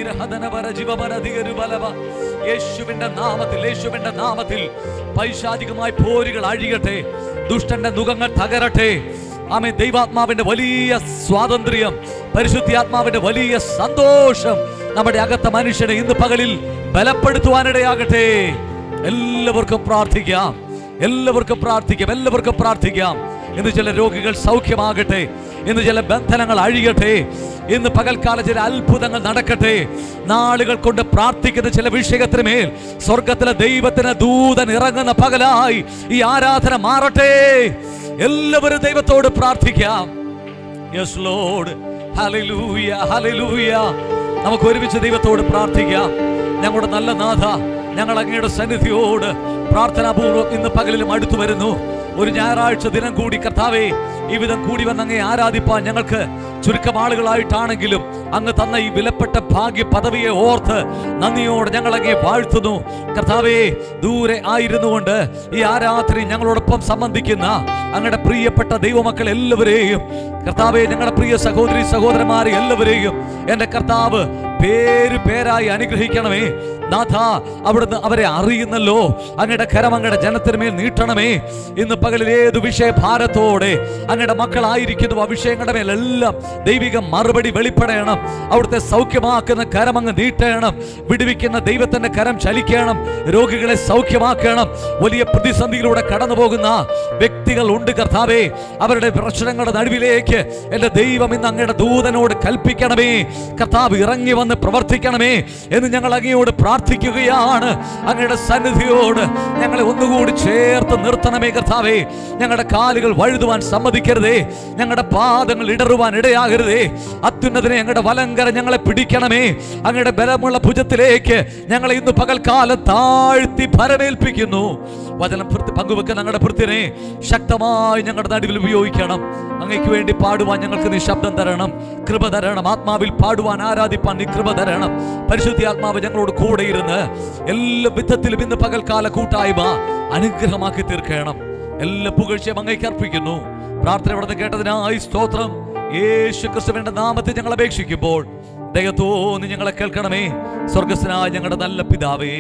ഹതനപര ജീവപര ധികരുബലവ. യേശുവിന്റെ നാമത്തിൽ യേശുവിന്റെ നാമത്തിൽ പൈശാചികമായ പോരുകൾ അഴിയട്ടെ ദുഷ്ടന്റെ മുഖങ്ങൾ തകരട്ടെ ആമേ ദൈവാത്മാവിന്റെ വലിയ സ്വാതന്ത്ര്യം പരിശുദ്ധാത്മാവിന്റെ വലിയ സന്തോഷം നമ്മുടെ അകത്ത മനുഷ്യനെ ഇന്ന് പകലിൽ ബലപ്പെടുത്തുവാനിടയാകട്ടെ എല്ലാവർക്കും പ്രാർത്ഥിക്കാം എല്ലാവർക്കും പ്രാർത്ഥിക്കാം എല്ലാവർക്കും പ്രാർത്ഥിക്കാം ഇന്ന് ചില രോഗികൾ സൗഖ്യമാകട്ടെ ഇന്ന് ചില ബന്ധനങ്ങൾ അഴിയട്ടെ ഇന്ന് പകൽക്കാല ചില അത്ഭുതങ്ങൾ നടക്കട്ടെ നാളുകൾ കൊണ്ട് പ്രാർത്ഥിക്കുന്ന ചില വിഷയത്തിന് മേൽ സ്വർഗത്തിലെ ദൈവത്തിന് ദൂതൻ ഇറങ്ങുന്ന പകലായി ഈ ആരാധന മാറട്ടെ എല്ലാവരും ദൈവത്തോട് പ്രാർത്ഥിക്കാം യെസ് ലോഡ് ഹല്ലേലൂയ ഹല്ലേലൂയ നമുക്ക് ഒരുമിച്ച് ദൈവത്തോട് പ്രാർത്ഥിക്കാം ഞങ്ങളുടെ നല്ല നാഥ ഞങ്ങൾ അങ്ങയുടെ സന്നിധിയോട് പ്രാർത്ഥനാപൂർവ്വം ഇന്ന് പകലിലും അടുത്തു വരുന്നു ഒരു ഞായറാഴ്ച ദിനം കൂടി കർത്താവേ ഈ വിധം കൂടി വന്ന് അങ്ങേ ആരാധിപ്പാൻ ഞങ്ങൾക്ക് ചുരുക്കം ആളുകളായിട്ടാണെങ്കിലും അങ്ങ് തന്ന ഈ വിലപ്പെട്ട ഭാഗ്യ പദവിയെ ഓർത്ത് നന്ദിയോടെ ഞങ്ങൾ അങ്ങേ വാഴ്ത്തുന്നു കർത്താവേ ദൂരെ ആയിരുന്നുകൊണ്ട് ഈ ആരാധന ഞങ്ങളോടൊപ്പം സംബന്ധിക്കുന്ന അങ്ങയുടെ പ്രിയപ്പെട്ട ദൈവമക്കൾ എല്ലാവരെയും കർത്താവെ ഞങ്ങളുടെ പ്രിയ സഹോദരി സഹോദരന്മാരെ എല്ലാവരെയും എൻ്റെ കർത്താവ് പേര് പേരായി അനുഗ്രഹിക്കണമേ നാഥ അവിടുന്ന് അവരെ അറിയുന്നല്ലോ അങ്ങയുടെ കരം അങ്ങയുടെ ജനത്തിന് മേൽ നീട്ടണമേ ഇന്ന് പകലിൽ ഏത് വിഷയഭാരത്തോടെ അങ്ങയുടെ മക്കളായിരിക്കുന്നു ആ വിഷയങ്ങളുടെ മേലെല്ലാം ദൈവിക മറുപടി വെളിപ്പെടണം അവിടുത്തെ സൗഖ്യമാക്കുന്ന കരം അങ്ങ് നീട്ടണം വിടുവിക്കുന്ന ദൈവത്തിന്റെ കരം ചലിക്കണം രോഗികളെ സൗഖ്യമാക്കണം വലിയ പ്രതിസന്ധിയിലൂടെ കടന്നു പോകുന്ന വ്യക്തികൾ ഉണ്ട് കർത്താവേ അവരുടെ പ്രശ്നങ്ങളുടെ നടുവിലേക്ക് എൻ്റെ ദൈവം ഇന്ന് അങ്ങയുടെ ദൂതനോട് കൽപ്പിക്കണമേ കർത്താവ് ഇറങ്ങി വന്ന് പ്രവർത്തിക്കണമേ എന്ന് ഞങ്ങൾ അങ്ങയോട് പ്രാർത്ഥിക്കുകയാണ് അങ്ങയുടെ സന്നിധിയോട് ഞങ്ങളെ ഒന്നുകൂടി ചേർത്ത് നിർത്തണമേ കർത്താവേ ഞങ്ങളുടെ കാലുകൾ വഴുതുവാൻ സമ്മതിക്കരുതേ ഞങ്ങളുടെ പാദങ്ങൾ ഇടറുവാൻ ഇടയാകരുതേ അത്യുന്നതിനെ ഞങ്ങളുടെ വലങ്കര ഞങ്ങളെ പിടിക്കണമേ അങ്ങയുടെ ബലമുള്ള ഭുജത്തിലേക്ക് ഞങ്ങളെ ഇന്ന് പകൽക്കാലം താഴ്ത്തി ഭരമേൽപ്പിക്കുന്നു വചനം ഭൃത്തി- പങ്കുവെക്കുന്ന ഞങ്ങളുടെ ഭൃത്തിനെ ശക്തമായി ഞങ്ങളുടെ നടുവിൽ ഉപയോഗിക്കണം അങ്ങയ്ക്ക് വേണ്ടി പാടുവാൻ ഞങ്ങൾക്ക് നീ ശബ്ദം തരണം കൃപ തരണം ആത്മാവിൽ പാടുവാൻ ആരാധിപ്പാൻ നീ കൃപ തരണം പരിശുദ്ധി ആത്മാവ് ഞങ്ങളോട് കൂടെ ഇരുന്ന് എല്ലാ വിധത്തിലും ഇന്ന് പകൽക്കാല കൂട്ടായ്മ അനുഗ്രഹമാക്കി തീർക്കണം എല്ലാ പുകഴ്ചയും അങ്ങേക്ക് അർപ്പിക്കുന്നു പ്രാർത്ഥന ഇവിടെ കേട്ടതിനായി സ്തോത്രം യേശു ക്രിസ്തുവിന്റെ നാമത്തിൽ ഞങ്ങൾ അപേക്ഷിക്കുമ്പോൾ ദയത്തോന്ന് ഞങ്ങളെ കേൾക്കണമേ സ്വർഗസ്വനായ ഞങ്ങളുടെ നല്ല പിതാവേ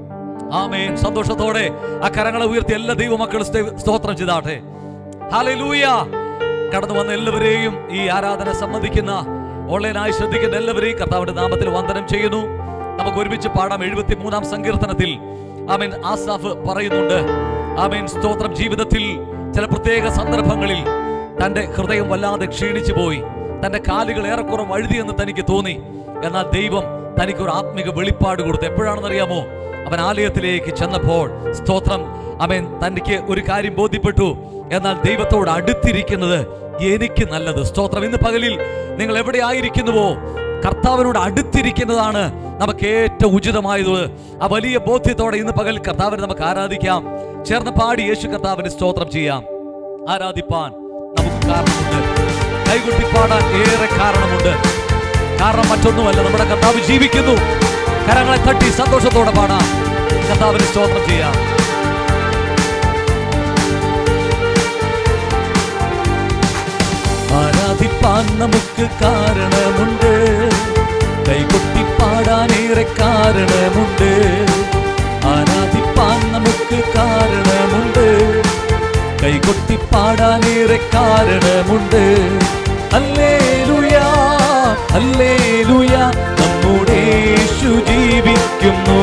ആമേൻ സന്തോഷത്തോടെ ആ കരങ്ങളെ ഉയർത്തി എല്ലാ ദൈവമക്കളും സ്തേ- സ്തോത്രം ചെയ്താട്ടെ ഹല്ലേലൂയ കടന്നു വന്ന എല്ലാവരെയും ഈ ആരാധന സംബന്ധിക്കുന്ന ഓൺലൈനായി ശ്രദ്ധിക്കുന്ന എല്ലാവരെയും കർത്താവിന്റെ നാമത്തിൽ വന്ദനം ചെയ്യുന്നു നമുക്ക് ഒരുമിച്ച് പാടാം എഴുപത്തി മൂന്നാം സങ്കീർത്തനത്തിൽ ആമേൻ ആസാഫ് പറയുന്നുണ്ട് ആമേൻ സ്തോത്രം ജീവിതത്തിൽ ചില പ്രത്യേക സന്ദർഭങ്ങളിൽ തന്റെ ഹൃദയം വല്ലാതെ ക്ഷീണിച്ചു പോയി തന്റെ കാലുകൾ ഏറെക്കുറെ വഴുതിയെന്ന് തനിക്ക് തോന്നി എന്നാൽ ദൈവം തനിക്ക് ഒരു ആത്മിക വെളിപ്പാട് കൊടുത്തു എപ്പോഴാണെന്ന് അറിയാമോ അവൻ ആലയത്തിലേക്ക് ചെന്നപ്പോൾ സ്തോത്രം അവൻ തനിക്ക് ഒരു കാര്യം ബോധ്യപ്പെട്ടു എന്നാൽ ദൈവത്തോട് അടുത്തിരിക്കുന്നത് എനിക്ക് നല്ലത് സ്തോത്രം ഇന്ന് പകലിൽ നിങ്ങൾ എവിടെ ആയിരിക്കുന്നുവോ കർത്താവിനോട് അടുത്തിരിക്കുന്നതാണ് നമുക്ക് ഏറ്റവും ഉചിതമായത് ആ വലിയ ബോധ്യത്തോടെ ഇന്ന് പകൽ കർത്താവിനെ നമുക്ക് ആരാധിക്കാം ചേർന്ന് പാടി യേശു കർത്താവിന് സ്തോത്രം ചെയ്യാം ആരാധിപ്പാൻ നമുക്ക് കാരണമുണ്ട് കൈകൊട്ടി പാടാൻ ഏറെ കാരണമുണ്ട് കാരണം മറ്റൊന്നുമല്ല നമ്മുടെ കർത്താവ് ജീവിക്കുന്നു കരങ്ങളെ തട്ടി സന്തോഷത്തോടെ പാടാം കർത്താവിന് സ്തോത്രം ചെയ്യാം ആരാധിപ്പാൻ നമുക്ക് കാരണമുണ്ട് കൈകൊട്ടി പാടാനേറെ കാരണമുണ്ട് ആരാധിപ്പാൻ നമുക്ക് കാരണമുണ്ട് കൈകൊട്ടി പാടാനേറെ കാരണമുണ്ട് അല്ലേലുയാ അല്ലേലുയാ നമ്മുടെ യേശു ജീവിക്കുന്നു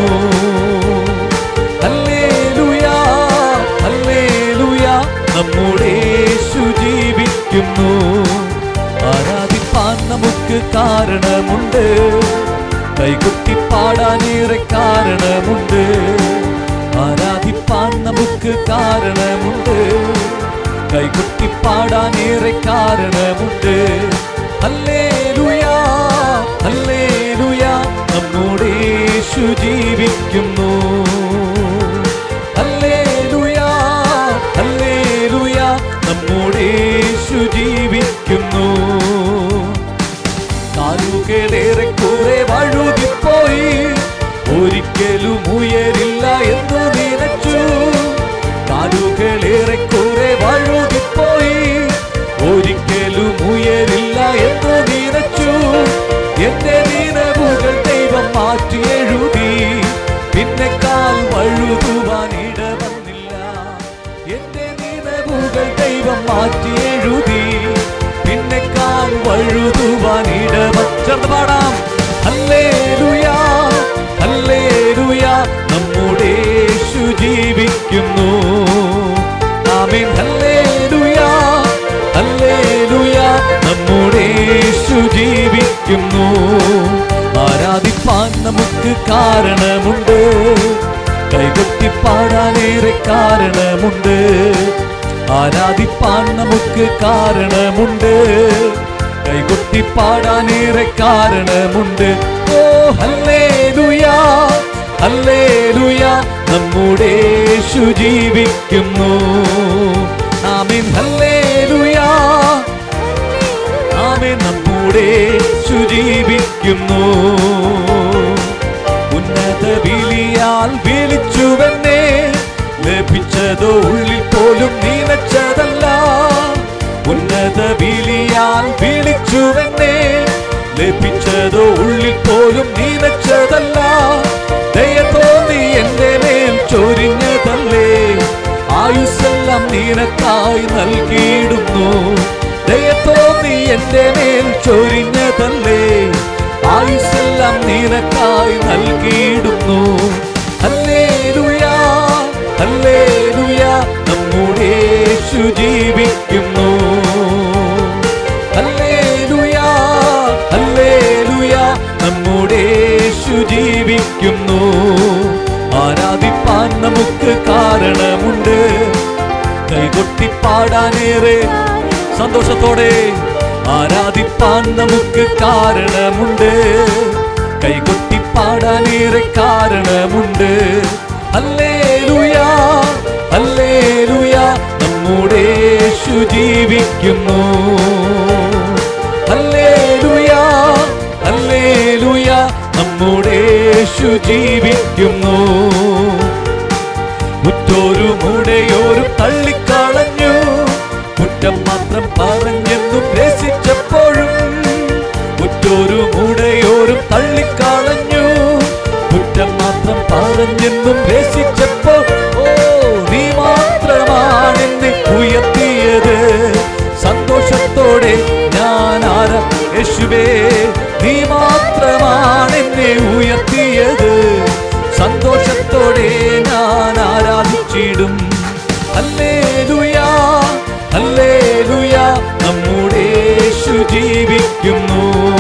അല്ലേലുയാ അല്ലേലുയാ നമ്മുടെ യേശു ജീവിക്കുന്നു ആരാധിപ്പാൻ നമുക്ക് കാരണമുണ്ട് കൈകൊട്ടി പാടാനേറെ കാരണമുണ്ട് ആരാധിപ്പാൻ നമുക്ക് കാരണമുണ്ട് കൈകൊട്ടി പാടാനേറെ കാരണമുണ്ട് അല്ലേലുയാ അല്ലേലുയാ നമ്മുടെ യേശു ജീവിക്കുന്നു അല്ലേലുയാ അല്ലേലുയാ നമ്മുടെ യേശു ജീവിക്കുന്നു കാലുകളേറെ കുറെ വഴുതിപ്പോയി ഒരിക്കലും ഉയരില്ല എന്ന് നിനച്ചു കാലുകളേറെ കുറെ വഴുതിപ്പോയി ഒരിക്കലും ഉയരില്ല എന്ന് നിനച്ചു എന്റെ നിലവുകൾ ദൈവ ദൈവം മാറ്റി എഴുതി പിന്നെ കാൽ വഴുതുവാൻ ഇടവച്ചത് പാടാം ഹല്ലേലൂയാ ഹല്ലേലൂയാ നമ്മുടെ യേശു ജീവിക്കുന്നു ആമേൻ ഹല്ലേലൂയാ ഹല്ലേലൂയാ നമ്മുടെ യേശു ജീവിക്കുന്നു ആരാധിപ്പാൻ നമുക്ക് കാരണമുണ്ട് കൈകൊട്ടി പാടാനേറെ കാരണമുണ്ട് ആരാധിപ്പാൻ നമുക്ക് കാരണമുണ്ട് കൈകൊട്ടി പാടാനേറെ കാരണമുണ്ട് ഓ ഹല്ലേലൂയാ ഹല്ലേലൂയാ നമ്മുടെ യേശു ജീവിക്കുന്നു ആമേൻ ഹല്ലേലൂയാ ആമേൻ നമ്മുടെ യേശു ജീവിക്കുന്നു ഉന്നത വിളിയാൽ വിളിച്ചുവെന്നെ ലഭിച്ചതോ ഉള്ളിൽ പോലും നീനച്ചതല്ല ഉന്നത വിളിയാൽ വിളിച്ചുവെന്നെ ലഭിച്ചതോ ഉള്ളിൽ പോലും നീനച്ചതല്ല ദയ തോന്നി എന്റെ മേൽ ചൊരിഞ്ഞതല്ലേ ആയുസ്സെല്ലാം നിനക്കായി നൽകിയിടുന്നു ദയ തോന്നി എന്റെ മേൽ ചൊരിഞ്ഞതല്ലേ ആയുസ്സെല്ലാം നിനക്കായി നൽകിയിടുന്നു ഹല്ലേലൂയാ ഹല്ലേലൂയാ നമ്മുടെ യേശു ജീവിക്കുന്നു ഹല്ലേലൂയാ ഹല്ലേലൂയാ നമ്മുടെ യേശു ജീവിക്കുന്നു ആരാധിപ്പാൻ നമുക്ക് കാരണമുണ്ട് കൈകൊട്ടി പാടാനേറെ സന്തോഷത്തോടെ ആരാധിപ്പാൻ നമുക്ക് കാരണമുണ്ട് കൈകൊട്ടി പാടാനേറെ കാരണമുണ്ട് ഹല്ലേലൂയാ ഹല്ലേലൂയാ നമ്മുടെ യേശു ജീവിക്കുന്നു ഹല്ലേലൂയാ ഹല്ലേലൂയാ നമ്മുടെ യേശു ജീവിക്കുന്നു ഉറ്റോരു മുടയോരും തള്ളിക്കളഞ്ഞു കുറ്റം മാത്രം പറഞ്ഞെന്നും രസിച്ചപ്പോഴും ഉറ്റോരു മുടയോരും തള്ളിക്കളഞ്ഞു കുറ്റം മാത്രം പറഞ്ഞെന്നും രസിച്ചപ്പോ ഓ നീ മാത്രമാണെന്നെ ഉയർത്തിയത് സന്തോഷത്തോടെ ഞാൻ ആര യേശുവേ നീ മാത്രമാണെന്നെ ഉയർത്തിയത് സന്തോഷത്തോടെ ഞാൻ ആരാധിച്ചിടും ഹല്ലേലൂയാ ഹല്ലേലൂയാ നമ്മുടെ യേശു ജീവിക്കുന്നു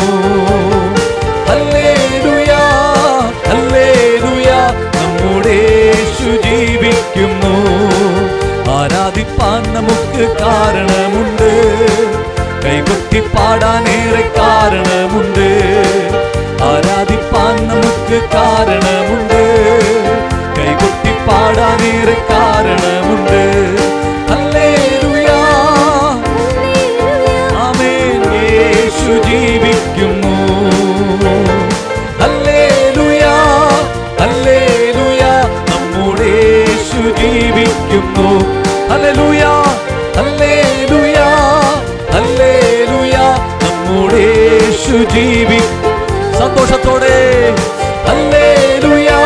ഹല്ലേലൂയാ ഹല്ലേലൂയാ നമ്മുടെ യേശു ജീവിക്കുന്നു ആരാധിപ്പാൻ നമുക്ക് കാരണമുണ്ട് കൈകൊട്ടി പാടാനേറെ കാരണമുണ്ട് ആരാധിപ്പാൻ നമുക്ക് കാരണമുണ്ട് കൈകൊട്ടി പാടാനേറെ കാരണമുണ്ട് ഹല്ലേലൂയാ ആമേൻ യേശു ജീവിക്കുന്നു ഹല്ലേലൂയാ ഹല്ലേലൂയാ നമ്മുടെ യേശു ജീവിക്കുന്നു ഹല്ലേലൂയാ ഹല്ലേലൂയാ ഹല്ലേലൂയാ നമ്മുടെ യേശു ജീവി സന്തോഷത്തോടെ ഹല്ലേലൂയാ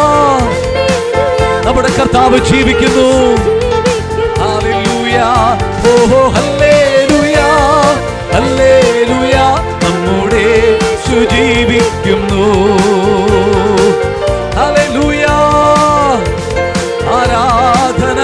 നമ്മുടെ കർത്താവ് ജീവിക്കുന്നു ഹല്ലേലൂയ ഓഹോ ഹല്ലേലൂയ ഹല്ലേലൂയ നമ്മുടെ യേശു ജീവിക്കുന്നു ഹല്ലേലൂയ ആരാധന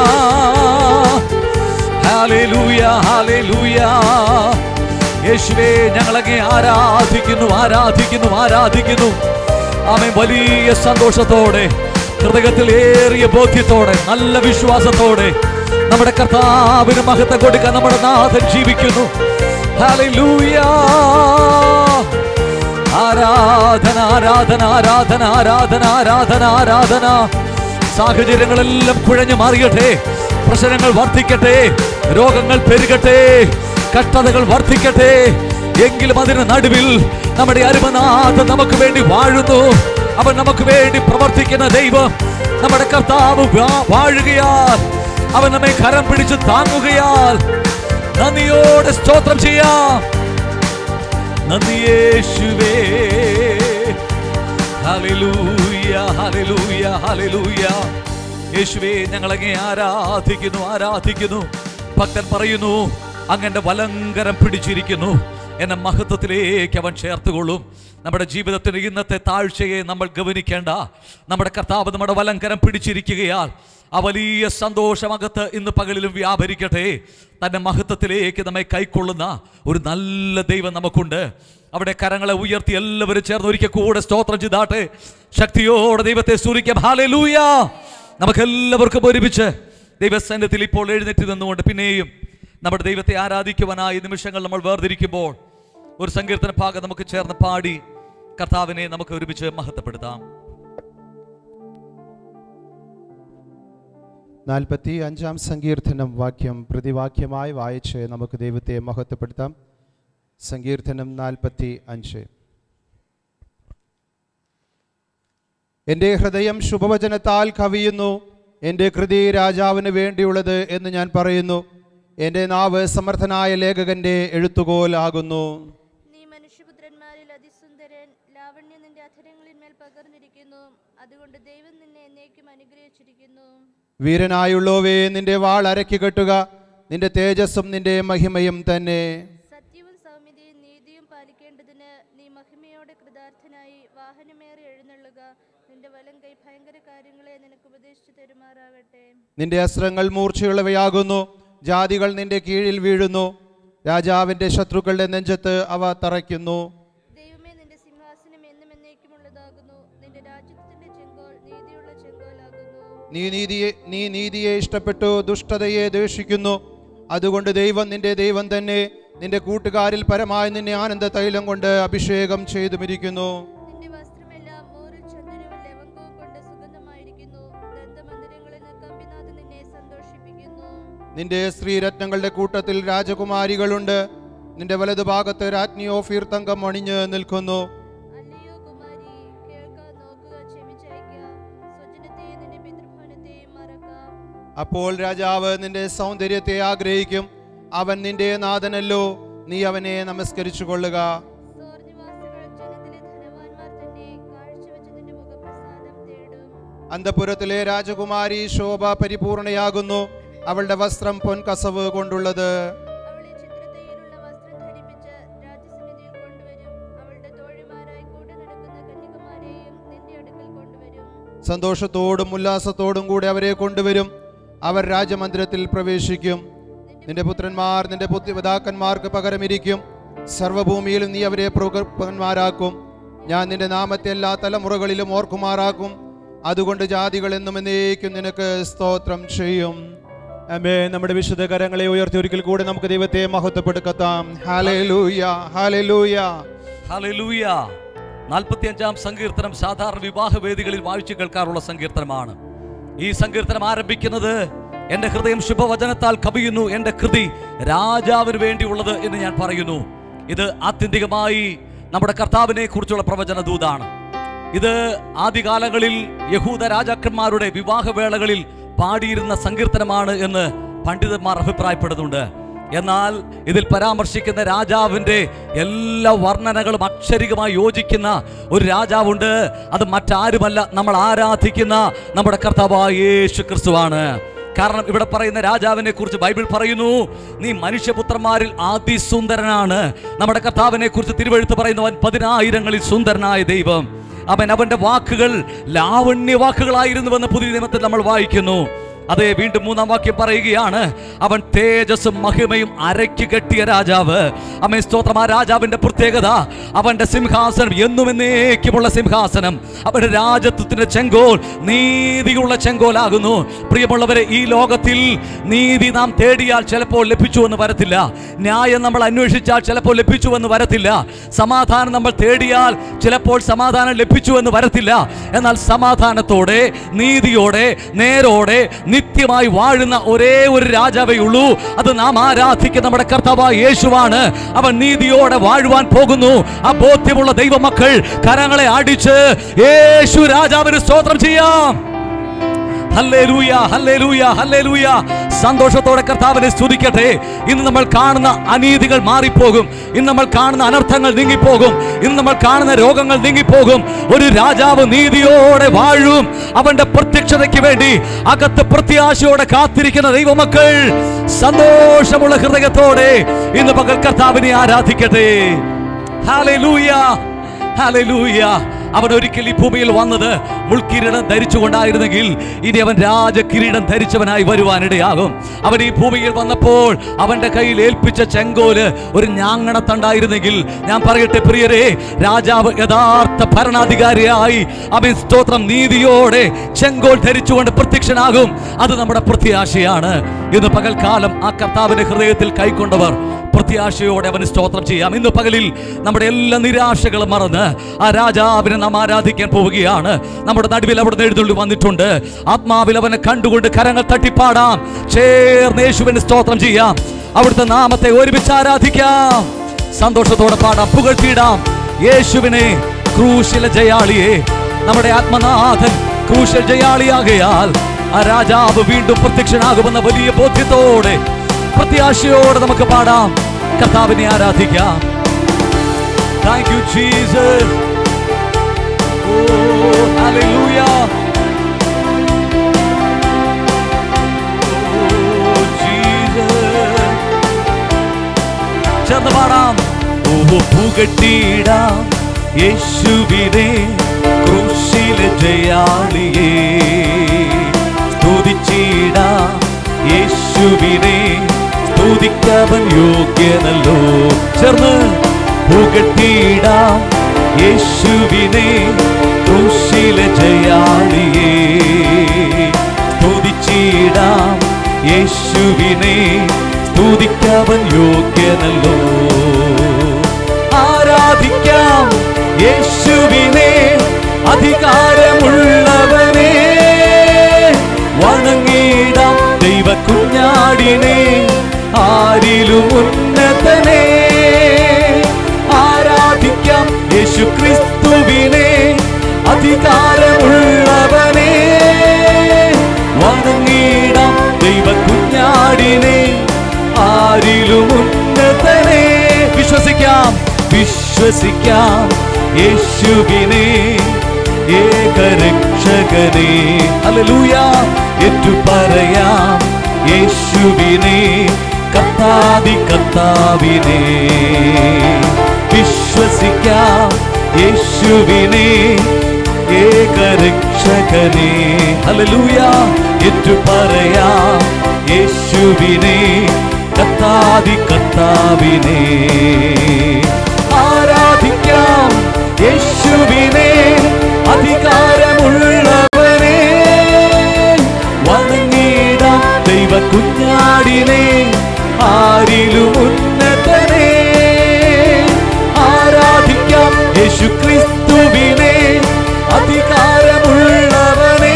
ഹല്ലേലൂയ ഹല്ലേലൂയ യേശുവേ ഞങ്ങളങ്ങെ ആരാധിക്കുന്നു ആരാധിക്കുന്നു ആരാധിക്കുന്നു ആമേ വലിയ സന്തോഷത്തോടെ ഹൃദയത്തിൽ ഏറിയ ബോധ്യത്തോടെ നല്ല വിശ്വാസത്തോടെ നമ്മുടെ കർത്താവിന് മഹത്വം കൊടുക്കാൻ നമ്മുടെ നാഥൻ ജീവിക്കുന്നു ഹല്ലേലൂയ ആരാധന ആരാധന ആരാധന ആരാധന ആരാധന ആരാധന സാഹചര്യങ്ങളെല്ലാം കുഴഞ്ഞു മാറിയട്ടെ പ്രശ്നങ്ങൾ വർദ്ധിക്കട്ടെ രോഗങ്ങൾ പെരുകട്ടെ കഷ്ടതകൾ വർദ്ധിക്കട്ടെ എങ്കിലും അതിന് നടുവിൽ നമ്മുടെ അരുമനാഥ നമുക്ക് വേണ്ടി വാഴുന്നു അവൻ നമുക്ക് വേണ്ടി പ്രവർത്തിക്കുന്ന ദൈവം നമ്മുടെ കർത്താവ് വാ- വാഴുകയാൽ അവൻ നമ്മെ കരം പിടിച്ച് താങ്ങുകയാൽ നന്ദിയോടെ സ്തോത്രം ചെയ്യാം നന്ദി യേശുവേ ഹല്ലേലൂയ ഹല്ലേലൂയ ഹല്ലേലൂയ യേശുവേ ഞങ്ങളങ്ങേ ആരാധിക്കുന്നു ആരാധിക്കുന്നു ഭക്തൻ പറയുന്നു അങ്ങന്റെ വലങ്കരം പിടിച്ചിരിക്കുന്നു എന്നെ മഹത്വത്തിലേക്ക് അവൻ ചേർത്തുകൊള്ളും നമ്മുടെ ജീവിതത്തിന് ഇന്നത്തെ താഴ്ചയെ നമ്മൾ ഗവനിക്കേണ്ട നമ്മുടെ കർത്താവ് നമ്മുടെ വലങ്കരം പിടിച്ചിരിക്കുകയാൽ ആ വലിയ സന്തോഷമകത്ത് ഇന്ന് പകലിലും വ്യാപരിക്കട്ടെ തന്റെ മഹത്വത്തിലേക്ക് നമ്മെ കൈക്കൊള്ളുന്ന ഒരു നല്ല ദൈവം നമുക്കുണ്ട് അവിടെ കരങ്ങളെ ഉയർത്തി എല്ലാവരും ചേർന്ന് ഒരിക്കൽ കൂടെ സ്തോത്രം ചെയ്താട്ടെ ശക്തിയോടെ ദൈവത്തെ സൂരിക്കാം ഹാലൂയ നമുക്ക് എല്ലാവർക്കും ഒരുമിച്ച് ദൈവസന്നിധിയിൽ ഇപ്പോൾ എഴുന്നേറ്റ് നിന്നുകൊണ്ട് പിന്നെയും നമ്മുടെ ദൈവത്തെ ആരാധിക്കുവാനായി ഈ നിമിഷങ്ങൾ നമ്മൾ വേർതിരിക്കുമ്പോൾ ഒരു സങ്കീർത്തന ഭാഗം നമുക്ക് ചേർന്ന് പാടി കർത്താവിനെ നമുക്ക് ഒരുമിച്ച് മഹത്വപ്പെടുത്താം നാൽപ്പത്തി അഞ്ചാം സങ്കീർത്തനം വാക്യം പ്രതിവാക്യമായി വായിച്ച് നമുക്ക് ദൈവത്തെ മഹത്വപ്പെടുത്താം സങ്കീർത്തനം നാൽപ്പത്തി അഞ്ച് എൻ്റെ ഹൃദയം ശുഭവചനത്താൽ കവിയുന്നു എൻ്റെ കൃതി രാജാവിന് വേണ്ടിയുള്ളത് എന്ന് ഞാൻ പറയുന്നു എൻ്റെ നാവ് സമർത്ഥനായ ലേഖകന്റെ എഴുത്തുകോലാകുന്നു നീ മനുഷ്യപുത്രന്മാരിൽ അതിസുന്ദരൻ ലാവണ്യം നിന്റെ അധരങ്ങളിന്മേൽ പകർന്നിരിക്കുന്നു അതുകൊണ്ട് ദൈവം നിന്നെ എന്നേക്കും അനുഗ്രഹിച്ചിരിക്കുന്നു വീരനായുള്ളോവേ നിന്റെ വാൾ അരക്കി കെട്ടുക നിന്റെ തേജസ്സും നിന്റെ മഹിമയും തന്നെ സത്യവും സൗമ്യതയും നീതിയും പാലിക്കേണ്ടതിന് നീ മഹിമയോടെ കൃതാർത്ഥനായി വാഹനമേറി എഴുന്നള്ളുക നിന്റെ വലം കൈ ഭയങ്കര കാര്യങ്ങളെ നിനക്ക് ഉപദേശിച്ചു തരുമാറാകട്ടെ നിന്റെ അസ്ത്രങ്ങൾ മൂർച്ചയുള്ളവയാകുന്നു ജാതികൾ നിന്റെ കീഴിൽ വീഴുന്നു രാജാവിന്റെ ശത്രുക്കളുടെ നെഞ്ചത്ത് അവ തറയ്ക്കുന്നു ദൈവമേ നിന്റെ സിംഹാസനം എന്നും എന്നേക്കുമുള്ളതാകുന്നു നിന്റെ രാജ്യത്തിന്റെ ചെങ്കോൽ നീതിയുള്ള ചെങ്കോലാകുന്നു നീ നീതിയെ നീ നീതിയെ ഇഷ്ടപ്പെട്ടു ദുഷ്ടതയെ ദ്വേഷിക്കുന്നു അതുകൊണ്ട് ദൈവം നിന്റെ ദൈവം തന്നെ നിന്റെ കൂട്ടുകാരിൽ പരമായി നിന്നെ ആനന്ദ തൈലം കൊണ്ട് അഭിഷേകം ചെയ്തുമിരിക്കുന്നു നിന്റെ വസ്ത്രമെല്ലാം മോറിൽ ചന്ദനവും ലവംഗവും കൊണ്ട് സുഗന്ധമായിരിക്കുന്നു ദന്തമന്ദിരങ്ങളിൽ നിന്ന് കമ്പിനാഥ് നിന്നെ സന്തോഷിപ്പിക്കുന്നു നിന്റെ സ്ത്രീരത്നങ്ങളുടെ കൂട്ടത്തിൽ രാജകുമാരികളുണ്ട് നിന്റെ വലതുഭാഗത്ത് രാജ്ഞി ഓഫീർ തങ്കം അണിഞ്ഞ് നിൽക്കുന്നു അല്ലയോ കുമാരി കേൾക്കാൻ നോക്കുക ക്ഷമിച്ചയക്കുക സ്വജനത്തെയും നിന്റെ പിതൃഭവനത്തെയും മറക്കാം അപ്പോൾ രാജാവ് നിന്റെ സൗന്ദര്യത്തെ ആഗ്രഹിക്കും അവൻ നിന്റെ നാഥനല്ലോ നീ അവനെ നമസ്കരിച്ചു കൊള്ളുക സോർനിവാസികൾ ജനത്തിലെ ധനവാന്മാർ തന്നെ കാഴ്ചവെച്ച് നിന്റെ മുഖപ്രസാദം തേടും അന്തപുരത്തിലെ രാജകുമാരി ശോഭ പരിപൂർണയാകുന്നു അവളുടെ വസ്ത്രം പൊൻകസവ് കൊണ്ടുള്ളത് അവളെ ചിത്രത്തയ്യലുള്ള വസ്ത്രം ധരിപ്പിച്ച് രാജ്യസന്നിധിയിൽ കൊണ്ടുവരും അവളുടെ തോഴിമാരായി കൂടെ നടക്കുന്ന കന്യകുമാരെയും നിന്റെ അടുക്കൽ കൊണ്ടുവരും സന്തോഷത്തോടും ഉല്ലാസത്തോടും കൂടെ അവരെ കൊണ്ടുവരും അവർ രാജമന്ദിരത്തിൽ പ്രവേശിക്കും നിന്റെ പുത്രന്മാർ നിന്റെ പുത്രപിതാക്കന്മാർക്ക് പകരമിരിക്കും സർവഭൂമിയിലും നീ അവരെ പ്രഗത്ഭന്മാരാക്കും ഞാൻ നിന്റെ നാമത്തെ എല്ലാ തലമുറകളിലും ഓർക്കുമാറാക്കും അതുകൊണ്ട് ജാതികൾ എന്നും എന്നേക്കും നിനക്ക് സ്തോത്രം ചെയ്യും അമ്മേ നമ്മുടെ വിശുദ്ധ കരങ്ങളെ ഉയർത്തി ഒരിക്കൽ കൂടെ നമുക്ക് ദൈവത്തെ മഹത്വപ്പെടുത്താം ഹാലൂയ ഹാലൂയ ഹല്ലേലൂയ നാൽപ്പത്തിയഞ്ചാം സങ്കീർത്തനം സാധാരണ വിവാഹ വേദികളിൽ വായിച്ചു കേൾക്കാറുള്ള സങ്കീർത്തനമാണ് ഈ സങ്കീർത്തനം ആരംഭിക്കുന്നത് എന്റെ ഹൃദയം ശുഭവചനത്താൽ കവിയുന്നു എന്റെ കൃതി രാജാവിന് വേണ്ടിയുള്ളത് എന്ന് ഞാൻ പറയുന്നു ഇത് ആത്യന്തികമായി നമ്മുടെ കർത്താവിനെ കുറിച്ചുള്ള പ്രവചന ദൂതാണ് ഇത് ആദ്യകാലങ്ങളിൽ യഹൂദ രാജാക്കന്മാരുടെ വിവാഹവേളകളിൽ പാടിയിരുന്ന സങ്കീർത്തനമാണ് എന്ന് പണ്ഡിതന്മാർ അഭിപ്രായപ്പെടുന്നുണ്ട് എന്നാൽ ഇതിൽ പരാമർശിക്കുന്ന രാജാവിന്റെ എല്ലാ വർണ്ണനകളും അക്ഷരികമായി യോജിക്കുന്ന ഒരു രാജാവുണ്ട് അത് മറ്റാരുമല്ല നമ്മൾ ആരാധിക്കുന്ന നമ്മുടെ കർത്താവായ യേശു ക്രിസ്തുവാണ് കാരണം ഇവിടെ പറയുന്ന രാജാവിനെ കുറിച്ച് ബൈബിൾ പറയുന്നു നീ മനുഷ്യപുത്രന്മാരിൽ അതിസുന്ദരനാണ് നമ്മുടെ കർത്താവിനെ കുറിച്ച് തിരുവഴുത്ത് പറയുന്നു അവൻ പതിനായിരങ്ങളിൽ സുന്ദരനായ ദൈവം അവൻ അവന്റെ വാക്കുകൾ ലാവണ്യ വാക്കുകളായിരുന്നുവെന്ന് പുതിയ നിയമത്തിൽ നമ്മൾ വായിക്കുന്നു അതെ വീണ്ടും മൂന്നാം വാക്യം പറയുകയാണ് അവൻ തേജസ്സും മഹിമയും അരയ്ക്ക് കെട്ടിയ രാജാവ് അമ്മേ സ്തോത്രം ആ രാജാവിന്റെ പ്രത്യേകത അവന്റെ സിംഹാസനം എന്നും എന്നേക്കുമുള്ള സിംഹാസനം അവന്റെ രാജത്വത്തിന്റെ ചെങ്കോൽ നീതിയുള്ള ചെങ്കോലാകുന്നു പ്രിയമുള്ളവരെ ഈ ലോകത്തിൽ നീതി നാം തേടിയാൽ ചിലപ്പോൾ ലഭിച്ചു എന്ന് വരത്തില്ല ന്യായം നമ്മൾ അന്വേഷിച്ചാൽ ചിലപ്പോൾ ലഭിച്ചു എന്ന് വരത്തില്ല സമാധാനം നമ്മൾ തേടിയാൽ ചിലപ്പോൾ സമാധാനം ലഭിച്ചു എന്ന് വരത്തില്ല എന്നാൽ സമാധാനത്തോടെ നീതിയോടെ നേരോടെ നിത്യമായി വാഴുന്ന ഒരേ ഒരു രാജാവേ ഉള്ളൂ അത് നാം ആരാധിക്കുന്ന നമ്മുടെ കർത്താവായ യേശുവാണ് അവൻ നീതിയോടെ വാഴുവാൻ പോകുന്നു ആ ബോധ്യമുള്ള ദൈവമക്കൾ കരങ്ങളെ അടിച്ച് യേശു രാജാവിന് സ്തോത്രം ചെയ്യാം ഹല്ലേലൂയ ഹല്ലേലൂയ ഹല്ലേലൂയ സന്തോഷത്തോടെ കർത്താവിനെ സ്തുതിക്കട്ടെ ഇന്ന് നമ്മൾ കാണുന്ന അനീതികൾ മാറിപ്പോകും ഇന്ന് നമ്മൾ കാണുന്ന അനർത്ഥങ്ങൾ നീങ്ങിപ്പോകും ഇന്ന് നമ്മൾ കാണുന്ന രോഗങ്ങൾ നീങ്ങിപ്പോകും ഒരു രാജാവ് നീതിയോടെ വാഴും അവന്റെ പ്രത്യക്ഷതയ്ക്ക് വേണ്ടി അകത്ത് പ്രത്യാശയോടെ കാത്തിരിക്കുന്ന ദൈവമക്കൾ സന്തോഷമുള്ള ഹൃദയത്തോടെ ഇന്ന് പകൽ കർത്താവിനെ ആരാധിക്കട്ടെ ഹാലൂയ ഹാലൂയ അവൻ ഒരിക്കൽ ഈ ഭൂമിയിൽ വന്നത് മുൾക്കിരീടം ധരിച്ചുകൊണ്ടായിരുന്നെങ്കിൽ ഇനി അവൻ രാജകിരീടം ധരിച്ചവനായി വരുവാനിടയാകും അവൻ ഈ ഭൂമിയിൽ വന്നപ്പോൾ അവന്റെ കയ്യിൽ ഏൽപ്പിച്ച ചെങ്കോല് ഒരു ഞാങ്ങണത്തണ്ടായിരുന്നെങ്കിൽ ഞാൻ പറയട്ടെ പ്രിയരെ രാജാവ് യഥാർത്ഥ ഭരണാധികാരിയായി അവൻ സ്തോത്രം നീതിയോടെ ചെങ്കോൽ ധരിച്ചുകൊണ്ട് പ്രത്യക്ഷനാകും അത് നമ്മുടെ പ്രത്യാശയാണ് ഇന്ന് പകൽക്കാലം ആ കർത്താവിന്റെ ഹൃദയത്തിൽ കൈക്കൊണ്ടവർ പ്രത്യാശയോടെ അവന് സ്തോത്രം ചെയ്യാം ഇന്ന് പകലിൽ നമ്മുടെ എല്ലാ നിരാശകളും മറന്ന് ആ രാജാവിനെ നാം ആരാധിക്കാൻ പോവുകയാണ് നമ്മുടെ നടുവിൽ അവിടുന്ന് എഴുന്നള്ളി വന്നിട്ടുണ്ട് ആത്മാവിൽ അവനെ കണ്ടുകൊണ്ട് കരങ്ങൾ തട്ടിപ്പാടാം ചേർന്ന് യേശുവിന് സ്തോത്രം ചെയ്യാം അവിടുത്തെ നാമത്തെ ഒരുമിച്ച് ആരാധിക്കാം സന്തോഷത്തോടെ പാടാം പുകഴ്ത്തിയിടാം യേശുവിനെ ക്രൂശിലെ ജയാളിയെ നമ്മുടെ ആത്മനാഥൻ ക്രൂശൽ ജയാളിയാകയാൽ ആ രാജാവ് വീണ്ടും പ്രത്യക്ഷനാകുമെന്ന വലിയ ബോധ്യത്തോടെ പ്രത്യാശയോടെ നമുക്ക് പാടാം കർത്താവിനെ ആരാധിക്കാം താങ്ക് യു ജീസസ് ഓ ഹല്ലേലൂയ ഓ ജീസസ് ചേർന്ന് പാടാം ഓ പുകട്ടിടാം യേശുവിനെ ക്രൂശിലെ ജയാളിയെ സ്തുതിച്ചിടാം യേശുവിനെ സ്തുതിക്കവൻ യോഗ്യനല്ലോ ചേർന്ന് പുകട്ടിടാം യേശുവിനെ ക്രൂശിലെ ജയാളിയെ സ്തുതിച്ചിടാം യേശുവിനെ സ്തുതിക്കവൻ യോഗ്യനല്ലോ ആരാധിക്കാം യേശുവിനെ അധികാരമുള്ളവനെ വണങ്ങിടാം ദൈവ കുഞ്ഞാടിനെ ആരിലും ഉന്നതനെ ആരാധിക്കാം യേശു ക്രിസ്തുവിനെ അധികാരമുള്ളവനെ വണങ്ങിടാം ദൈവ കുഞ്ഞാടിനെ ആരിലും ഉന്നതനെ വിശ്വസിക്കാം വിശ്വസിക്കാം യേശുവിനെ ഏകരക്ഷകനെ ഹല്ലേലൂയ ഏറ്റു പറയാം യേശുവിനെ കർത്താതി കർത്താവിനെ വിശ്വസിക്കാം യേശുവിനെ ഏകരക്ഷകനെ ഹല്ലേലൂയ ഏറ്റു പറയാം യേശുവിനെ കത്താതി കത്താവിനെ ആരാധിക്കാം യേശുവിനെ അധികാരമുള്ളവനെ വണങ്ങിടാം ദൈവ കുഞ്ഞാടിനെ ആരിലും ഉന്നതനെ ആരാധിക്കാം യേശു ക്രിസ്തുവിനെ അധികാരമുള്ളവനെ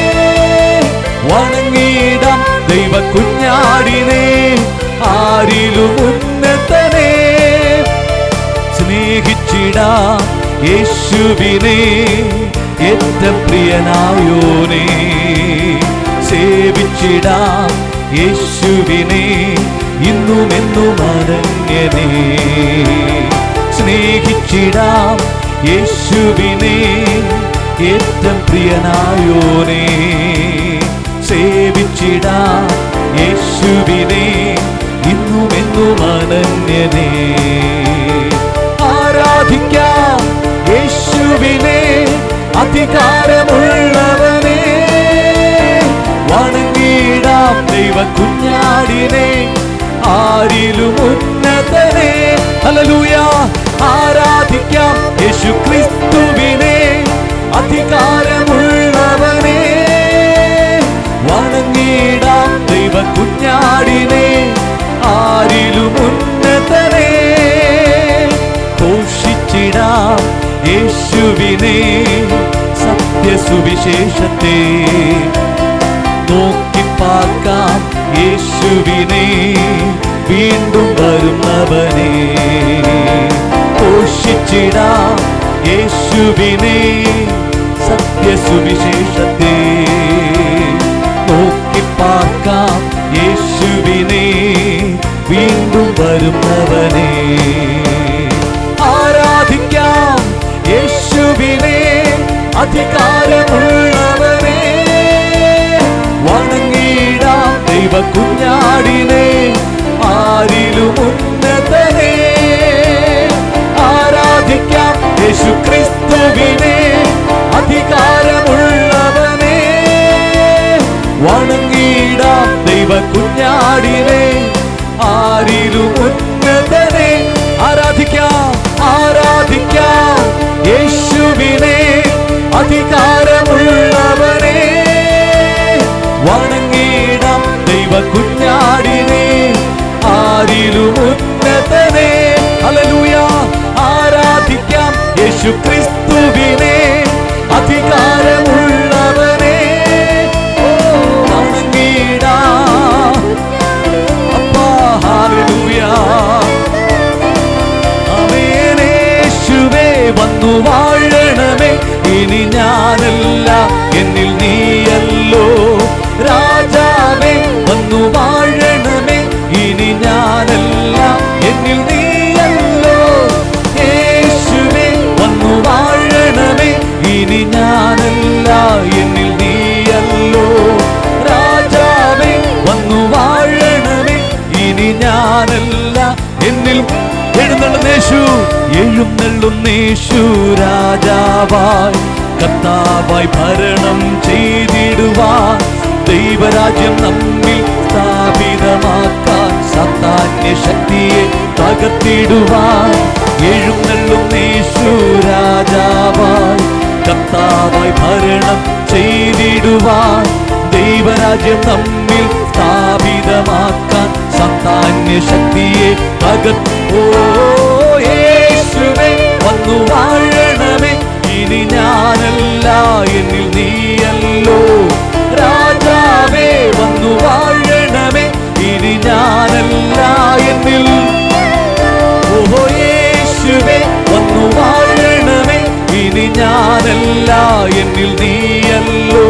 വണങ്ങിടാം ദൈവ കുഞ്ഞാടിനെ ആരിലും ഉന്നതനെ സ്നേഹിച്ചിടാം യേശുവിനെ ഏറ്റവും പ്രിയനായോനെ സേവിച്ചിടാം യേശുവിനെ ഇന്നും എന്നും അരണ്യനെ സ്നേഹിച്ചിടാം യേശുവിനെ ഏറ്റവും പ്രിയനായോനെ സേവിച്ചിടാം യേശുവിനെ ഇന്നും എന്നും അനന്യനെ ആരാധിക്കാം യേശുവിനെ അധികാരമുള്ളവനെ വണങ്ങിടാം ദൈവ കുഞ്ഞാടിനെ ആരിലും ഉന്നതനെ ഹല്ലേലൂയ ആരാധിക്കാം യേശു ക്രിസ്തുവിനെ അധികാരമുള്ളവനെ വണങ്ങിടാം ദൈവ കുഞ്ഞാടിനെ ആരിലും ഉന്നതനെ ഘോഷിച്ചിടാം യേശുവിനെ സത്യസുവിശേഷത്തെ നോക്കിപ്പാക്കാം യേശുവിനെ വീണ്ടും വരുന്നവനെ ഘോഷിച്ചിടാം യേശുവിനെ സത്യസുവിശേഷത്തെ അധികാരമുള്ളവനെ വണങ്ങിടാം ദൈവ കുഞ്ഞാടിനെ ആരിലും ഉന്നതനെ ആരാധിക്കാം യേശു ക്രിസ്തുവിനെ അധികാരമുള്ളവനെ വണങ്ങിടാം ദൈവ കുഞ്ഞാടിനെ ആരിലും ഉന്നതനെ ആരാധിക്കാം ആരാധിക്കാം യേശുവിനെ അധികാരമുള്ളവനെ വണങ്ങിടാം ദൈവ കുഞ്ഞാടിനെ ആരിലും ഉന്നതനെ ഹല്ലേലൂയ ആരാധിക്കാം യേശു ക്രിസ്തുവിനെ അധികാരമുള്ളവനെ ഓ വണങ്ങിടാം അപ്പാ ഹല്ലേലൂയ അമേനേശുവേ വന്നു വാഴണമേ ഇനി ഞാനല്ല എന്നിൽ നീയല്ലോ രാജാവേ വന്നു വാഴണമേ ഇനി ഞാനല്ല എന്നിൽ നീയല്ലോ യേശുവേ വന്നു വാഴണമേ ഇനി ഞാനല്ല എന്നിൽ നീയല്ലോ രാജാവേ വന്നു വാഴണമേ ഇനി ഞാനല്ല എന്നിൽ എഴുന്നള്ളുന്നേശു എഴുന്നള്ളുന്നേശു രാജാവായി കർത്താവായി ഭരണം ചെയ്തിടുവാൻ ദൈവരാജ്യം നമ്മിൽ സ്ഥാപിതമാക്കാൻ സത്താന്യ ശക്തിയെ തകർത്തിടുവാൻ എഴുന്നള്ളുന്നേശു രാജാവായി കർത്താവായി ഭരണം ചെയ്തിടുവാൻ ദൈവരാജ്യം നമ്മിൽ സ്ഥാപിതമാക്കാൻ സന്താന്യ ശക്തിയെ തകർത്തോ യേശുവേ വന്നു വാഴണമേ ഇനി ഞാനല്ല എന്നിൽ നീയല്ലോ രാജാവേ വന്നു വാഴണമേ ഇനി ഞാനല്ല എന്നിൽ ഓഹോ യേശുവേ വന്നു വാഴണമേ ഇനി ഞാനല്ല എന്നിൽ നീയല്ലോ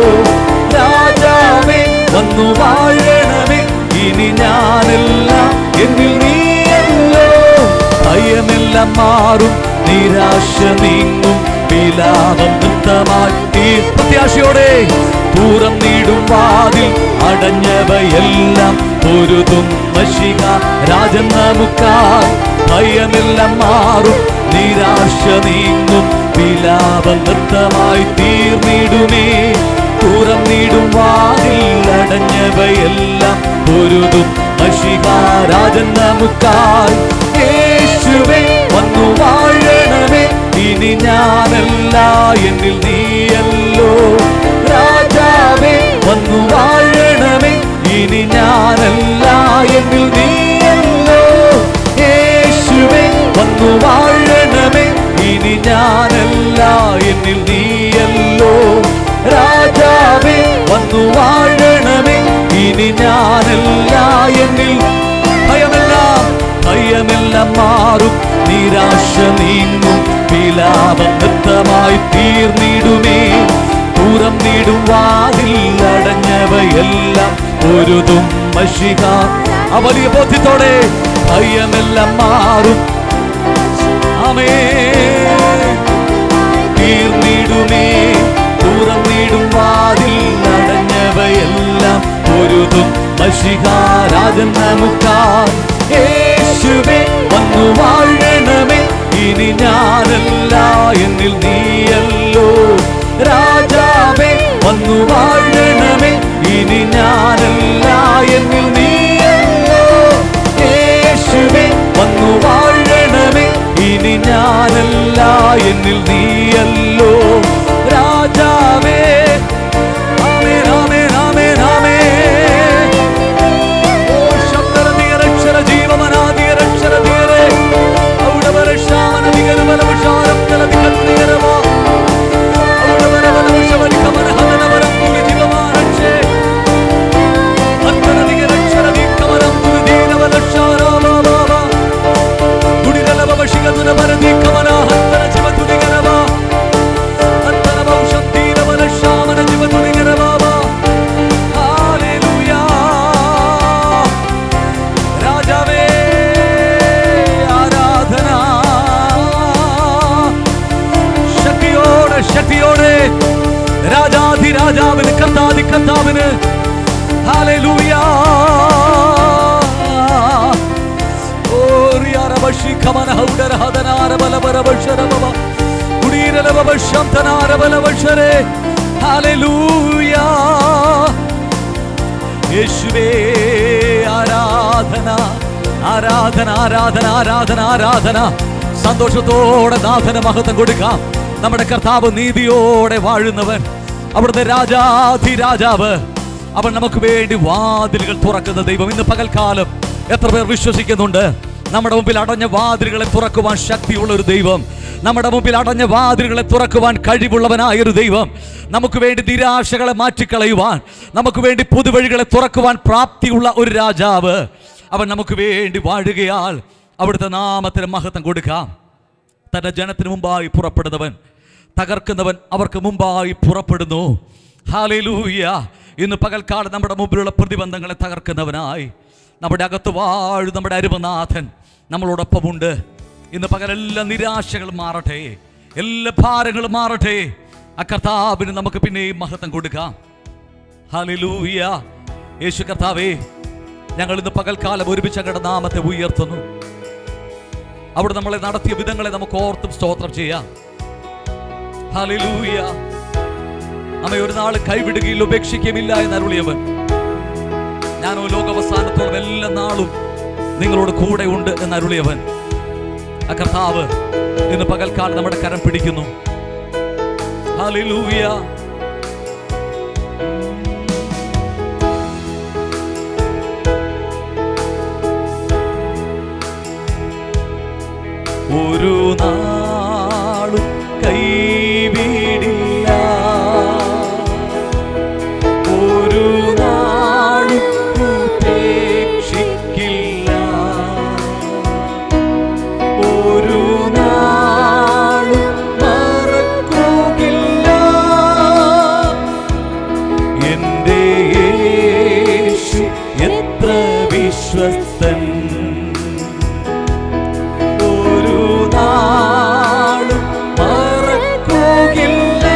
രാജാവേ വന്നു വാഴണമേ ഇനി ഞാനല്ല എന്നിൽ നീയല്ലോ ഭയമെല്ലാം മാറും നിരാശ നീങ്ങും വിലാപം നൃത്തമാക്കി പ്രത്യാശയോടെ പൂരം നീടും വാതിൽ അടഞ്ഞവയെല്ലാം പൊരുതും മഷിക രാജൻ നമുക്കായി ഭയമെല്ലാം മാറും നിരാശ നീങ്ങും വിലാപം നൃത്തമായി തീർന്നിടുമേ പൂരം നീടും വാതിൽ അടഞ്ഞവയെല്ലാം പൊരുതും മഷിക രാജൻ നമുക്കായി യേശുവേ വന്നു വാഴണമേ ഇനി ഞാനല്ല എന്നിൽ നീയല്ലോ രാജാവേ വന്നു വാഴണമേ ഇനി ഞാനല്ല എന്നിൽ നീയല്ലോ യേശുവേ വന്നു വാഴണമേ ഇനി ഞാനല്ല എന്നിൽ നീയല്ലോ രാജാവേ വന്നു വാഴണമേ ഇനി ഞാനല്ല എന്നിൽ ഭയമെല്ലാം ഭയമെല്ലാം മാറും നിരാശ നീങ്ങും വിലാപം നൃത്തമായി തീർന്നിടുമേ പൂരം നീടും വാതിൽ അടഞ്ഞവയെല്ലാം ഒരുതും മഷിക ആ വലിയ ബോധ്യത്തോടെ ഭയമെല്ലാം മാറും ആമേ തീർന്നിടുമേ തുറന്നിടും വാതിൽ അടഞ്ഞവയെല്ലാം പൊരുതും മഷികാരാജൻ നമുക്കാർ യേശുവേ വന്നു വാഴണമേ ഇനി ഞാനല്ല എന്നിൽ നീയല്ലോ രാജാവേ വന്നു വാഴണമേ ഇനി ഞാനല്ല എന്നിൽ നീയല്ലോ യേശുവേ വന്നു വാഴണമേ ഇനി ഞാനല്ല എന്നിൽ നീയല്ലോ രാജാവേ ആമേൻ ആമേൻ ആമേൻ ആമേൻ ഓ ശബ്ദരതിയരക്ഷര ജീവമനാദിയരക്ഷരതിയരെ ഔഡവരക്ഷാമനദിഗരവലവഷാരം കലതികത്തിയരവാ ഔഡവരവലവശവലികമനഹനവരം തുലി ജീവമാരക്ഷേ അത്തരതിയരക്ഷരദിക്കമനം തുലിദീനവലക്ഷാരാവാവാ തുടിരലവവശികതുരവരദിക്കമനാഹത്തര ജീവതുലികരവാ രാജാവിന് കർത്താതി കർത്താവിന് ഹല്ലേലൂയ ഓ റിയാരബഷി കമന ഹൗഡര ഹദനാര ബലബരബഷര ബബ കുടീരല ബബഷം തനാര ബലബഷരേ ഹല്ലേലൂയ യേശുവേ ആരാധന ആരാധന ആരാധന ആരാധന ആരാധന സന്തോഷത്തോടെ നാഥന മഹത്വം കൊടുക്കാം നമ്മുടെ കർത്താവ് നീതിയോടെ വാഴുന്നവൻ അവിടുത്തെ രാജാധിരാജാവ് അവൻ നമുക്ക് വേണ്ടി വാതിലുകൾ തുറക്കുന്ന ദൈവം ഇന്ന് പകൽക്കാലം എത്ര പേർ വിശ്വസിക്കുന്നുണ്ട് നമ്മുടെ മുമ്പിൽ അടഞ്ഞ വാതിലുകളെ തുറക്കുവാൻ ശക്തിയുള്ള ഒരു ദൈവം നമ്മുടെ മുമ്പിൽ അടഞ്ഞ വാതിലുകളെ തുറക്കുവാൻ കഴിവുള്ളവനായ ഒരു ദൈവം നമുക്ക് വേണ്ടി നിരാശകളെ മാറ്റിക്കളയുവാൻ നമുക്ക് വേണ്ടി പുതുവഴികളെ തുറക്കുവാൻ പ്രാപ്തിയുള്ള ഒരു രാജാവ് അവൻ നമുക്ക് വേണ്ടി വാഴുകയാൽ അവിടുത്തെ നാമത്തിന് മഹത്വം കൊടുക്കാം തന്റെ ജനത്തിന് മുമ്പായി പുറപ്പെടുന്നവൻ തകർക്കുന്നവൻ അവർക്ക് മുമ്പായി പുറപ്പെടുന്നു ഹാലേലൂയ ഇന്ന് പകൽക്കാലം നമ്മുടെ മുമ്പിലുള്ള പ്രതിബന്ധങ്ങളെ തകർക്കുന്നവനായി നമ്മുടെ അകത്ത് വാഴു നമ്മുടെ അരുമനാഥൻ നമ്മളോടൊപ്പമുണ്ട് ഇന്ന് പകലെല്ലാം നിരാശകൾ മാറട്ടെ എല്ലാ ഭാരങ്ങളും മാറട്ടെ ആ കർത്താവിന് നമുക്ക് പിന്നെയും മഹത്വം കൊടുക്കാം ഹാലേലൂയ യേശു കർത്താവേ ഞങ്ങൾ ഇന്ന് പകൽക്കാലം ഒരുമിച്ച് അങ്ങയുടെ നാമത്തെ ഉയർത്തുന്നു അവിടെ നമ്മളെ നടത്തിയ വിധങ്ങളെ നമുക്ക് ഓർത്തും സ്തോത്രം ചെയ്യാം ഹല്ലേലൂയ നമ്മെ ഒരു നാൾ കൈവിടുകയില്ല ഉപേക്ഷിക്കുകയില്ല എന്ന് അരുളിയവൻ ഞാനോ ലോകാവസാനത്തോളം എല്ലാ നാളും നിങ്ങളോട് കൂടെ ഉണ്ട് എന്ന് അരുളിയവൻ ആ കർത്താവ് ഇന്ന് പകൽക്കാലം നമ്മുടെ കരം പിടിക്കുന്നു ഹല്ലേലൂയ ഒരു നാളും കൈവിടില്ല ഒരു നാളും ഉപേക്ഷിക്കില്ല ഒരു നാളും മറക്കുകയില്ല എന്റെ യേശു എത്ര വിശ്വസ്തൻ ഒരു നാളും മറക്കുകയില്ല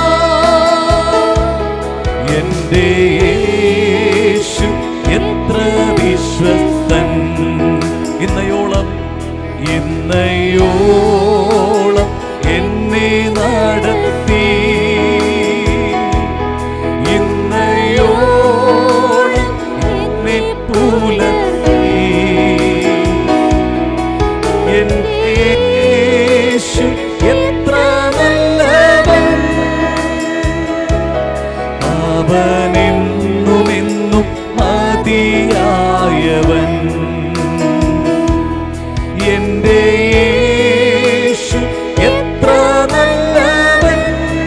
എന്റെ യേശു എത്ര വിശ്വസ്തൻ ഇന്നയോളം ഇന്നയോളം എന്നെ നടത്തി ഇന്നയോളം എന്നെ പുലർത്തി എന്റെ യേശു എത്ര നല്ലവൻ അവനെന്നുമെന്നും മതിയായവൻ എന്റെ യേശു എത്ര നല്ലവൻ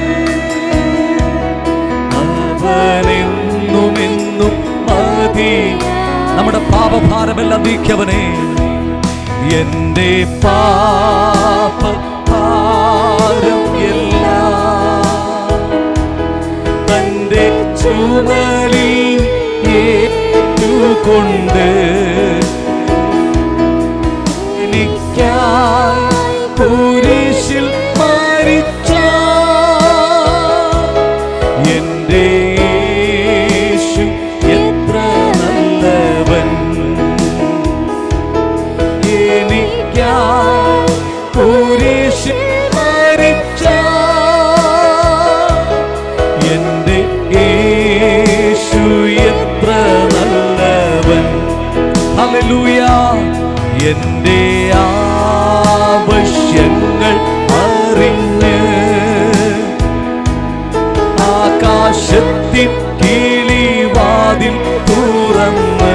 അവനെന്നുമെന്നും മതി നമ്മുടെ പാപഭാരമെല്ലാം നീക്കിയവനെ എന്റെ പാപ ഭാരം എല്ലാം തന്റെ ചുമലിൽ ഏറ്റുകൊണ്ട് എനിക്കായി കുരിശിൽ മരിച്ച എന്റെ യേശു എത്ര നല്ലവൻ എനിക്കായി കുരിശിൽ മരിച്ച എന്റെ യേശു എത്ര നല്ലവൻ ഹല്ലേലൂയ എന്റെ ആവശ്യങ്ങൾ അറിഞ്ഞ് ആകാശത്തിൻ കിളിവാതിൽ തുറന്ന്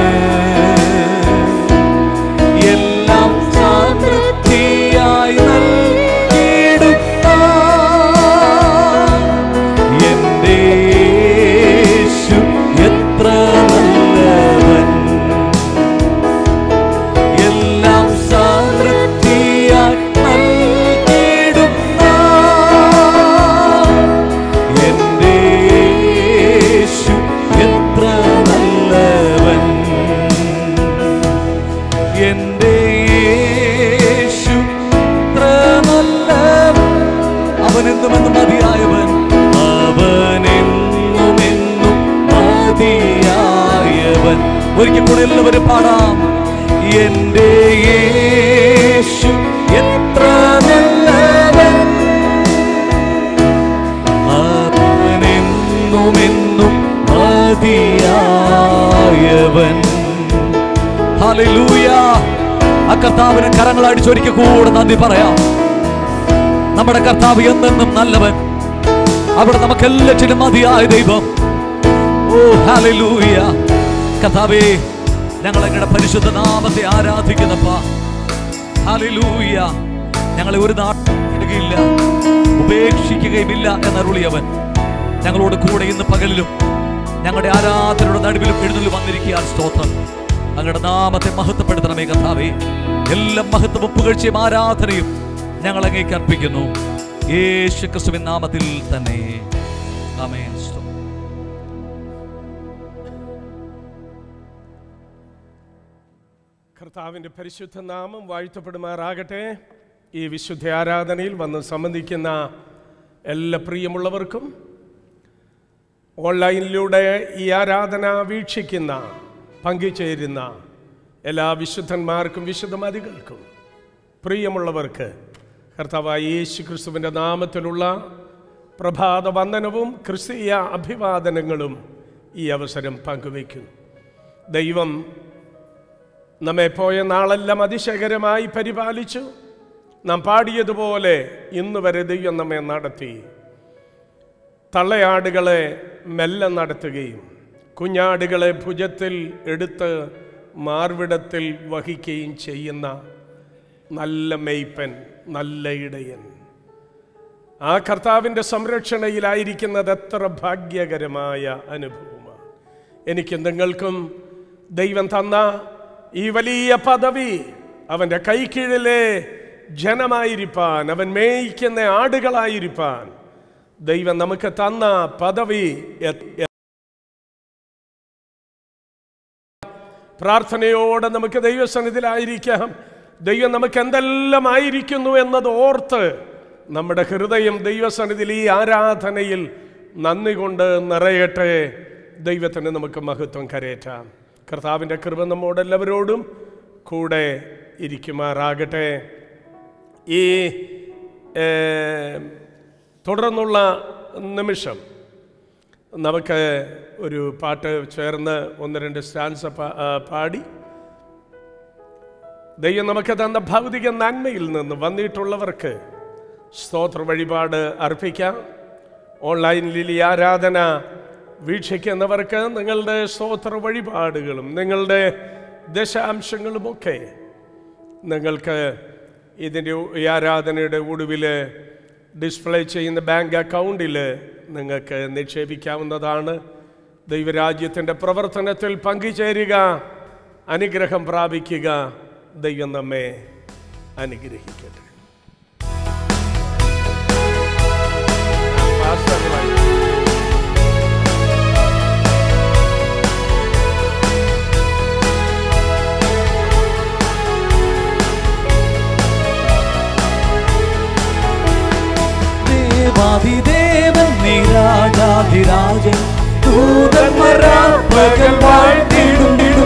എല്ലാം സമൃദ്ധിയായി നൽകിയിടുന്ന എന്റെ യേശു എത്ര നല്ലവൻ എല്ലാം സമൃദ്ധിയായി നൽകിയിടുന്ന എന്റെ യേശു എത്ര നല്ലവൻ ഒരിക്കൽ കൂടെ എല്ലാവരും പാടാം എന്റെ യേശു എത്ര നല്ലവൻ അവനെന്നുമെന്നും മതിയായവൻ ഹല്ലേലൂയ ആ കർത്താവിന് കരങ്ങൾ അടിച്ചൊരിക്കൽ കൂടെ നന്ദി പറയാം നമ്മുടെ കർത്താവ് എന്നെന്നും നല്ലവൻ അവിടെ നമുക്ക് എല്ലാറ്റിനും മതിയായ ദൈവം ഓ ഹല്ലേലൂയ കർത്താവേ ഞങ്ങൾ അങ്ങയുടെ പരിശുദ്ധ നാമത്തെ ആരാധിക്കുന്നപ്പാ ഹല്ലേലൂയ ഞങ്ങളെ ഒരു നാട്ടിടുകയില്ല ഉപേക്ഷിക്കുകയുമില്ല എന്നരുളിയവൻ ഞങ്ങളോട് കൂടെ ഇന്ന് പകലിലും ഞങ്ങളുടെ ആരാധനയുടെ നടുവിലും എഴുന്നള്ളി വന്നിരിക്കുക സ്തോത്രം അങ്ങയുടെ നാമത്തെ മഹത്വപ്പെടുത്തണമേ കഥാവേ എല്ലാ മഹത്വവും പുകഴ്ചയും ആരാധനയും ഞങ്ങൾ അങ്ങേക്ക് അർപ്പിക്കുന്നു യേശു ക്രിസ്തുവിൻ നാമത്തിൽ തന്നെ ആമേൻ സ്തോത്രം കർത്താവിൻ്റെ പരിശുദ്ധ നാമം വാഴ്ത്തപ്പെടുമാറാകട്ടെ ഈ വിശുദ്ധ ആരാധനയിൽ വന്ന് സംബന്ധിക്കുന്ന എല്ലാ പ്രിയമുള്ളവർക്കും ഓൺലൈനിലൂടെ ഈ ആരാധന വീക്ഷിക്കുന്ന പങ്കുചേരുന്ന എല്ലാ വിശുദ്ധന്മാർക്കും വിശുദ്ധമതികൾക്കും പ്രിയമുള്ളവർക്ക് കർത്താവായ യേശു ക്രിസ്തുവിൻ്റെ നാമത്തിലുള്ള പ്രഭാത വന്ദനവും ക്രിസ്തീയ അഭിവാദനങ്ങളും ഈ അവസരം പങ്കുവയ്ക്കുന്നു ദൈവം നമ്മെ പോയ നാളെല്ലാം അതിശയകരമായി പരിപാലിച്ചു നാം പാടിയതുപോലെ ഇന്ന് വരെ ദൈവം നമ്മെ നടത്തി തള്ളയാടുകളെ മെല്ലെ നടത്തുകയും കുഞ്ഞാടുകളെ ഭുജത്തിൽ എടുത്ത് മാർവിടത്തിൽ വഹിക്കുകയും ചെയ്യുന്ന നല്ല മെയ്പ്പൻ നല്ല ഇടയൻ ആ കർത്താവിൻ്റെ സംരക്ഷണയിലായിരിക്കുന്നത് എത്ര ഭാഗ്യകരമായ അനുഭവമാണ് എനിക്ക് നിങ്ങൾക്കും ദൈവം തന്ന ഈ വലിയ പദവി അവൻ്റെ കൈക്കീഴിലെ ജനമായിരിക്കാൻ അവൻ മേയിക്കുന്ന ആടുകളായിരിക്കാൻ ദൈവം നമുക്ക് തന്ന പദവി എ- എ- പ്രാർത്ഥനയോടെ നമുക്ക് ദൈവസന്നിധിയിലായിരിക്കാം ദൈവം നമുക്ക് എന്തെല്ലാം ആയിരിക്കുന്നു എന്നത് ഓർത്ത് നമ്മുടെ ഹൃദയം ദൈവസന്നിധിയിൽ ഈ ആരാധനയിൽ നന്ദി കൊണ്ട് നിറയട്ടെ ദൈവത്തിന് നമുക്ക് മഹത്വം കരയേറ്റാം കർത്താവിൻ്റെ കൃപ നമ്മോടെല്ലാവരോടും കൂടെ ഇരിക്കുമാറാകട്ടെ ഈ ഏർ, തുടർന്നുള്ള നിമിഷം നമുക്ക് ഒരു പാട്ട് ചേർന്ന് ഒന്ന് രണ്ട് സ്റ്റാൻസ് പാടി ദൈവം നമുക്ക് തന്ന ഭൗതിക നന്മയിൽ നിന്ന് വന്നിട്ടുള്ളവർക്ക് സ്തോത്ര വഴിപാട് അർപ്പിക്കാം ഓൺലൈനിൽ ഈ ആരാധന വീക്ഷിക്കുന്നവർക്ക് നിങ്ങളുടെ സ്തോത്ര വഴിപാടുകളും നിങ്ങളുടെ ദശാംശങ്ങളുമൊക്കെ നിങ്ങൾക്ക് ഇതിൻ്റെ ഈ ആരാധനയുടെ ഒടുവിൽ ഡിസ്പ്ലേ ചെയ്യുന്ന ബാങ്ക് അക്കൗണ്ടിൽ നിങ്ങൾക്ക് നിക്ഷേപിക്കാവുന്നതാണ് ദൈവരാജ്യത്തിൻ്റെ പ്രവർത്തനത്തിൽ പങ്കുചേരുക അനുഗ്രഹം പ്രാപിക്കുക ദൈവം നമ്മെ അനുഗ്രഹിക്കട്ടെ പാസ്റ്ററുമായി ദേവാദിദേവൻ നീരാജാധിരാജൻ ദൂതന്മാരാപ്പകൽ വാഴ്ത്തിടുന്നിടും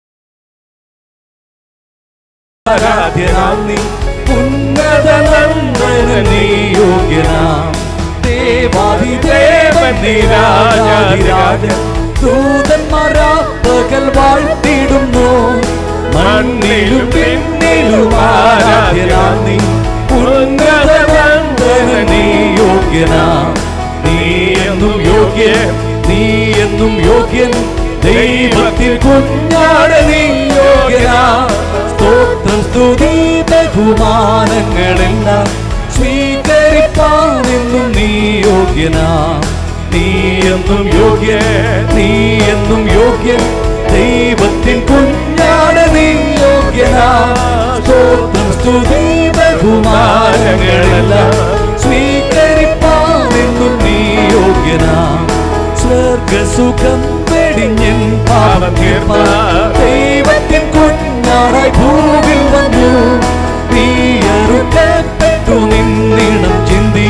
ആരാധ്യനാം നീ ഉന്നത നന്ദന നീ യോഗ്യനാം ദേവാദിദേവൻ നീരാജാധിരാജൻ ദൂതന്മാരാപ്പകൽ വാഴ്ത്തിടുന്നു മണ്ണിലും പിന്നിലും ആരാധ്യനാം നീ ഉന്നത നന്ദന നീ യോഗ്യനാം നീ എന്നും യോഗ്യൻ നീ എന്നും യോഗ്യൻ ദൈവത്തിൽ കുഞ്ഞാട് നീ യോഗ്യനാ സ്തോത്രം സ്തുതി ബഹുമാനങ്ങളെല്ലാം സ്വീകരിപ്പാൻ എന്നും നീ യോഗ്യനാ നീ എന്നും യോഗ്യൻ നീ എന്നും യോഗ്യൻ ദൈവത്തിൻ കുഞ്ഞാട് നീ യോഗ്യനാ സ്തോത്രം സ്തുതി ബഹുമാനങ്ങളെല്ലാം സ്വീകരിപ്പാൻ എന്നും നീ യോഗ്യനാ സ്വർഗസുഖം വെടിഞ്ഞൻ പാപം തീർപ്പാൻ ദൈവത്തിൻ കുഞ്ഞാടായി ഭൂവിൽ വന്നു നീയറുക്കപ്പെട്ടു നിന്നിടം ചിന്തി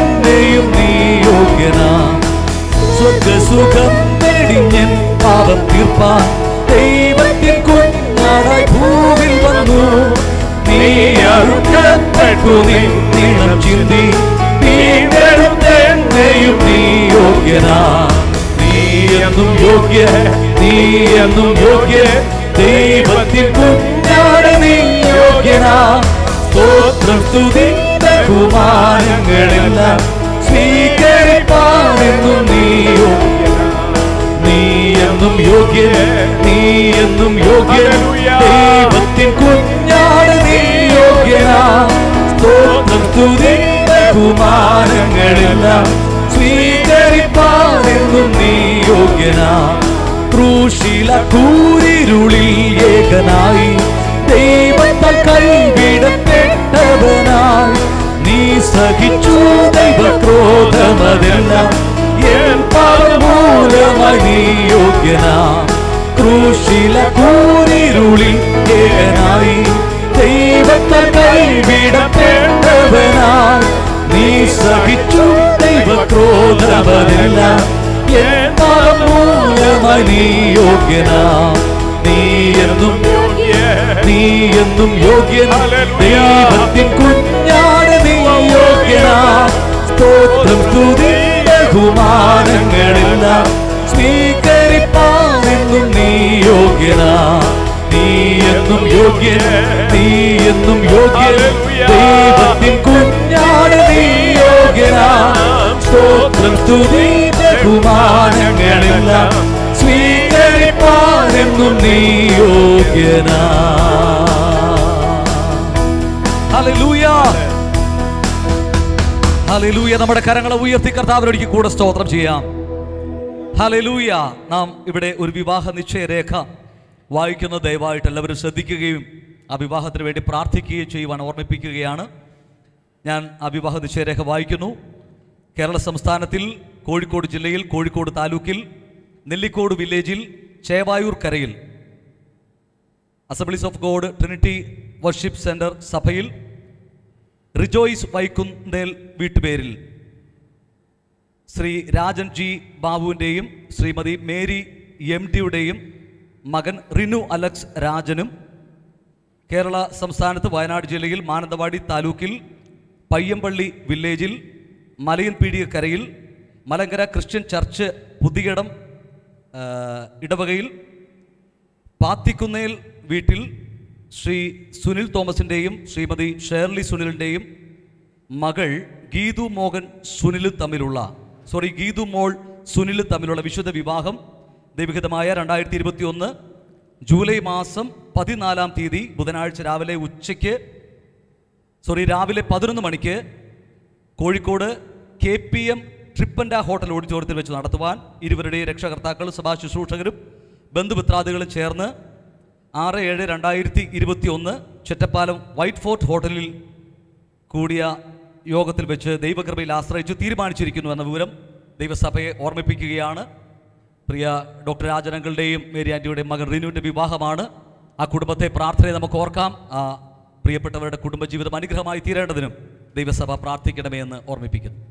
വീണ്ടെടുത്തെന്നെയും നീ യോഗ്യനാ സ്വർഗസുഖം വെടിഞ്ഞൻ പാപം സ്വീകരിപ്പാൻ ദൈവത്തിൻ കുഞ്ഞാടായി ഭൂവിൽ വന്നു നീ അറുക്കപ്പെട്ടു നിന്നിണം ചിന്തി വീണ്ടെടുത്തെന്നെയും നീ യോഗ്യനാ നീ എന്നും യോഗ്യ നീ എന്നും യോഗ്യ ദൈവത്തിൻ കുഞ്ഞാട് നീ യോഗ്യനാ സ്തോത്രം സ്തുതി ബഹുമാനങ്ങളെല്ലാം സ്വീകരിപ്പാനെന്നും നീ യോഗ്യനാ നീ എന്നും യോഗ്യ നീ എന്നും യോഗ്യ ദൈവത്തിൻ കുഞ്ഞാട് നീ യോഗ്യനാ സ്തോത്രം സ്തുതി ബഹുമാനങ്ങളെല്ലാം സ്വീകരിപ്പാനെന്നും നീ യോഗ്യനാ ക്രൂശില കൂരിരുളിൽ ഏകനായി ദൈവത്താൽ കൈവിടപ്പെട്ടവനായി നീ സഹിച്ചു ദൈവക്രോധമതെല്ലാം എൻ പാപമൂലമായി നീ യോഗ്യനാ ക്രൂശില കൂരിരുളിൽ ഏകനായി ദൈവത്താൽ കൈവിടപ്പെട്ടവനായി നീ സഹിച്ചു ദൈവക്രോധമതെല്ലാം എൻ പാപമൂലമായി നീ യോഗ്യനാ നീ എന്നും നീ എന്നും യോഗ്യൻ ദൈവത്തിൻ കുഞ്ഞാട് നീ യോഗ്യനാ സ്തോത്രം സ്തുതി ബഹുമാനങ്ങളെല്ലാം സ്വീകരിപ്പാനെന്നും നീ യോഗ്യനാ നീ എന്നും യോഗ്യൻ നീ എന്നും യോഗ്യൻ ദൈവത്തിൻ കുഞ്ഞാട് നീ യോഗ്യനാ സ്തോത്രം സ്തുതി ബഹുമാനങ്ങളെല്ലാം സ്വീകരിപ്പാനെന്നും നീ യോഗ്യനാ ഹല്ലേലൂയ ഹല്ലേലൂയ നമ്മുടെ കരങ്ങളെ ഉയർത്തി കർത്താവിനൊരുക്കി കൂടെ സ്തോത്രം ചെയ്യാം ഹല്ലേലൂയ നാം ഇവിടെ ഒരു വിവാഹ നിശ്ചയരേഖ വായിക്കുന്ന ദയവായിട്ട് എല്ലാവരും ശ്രദ്ധിക്കുകയും ആ വിവാഹത്തിന് വേണ്ടി പ്രാർത്ഥിക്കുകയും ചെയ്യുവാൻ ഓർമ്മിപ്പിക്കുകയാണ് ഞാൻ ആ വിവാഹ നിശ്ചയരേഖ വായിക്കുന്നു കേരള സംസ്ഥാനത്തിൽ കോഴിക്കോട് ജില്ലയിൽ കോഴിക്കോട് താലൂക്കിൽ നെല്ലിക്കോട് വില്ലേജിൽ ചേവായൂർ കരയിൽ Assemblies of God Trinity Worship Centre സഭയിൽ റിജോയ്സ് വൈക്കുന്നേൽ വീട്ടുപേരിൽ ശ്രീ രാജൻ ജി ബാബുവിൻ്റെയും ശ്രീമതി മേരി എം ഡിയുടെയും മകൻ റിനു അലക്സ് രാജനും കേരള സംസ്ഥാനത്ത് വയനാട് ജില്ലയിൽ മാനന്തവാടി താലൂക്കിൽ പയ്യമ്പള്ളി വില്ലേജിൽ മലയൻപീടികക്കരയിൽ മലങ്കര ക്രിസ്ത്യൻ ചർച്ച് പുതിയടം ആ, ഇടവകയിൽ പാത്തിക്കുന്നേൽ വീട്ടിൽ ശ്രീ സുനിൽ തോമസിൻ്റെയും ശ്രീമതി ഷേർലി സുനിലിൻ്റെയും മകൾ ഗീതു മോഹൻ സുനിലും തമ്മിലുള്ള സോറി ഗീതു മോൾ സുനിലും തമ്മിലുള്ള വിശുദ്ധ വിവാഹം ദൈവികതമായ രണ്ടായിരത്തി ഇരുപത്തി ഒന്ന് ജൂലൈ മാസം പതിനാലാം തീയതി ബുധനാഴ്ച രാവിലെ ഉച്ചയ്ക്ക് സോറി രാവിലെ പതിനൊന്ന് മണിക്ക് Kozhikode K P M Tripenta hotel ഓഡിറ്റോറിയത്തിൽ വെച്ച് നടത്തുവാൻ ഇരുവരുടെയും രക്ഷകർത്താക്കളും സഭാ ശുശ്രൂഷകരും ബന്ധുമിത്രാദികളും ചേർന്ന് ആറ് ഏഴ് രണ്ടായിരത്തി ഇരുപത്തി ഒന്ന് ചെറ്റപ്പാലം വൈറ്റ് ഫോർട്ട് ഹോട്ടലിൽ കൂടിയ യോഗത്തിൽ വെച്ച് ദൈവകൃപയിൽ ആശ്രയിച്ച് തീരുമാനിച്ചിരിക്കുന്നു എന്ന വിവരം ദൈവസഭയെ ഓർമ്മിപ്പിക്കുകയാണ് പ്രിയ ഡോക്ടർ രാജനങ്ങളുടെയും മേരി ആൻറ്റിയുടെയും മകൻ റിനുവിൻ്റെ വിവാഹമാണ് ആ കുടുംബത്തെ പ്രാർത്ഥനയെ നമുക്ക് ഓർക്കാം ആ പ്രിയപ്പെട്ടവരുടെ കുടുംബജീവിതം അനുഗ്രഹമായി തീരേണ്ടതിനും ദൈവസഭ പ്രാർത്ഥിക്കണമേ എന്ന് ഓർമ്മിപ്പിക്കുന്നു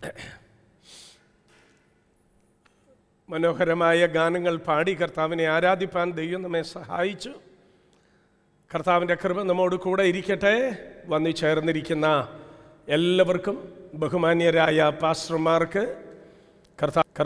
മനോഹരമായ ഗാനങ്ങൾ പാടി കർത്താവിനെ ആരാധിപ്പാൻ ദൈവം നമ്മെ സഹായിച്ചു കർത്താവിൻ്റെ കൃപ നമ്മോട് കൂടെ ഇരിക്കട്ടെ വന്നു ചേർന്നിരിക്കുന്ന എല്ലാവർക്കും ബഹുമാന്യരായ പാസ്റ്റർമാർക്ക് കർത്താ കർത്താ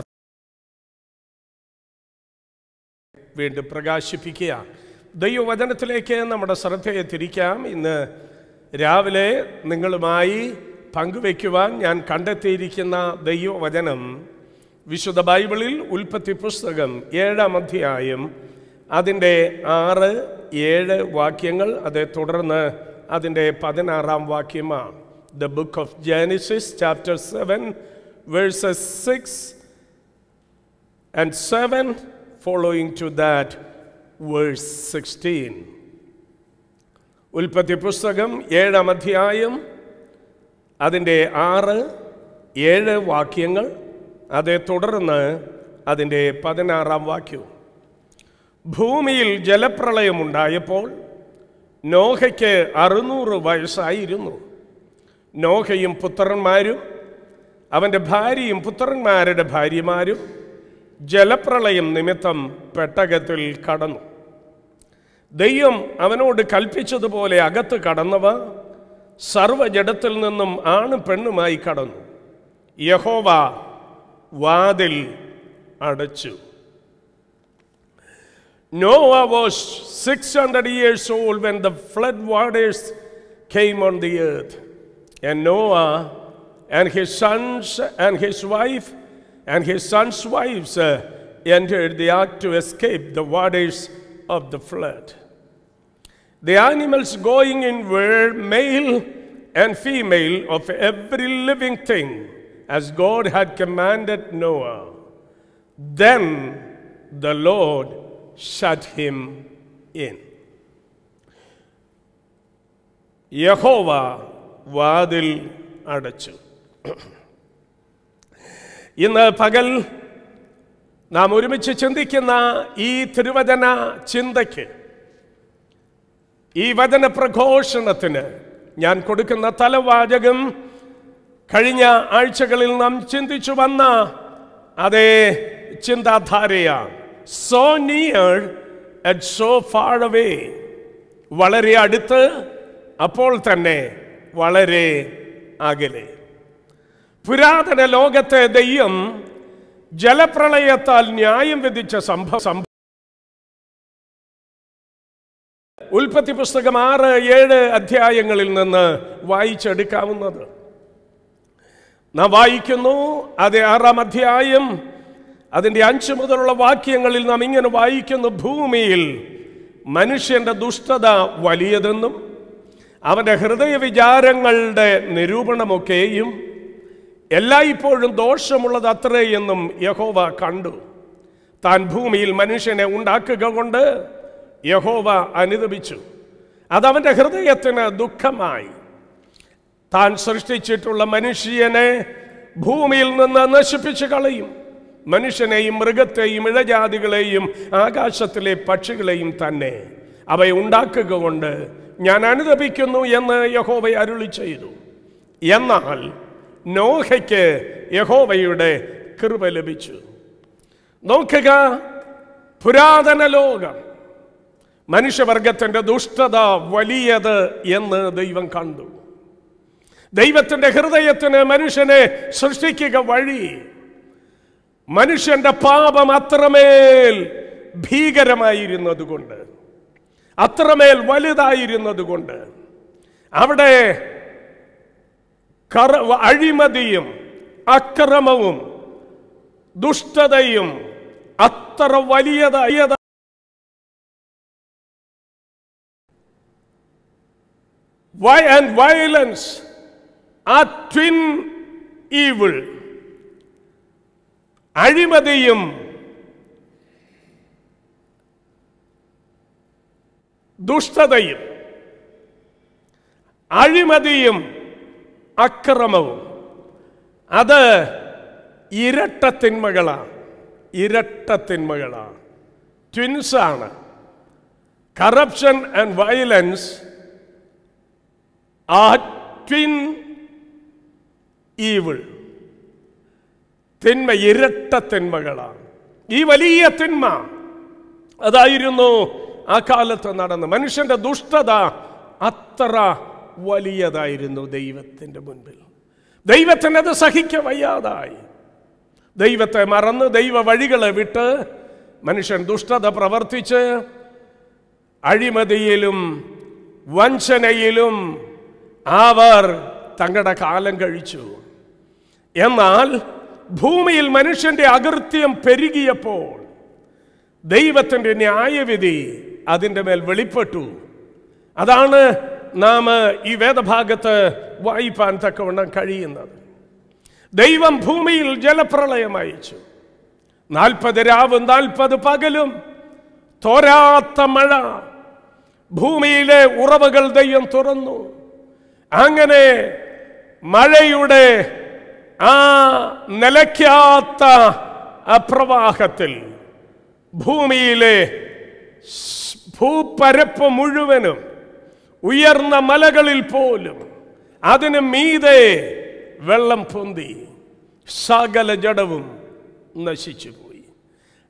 വീണ്ടും പ്രകാശിപ്പിക്കുക ദൈവവചനത്തിലേക്ക് നമ്മുടെ ശ്രദ്ധയെ തിരിക്കാം ഇന്ന് രാവിലെ നിങ്ങളുമായി പങ്കുവയ്ക്കുവാൻ ഞാൻ കണ്ടെത്തിയിരിക്കുന്ന ദൈവവചനം വിശുദ്ധ ബൈബിളിൽ ഉൽപ്പത്തി പുസ്തകം ഏഴാം അധ്യായം അതിൻ്റെ ആറ് ഏഴ് വാക്യങ്ങൾ അതേ തുടർന്ന് അതിൻ്റെ പതിനാറാം വാക്യമാണ് the book of Genesis chapter seven verses six and 7 following to that verse 16 ഉൽപ്പത്തി പുസ്തകം ഏഴാം അധ്യായം അതിൻ്റെ ആറ് ഏഴ് വാക്യങ്ങൾ അതേ തുടർന്ന് അതിൻ്റെ പതിനാറാം വാക്യവും ഭൂമിയിൽ ജലപ്രളയമുണ്ടായപ്പോൾ നോഹയ്ക്ക് അറുന്നൂറ് വയസ്സായിരുന്നു നോഹയും പുത്രന്മാരും അവൻ്റെ ഭാര്യയും പുത്രന്മാരുടെ ഭാര്യമാരും ജലപ്രളയം നിമിത്തം പെട്ടകത്തിൽ കടന്നു ദൈവം അവനോട് കൽപ്പിച്ചതുപോലെ അകത്ത് കടന്നവ സർവജടത്തിൽ നിന്നും ആണ് പെണ്ണുമായി കടന്നു യഹോവ വാതിൽ അടച്ചു Noah was 600 years old when the flood waters came on the earth. And Noah and his sons and his wife and his sons' wives uh, entered the ark to escape the waters of the flood. The animals going in were male and female of every living thing, as God had commanded Noah. Then the Lord shut him in. യഹോവ വാതിൽ അടച്ചു ഇന്ന് പകൽ നാം ഒരുമിച്ച് ചിന്തിക്കുന്ന ഈ തിരുവചന ചിന്തയ്ക്ക് ഈ വചന പ്രഘോഷണത്തിന് ഞാൻ കൊടുക്കുന്ന തലവാചകം കഴിഞ്ഞ ആഴ്ചകളിൽ നാം ചിന്തിച്ചു വന്ന അതേ ചിന്താധാരയാണ് so near at so far away വളരെ അടുത്ത് അപ്പോൾ തന്നെ വളരെ അകലെ പുരാതന ലോകത്തെ ദൈവം ജലപ്രളയത്താൽ ന്യായം വിധിച്ച സംഭവ സംഭവം ഉൽപ്പത്തി പുസ്തകം ആറ് ഏഴ് അധ്യായങ്ങളിൽ നിന്ന് വായിച്ചെടുക്കാവുന്നത് നാം വായിക്കുന്നു അത് ആറാം അധ്യായം അതിൻ്റെ അഞ്ച് മുതലുള്ള വാക്യങ്ങളിൽ നാം ഇങ്ങനെ വായിക്കുന്നു ഭൂമിയിൽ മനുഷ്യന്റെ ദുഷ്ടത വലിയതെന്നും അവൻ്റെ ഹൃദയ വിചാരങ്ങളുടെ നിരൂപണമൊക്കെയും എല്ലായ്പ്പോഴും ദോഷമുള്ളത് അത്രയെന്നും യഹോവ കണ്ടു താൻ ഭൂമിയിൽ മനുഷ്യനെ ഉണ്ടാക്കുക കൊണ്ട് യഹോവ അനുദപിച്ചു അതവൻ്റെ ഹൃദയത്തിന് ദുഃഖമായി താൻ സൃഷ്ടിച്ചിട്ടുള്ള മനുഷ്യനെ ഭൂമിയിൽ നിന്ന് നശിപ്പിച്ചു കളയും മനുഷ്യനെയും മൃഗത്തെയും ഇഴജാതികളെയും ആകാശത്തിലെ പക്ഷികളെയും തന്നെ അവയെ ഉണ്ടാക്കുക കൊണ്ട് ഞാൻ അനുദപിക്കുന്നു എന്ന് യഹോവ അരുളി ചെയ്തു എന്നാൽ നോഹയ്ക്ക് യഹോവയുടെ കൃപ ലഭിച്ചു നോക്കുക പുരാതന ലോകം മനുഷ്യവർഗത്തിന്റെ ദുഷ്ടത വലിയത് എന്ന് ദൈവം കണ്ടു ദൈവത്തിന്റെ ഹൃദയത്തിന് മനുഷ്യനെ സൃഷ്ടിക്കുക വഴി മനുഷ്യന്റെ പാപം അത്രമേൽ ഭീകരമായിരുന്നതുകൊണ്ട് അത്രമേൽ വലുതായിരുന്നതുകൊണ്ട് അവിടെ കറ അഴിമതിയും അക്രമവും ദുഷ്ടതയും അത്ര വലിയതായ and violence are twin evil അഴിമതിയും ദുഷ്ടതയും അഴിമതിയും അക്രമവും അത് ഇരട്ട തിന്മകളാണ് ഇരട്ട തിന്മകളാണ് ട്വിൻസാണ് കറപ്ഷൻ ആൻഡ് വയലൻസ് ആ ട്വിൻ ഈവിൾ തിന്മ ഇരട്ട തിന്മകളാണ് ഈ വലിയ തിന്മ അതായിരുന്നു ആ കാലത്ത് നടന്ന് മനുഷ്യന്റെ ദുഷ്ടത അത്ര വലിയതായിരുന്നു ദൈവത്തിൻ്റെ മുൻപിൽ ദൈവത്തിന് അത് സഹിക്ക വയ്യാതായി ദൈവത്തെ മറന്ന് ദൈവ വഴികളെ വിട്ട് മനുഷ്യൻ ദുഷ്ടത പ്രവർത്തിച്ച് അഴിമതിയിലും വഞ്ചനയിലും അവർ തങ്ങളുടെ കാലം കഴിച്ചു എന്നാൽ ഭൂമിയിൽ മനുഷ്യന്റെ അകൃത്യം പെരുകിയപ്പോൾ ദൈവത്തിൻ്റെ ന്യായവിധി അതിൻ്റെ മേൽ വെളിപ്പെട്ടു അതാണ് നാം ഈ വേദഭാഗത്ത് വായിപ്പാൻ തക്കവണ്ണം കഴിയുന്നത് ദൈവം ഭൂമിയിൽ ജലപ്രളയം അയച്ചു നാൽപ്പത് രാവും നാൽപ്പത് പകലും തോരാത്ത മഴ ഭൂമിയിലെ ഉറവകൾ ദൈവം തുറന്നു അങ്ങനെ മഴയുടെ ആ നിലയ്ക്കാത്ത ആ പ്രവാഹത്തിൽ ഭൂമിയിലെ സ് ഭൂപരപ്പ് മുഴുവനും ഉയർന്ന മലകളിൽ പോലും അതിന് മീതെ വെള്ളം പൊന്തി സകല ജഡവും നശിച്ചുപോയി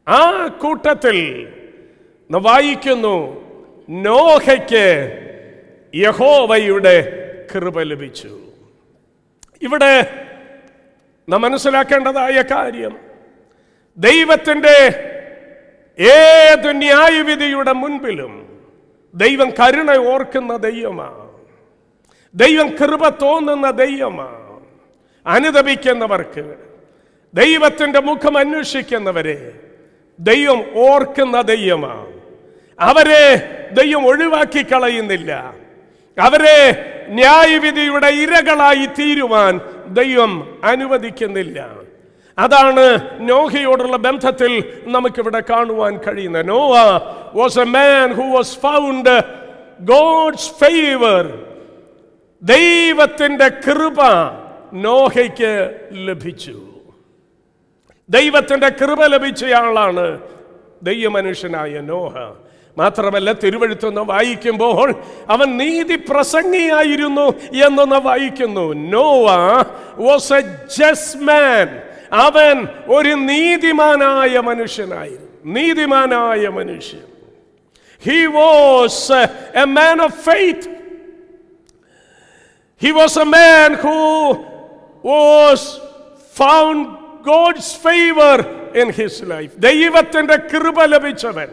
ആ കൂട്ടത്തിൽ നാം വായിക്കുന്നു നോഹയ്ക്ക് യഹോവയുടെ കൃപ ലഭിച്ചു ഇവിടെ നാം മനസ്സിലാക്കേണ്ടതായ കാര്യം ദൈവത്തിൻ്റെ ഏത് ന്യായവിധിയുടെ മുൻപിലും ദൈവം കരുണ ഓർക്കുന്ന ദൈവമാണ് ദൈവം കൃപ തോന്നുന്ന ദൈവമാണ് അനുദപിക്കുന്നവർക്ക് ദൈവത്തിൻ്റെ മുഖം അന്വേഷിക്കുന്നവരെ ദൈവം ഓർക്കുന്ന ദൈവമാണ് അവരെ ദൈവം ഒഴിവാക്കി കളയുന്നില്ല അവരെ ന്യായവിധിയുടെ ഇരകളായി തീരുവാൻ ദൈവം അനുവദിക്കുന്നില്ല അതാണ് നോഹയോടുള്ള ബന്ധത്തിൽ നമുക്കിവിടെ കാണുവാൻ കഴിയുന്നത് Noah was a man who was found God's favour ദൈവത്തിന്റെ കൃപ നോഹയ്ക്ക് ലഭിച്ചു ദൈവത്തിന്റെ കൃപ ലഭിച്ചയാളാണ് ദൈവമനുഷ്യനായ നോഹ മാത്രമല്ല തിരുവഴുത്തുന്ന വായിക്കുമ്പോൾ അവൻ നീതി പ്രസംഗിയായിരുന്നു എന്നൊന്ന് വായിക്കുന്നു നോവ വാസ് എ ജസ് മാൻ അവൻ ഒരു നീതിമാനായ മനുഷ്യനായിരുന്നു നീതിമാനായ മനുഷ്യൻ he was a man of faith He was a man who was found God's favor in his life. ദൈവത്തിന്റെ കൃപ ലഭിച്ചവൻ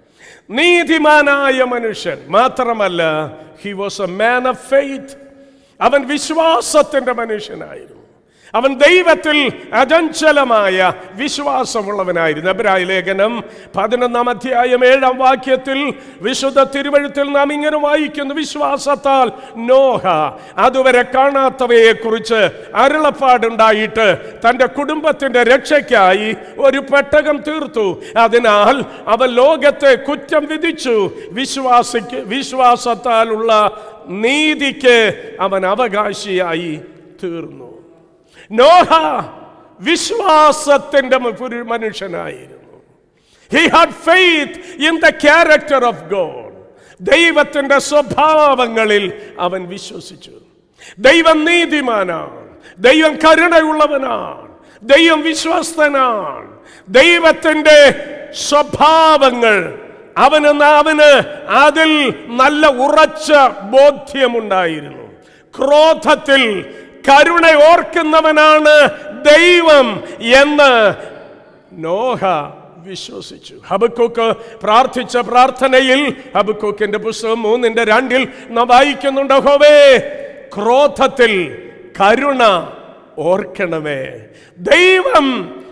നീതിമാനായ മനുഷ്യൻ മാത്രമല്ല he was a man of faith അവൻ വിശ്വാസത്തിന്റെ മനുഷ്യനായിരുന്നു അവൻ ദൈവത്തിൽ അചഞ്ചലമായ വിശ്വാസമുള്ളവനായിരുന്നു എബ്രായ ലേഖനം പതിനൊന്നാം അധ്യായം ഏഴാം വാക്യത്തിൽ വിശുദ്ധ തിരുവഴുത്തിൽ നാം ഇങ്ങനെ വായിക്കുന്നു വിശ്വാസത്താൽ നോഹ അതുവരെ കാണാത്തവയെ കുറിച്ച് അരുളപ്പാടുണ്ടായിട്ട് തൻ്റെ കുടുംബത്തിന്റെ രക്ഷയ്ക്കായി ഒരു പെട്ടകം തീർത്തു അതിനാൽ അവൻ ലോകത്തെ കുറ്റം വിധിച്ചു വിശ്വാസിക്ക് വിശ്വാസത്താലുള്ള നീതിക്ക് അവൻ അവകാശിയായി തീർന്നു നോഹ വിശ്വാസത്തിന്റെ ഒരു മനുഷ്യനായിരുന്നു he had faith in the character of God ദൈവത്തിന്റെ സ്വഭാവങ്ങളിൽ അവൻ വിശ്വസിച്ചു ദൈവം നീതിമാനാണ് ദൈവം കരുണയുള്ളവനാണ് ദൈവം വിശ്വസ്തനാണ് ദൈവത്തിന്റെ സ്വഭാവങ്ങൾ അവന് അവന് അതിൽ നല്ല ഉറച്ച ബോധ്യമുണ്ടായിരുന്നു ക്രോധത്തിൽ കരുണ ഓർക്കുന്നവനാണ് ദൈവം എന്ന് നോഹ വിശ്വസിച്ചു ഹബക്കോക്ക് പ്രാർത്ഥിച്ച പ്രാർത്ഥനയിൽ ഹബക്കോക്കിന്റെ പുസ്തകം മൂന്നിന്റെ രണ്ടിൽ നാം വായിക്കുന്നുണ്ട് ഹോവേ ക്രോധത്തിൽ കരുണ ഓർക്കണമേ ദൈവം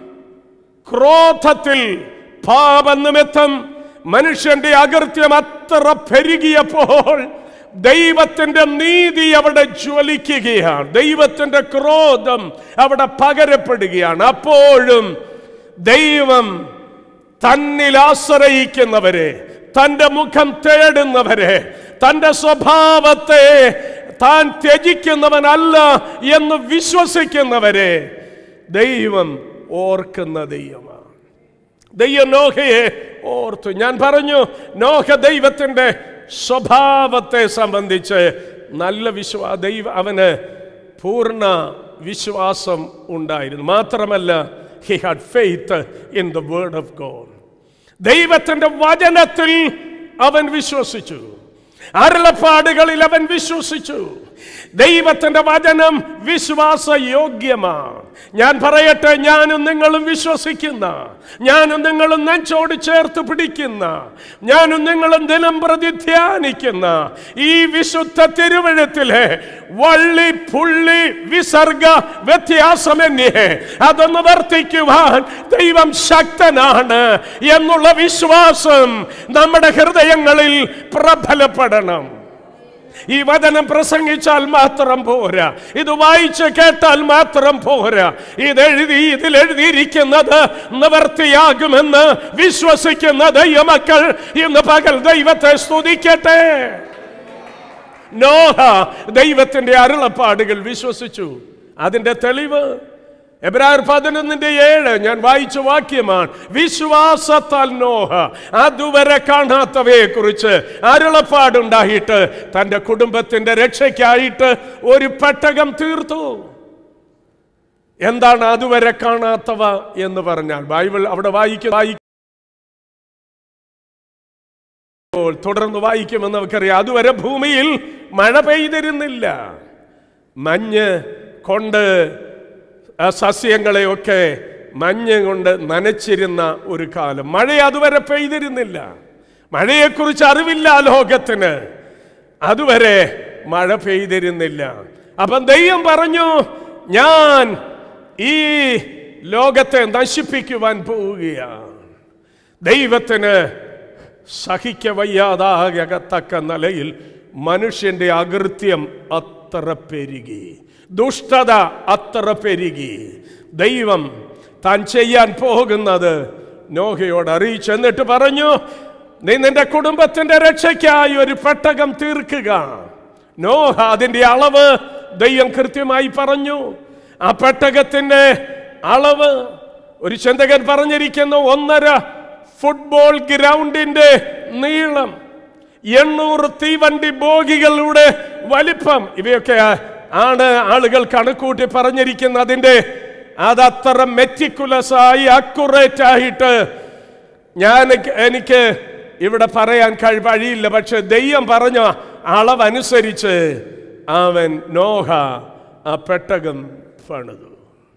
ക്രോധത്തിൽ പാപനിമിത്തം മനുഷ്യന്റെ അകൃത്യം അത്ര പെരുകിയപ്പോൾ ദൈവത്തിന്റെ നീതി അവിടെ ജ്വലിക്കുകയാണ് ദൈവത്തിന്റെ ക്രോധം അവിടെ പകരപ്പെടുകയാണ് അപ്പോഴും ദൈവം തന്നിൽ ആശ്രയിക്കുന്നവരെ തന്റെ മുഖം തേടുന്നവരെ തന്റെ സ്വഭാവത്തെ താൻ ത്യജിക്കുന്നവനല്ല എന്ന് വിശ്വസിക്കുന്നവരെ ദൈവം ഓർക്കുന്ന ദൈവമാണ് ദൈവം നോഹയെ ഓർത്തു ഞാൻ പറഞ്ഞു നോഹ ദൈവത്തിന്റെ സ്വഭാവത്തെ സംബന്ധിച്ച് നല്ല വിശ്വാ ദൈവ അവന് പൂർണ്ണ വിശ്വാസം ഉണ്ടായിരുന്നു മാത്രമല്ല he had faith in the word of God ദൈവത്തിന്റെ വചനത്തിൽ അവൻ വിശ്വസിച്ചു അരുളപ്പാടുകളിൽ അവൻ വിശ്വസിച്ചു ദൈവത്തിന്റെ വചനം വിശ്വാസയോഗ്യമാണ് ഞാൻ പറയട്ടെ ഞാനും നിങ്ങളും വിശ്വസിക്കുന്ന ഞാനും നിങ്ങളും നെഞ്ചോട് ചേർത്ത് പിടിക്കുന്ന ഞാനും നിങ്ങളും ദിനം പ്രതി ധ്യാനിക്കുന്ന ഈ വിശുദ്ധ തിരുവഴുത്തിലെ വള്ളി പുള്ളി വിസർഗ വ്യത്യാസമന്യേ അതൊന്ന് വർത്തിക്കുവാൻ ദൈവം ശക്തനാണ് എന്നുള്ള വിശ്വാസം നമ്മുടെ ഹൃദയങ്ങളിൽ പ്രബലപ്പെടണം ഈ വചനം പ്രസംഗിച്ചാൽ മാത്രം പോരാ ഇത് വായിച്ച് കേട്ടാൽ മാത്രം പോരാ ഇത് എഴുതി ഇതിൽ എഴുതിയിരിക്കുന്നത് നിവർത്തിയാകുമെന്ന് വിശ്വസിക്കുന്ന ദൈവമക്കൾ ഇന്ന് പകൽ ദൈവത്തെ സ്തുതിക്കട്ടെ നോഹ ദൈവത്തിന്റെ അരുളപ്പാടുകൾ വിശ്വസിച്ചു അതിന്റെ തെളിവ് എബ്രായർ പതിനൊന്നിന്റെ ഏഴ് ഞാൻ വായിച്ച വാക്യമാണ് വിശ്വാസത്താൽ നോഹ അതുവരെ കാണാത്തവയെ കുറിച്ച് അരുളപ്പാടുണ്ടായിട്ട് തന്റെ കുടുംബത്തിന്റെ രക്ഷയ്ക്കായിട്ട് ഒരു പെട്ടകം തീർത്തു എന്താണ് അതുവരെ കാണാത്തവ എന്ന് പറഞ്ഞാൽ ബൈബിൾ അവിടെ വായിക്ക വായി ഇപ്പോൾ തുടർന്ന് വായിക്കുമെന്ന് നമുക്കറിയാം അതുവരെ ഭൂമിയിൽ മഴ പെയ്തിരുന്നില്ല മഞ്ഞ് കൊണ്ട് ആ സസ്യങ്ങളെയൊക്കെ മഞ്ഞ് കൊണ്ട് നനച്ചിരുന്ന ഒരു കാലം മഴ അതുവരെ പെയ്തിരുന്നില്ല മഴയെക്കുറിച്ച് അറിവില്ല ലോകത്തിന് അതുവരെ മഴ പെയ്തിരുന്നില്ല അപ്പം ദൈവം പറഞ്ഞു ഞാൻ ഈ ലോകത്തെ നശിപ്പിക്കുവാൻ പോവുകയാണ് ദൈവത്തിന് സഹിക്ക വയ്യാതാകത്തക്ക നിലയിൽ മനുഷ്യന്റെ അകൃത്യം അത്ര പെരുകി ദുഷ്ടത അത്ര പെരുകി ദൈവം താൻ ചെയ്യാൻ പോകുന്നത് നോഹയോട് അറിയിച്ചു എന്നിട്ട് പറഞ്ഞു നീ നിന്റെ കുടുംബത്തിന്റെ രക്ഷയ്ക്കായി ഒരു പെട്ടകം തീർക്കുക നോഹ അതിന്റെ അളവ് ദൈവം കൃത്യമായി പറഞ്ഞു ആ പെട്ടകത്തിന്റെ അളവ് ഒരു ചിന്തകൻ പറഞ്ഞിരിക്കുന്നു ഒന്നര ഫുട്ബോൾ ഗ്രൗണ്ടിന്റെ നീളം എണ്ണൂറ് തീവണ്ടി ബോഗികളുടെ വലിപ്പം ഇവയൊക്കെ ആണ് ആളുകൾ കണക്കൂട്ടി പറഞ്ഞിരിക്കുന്നത് അതിന്റെ അതത്ര മെറ്റിക്കുലസ് ആയി അക്യുറേറ്റ് ആയിട്ട് ഞാൻ എനിക്ക് ഇവിടെ പറയാൻ കഴിവഴിയില്ല പക്ഷെ ദൈവം പറഞ്ഞ അളവനുസരിച്ച് അവൻ നോഹ ആ പെട്ടകം പണിതു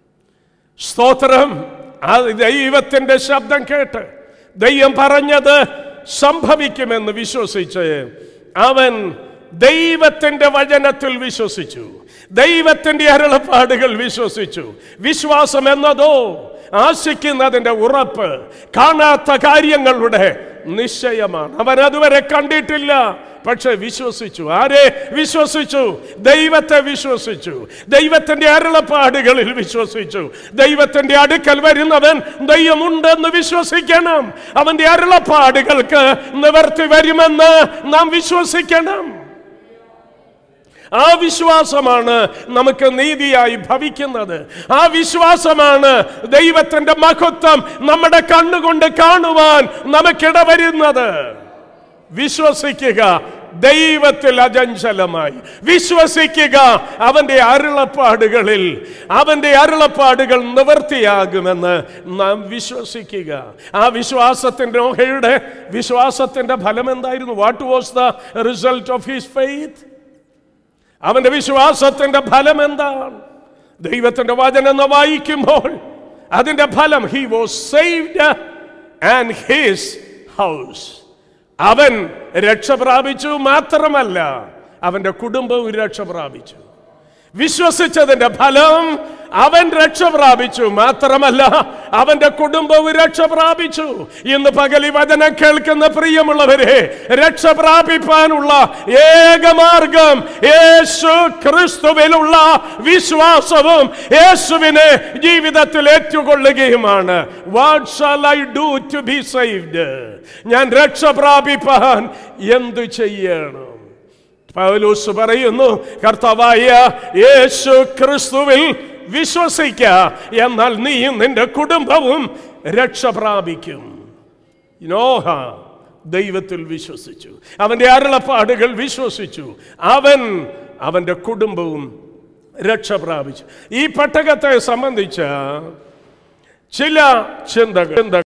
സ്തോത്രം ആ ദൈവത്തിന്റെ ശബ്ദം കേട്ട് ദൈവം പറഞ്ഞത് സംഭവിക്കുമെന്ന് വിശ്വസിച്ച് അവൻ ദൈവത്തിന്റെ വചനത്തിൽ വിശ്വസിച്ചു ദൈവത്തിന്റെ അരുളപ്പാടുകൾ വിശ്വസിച്ചു വിശ്വാസം എന്നതോ ആശിക്കുന്നതിന്റെ ഉറപ്പ് കാണാത്ത കാര്യങ്ങളുടെ നിശ്ചയമാണ് അവൻ അതുവരെ കണ്ടിട്ടില്ല പക്ഷെ വിശ്വസിച്ചു ആരെ വിശ്വസിച്ചു ദൈവത്തെ വിശ്വസിച്ചു ദൈവത്തിന്റെ അരുളപ്പാടുകളിൽ വിശ്വസിച്ചു ദൈവത്തിന്റെ അടുക്കൽ വരുന്നവൻ ദൈവമുണ്ടെന്ന് വിശ്വസിക്കണം അവന്റെ അരുളപ്പാടുകൾക്ക് നിവർത്തി വരുമെന്ന് നാം വിശ്വസിക്കണം ആ വിശ്വാസമാണ് നമുക്ക് നീതിയായി ഭവിക്കുന്നത് ആ വിശ്വാസമാണ് ദൈവത്തിന്റെ മഹത്വം നമ്മുടെ കണ്ണുകൊണ്ട് കാണുവാൻ നമുക്കിട വരുന്നത് വിശ്വസിക്കുക ദൈവത്തിൽ അജഞ്ചലമായി വിശ്വസിക്കുക അവന്റെ അരുളപ്പാടുകളിൽ അവന്റെ അരുളപ്പാടുകൾ നിവൃത്തിയാകുമെന്ന് നാം വിശ്വസിക്കുക ആ വിശ്വാസത്തിന്റെ നോഹയുടെ വിശ്വാസത്തിന്റെ ഫലം എന്തായിരുന്നു what was the result of his faith അവന്റെ വിശ്വാസത്തിന്റെ ഫലം എന്താണ് ദൈവത്തിന്റെ വചനം എന്ന് വായിക്കുമ്പോൾ അതിന്റെ ഫലം he was saved and his house അവൻ രക്ഷ പ്രാപിച്ചു മാത്രമല്ല അവന്റെ കുടുംബവും രക്ഷ പ്രാപിച്ചു വിശ്വസിച്ചതിന്റെ ഫലം അവൻ രക്ഷ പ്രാപിച്ചു മാത്രമല്ല അവന്റെ കുടുംബവും രക്ഷ പ്രാപിച്ചു ഇന്ന് പകലി വചനം കേൾക്കുന്ന പ്രിയമുള്ളവരെ രക്ഷ പ്രാപിപ്പാനുള്ള ഏകമാർഗം യേശു ക്രിസ്തുവിലുള്ള വിശ്വാസവും യേശുവിനെ ജീവിതത്തിൽ ഏറ്റുകൊള്ളുകയുമാണ് what shall I do to be saved ഞാൻ രക്ഷ പ്രാപിപ്പാൻ എന്തു ചെയ്യണം പൗലൂസ് പറയുന്നു കർത്താവായ യേശു ക്രിസ്തുവിൽ വിശ്വസിക്ക എന്നാൽ നീയും നിന്റെ കുടുംബവും രക്ഷ പ്രാപിക്കും നോഹ ദൈവത്തിൽ വിശ്വസിച്ചു അവന്റെ അരുളപ്പാടുകൾ വിശ്വസിച്ചു അവൻ അവന്റെ കുടുംബവും രക്ഷ പ്രാപിച്ചു ഈ പെട്ടകത്തെ സംബന്ധിച്ച ചില ചിന്തകൾ ചിന്തകൾ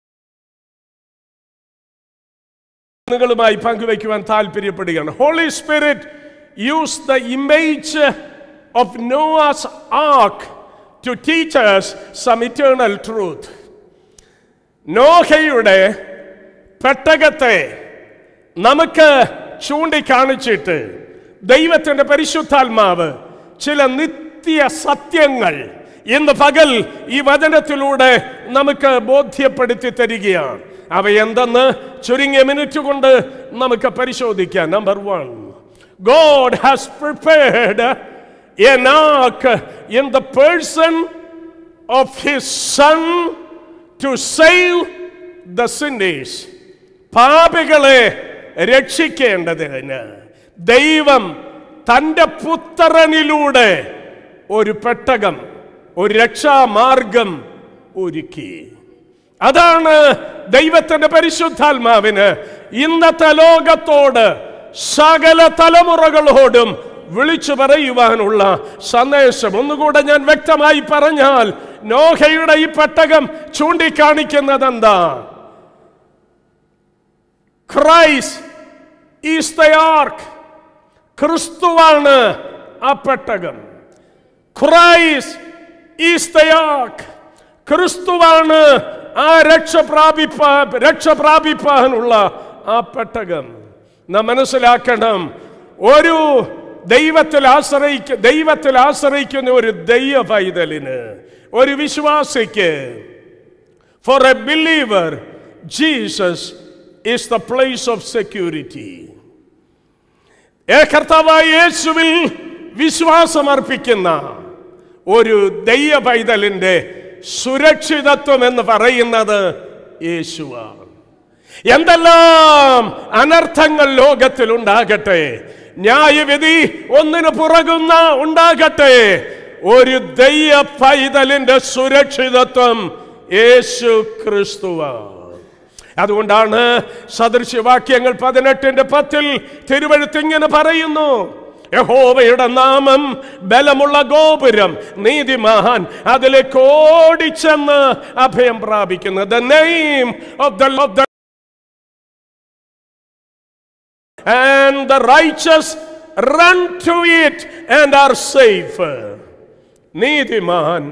നിങ്ങളുമായി പങ്കുവയ്ക്കുവാൻ താല്പര്യപ്പെടുകയാണ് Holy Spirit use the image of Noah's ark to teachers some eternal truth നോഹയുടെ പെട്ടകത്തെ നമുക്ക് ചൂണ്ടിക്കാണിച്ചിട്ട് ദൈവത്തിന്റെ പരിശുദ്ധാത്മാവ് ചില നിത്യ സത്യങ്ങൾ ഇന്ന് പകൽ ഈ വചനത്തിലൂടെ നമുക്ക് ബോധ്യപ്പെടുത്തി തരികയാണ് അവ എന്തെന്ന് ചുരുങ്ങിയ മിനിറ്റ് കൊണ്ട് നമുക്ക് പരിശോധിക്കാം number one God has prepared an ark in the person of his son to save the sinners പാപികളെ രക്ഷിക്കേണ്ടതിന് ദൈവം തൻ്റെ പുത്രനിലൂടെ ഒരു പെട്ടകം ഒരു രക്ഷാമാർഗം ഒരുക്കി അതാണ് ദൈവത്തിന്റെ പരിശുദ്ധാത്മാവിന് ഇന്നത്തെ ലോകത്തോട് സകല തലമുറകളോടും വിളിച്ചു പറയുവാനുള്ള സന്ദേശം ഒന്നുകൂടെ ഞാൻ വ്യക്തമായി പറഞ്ഞാൽ നോഹയുടെ ഈ പെട്ടകം ചൂണ്ടിക്കാണിക്കുന്നത് എന്താ ക്രൈസ്റ്റ് ഈസ് ദ ആർക്ക് ക്രിസ്തുവാണ് ആ പെട്ടകം ക്രൈസ് ഈസ് ദ ആർക്ക് ക്രിസ്തുവാണ് ആ രക്ഷ പ്രാപിപ്പാ രക്ഷ പ്രാപിപ്പാനുള്ള ആ പെട്ടകം നാം മനസ്സിലാക്കണം ഒരു ദൈവത്തിൽ ആശ്രയിക്ക ദൈവത്തിൽ ആശ്രയിക്കുന്ന ഒരു ദൈവ പൈതലിന് ഒരു വിശ്വാസിക്ക് for a believer Jesus is the place of security കർത്താവായ യേശുവിൽ വിശ്വാസമർപ്പിക്കുന്ന ഒരു ദൈവ പൈതലിന്റെ സുരക്ഷിതത്വം എന്ന് പറയുന്നത് യേശുവാണ് എന്തെല്ലാം അനർത്ഥങ്ങൾ ലോകത്തിൽ ഉണ്ടാകട്ടെ ന്യായവിധി ഒന്നിനു പുറകുന്ന ഉണ്ടാകട്ടെ ഒരു ദൈവ പൈതലിന്റെ സുരക്ഷിതത്വം യേശു ക്രിസ്തുവാണ് അതുകൊണ്ടാണ് സദൃശ്യവാക്യങ്ങൾ പതിനെട്ടിന്റെ പത്തിൽ തിരുവഴുത്ത് ഇങ്ങനെ പറയുന്നു യഹോവയുടെ നാമം ബലമുള്ള ഗോപുരം നീതിമാൻ അതിലേക്ക് ഓടിച്ചെന്ന് അഭയം പ്രാപിക്കുന്നു the name of the of the and the righteous run to it and are safe. നീതിമാൻ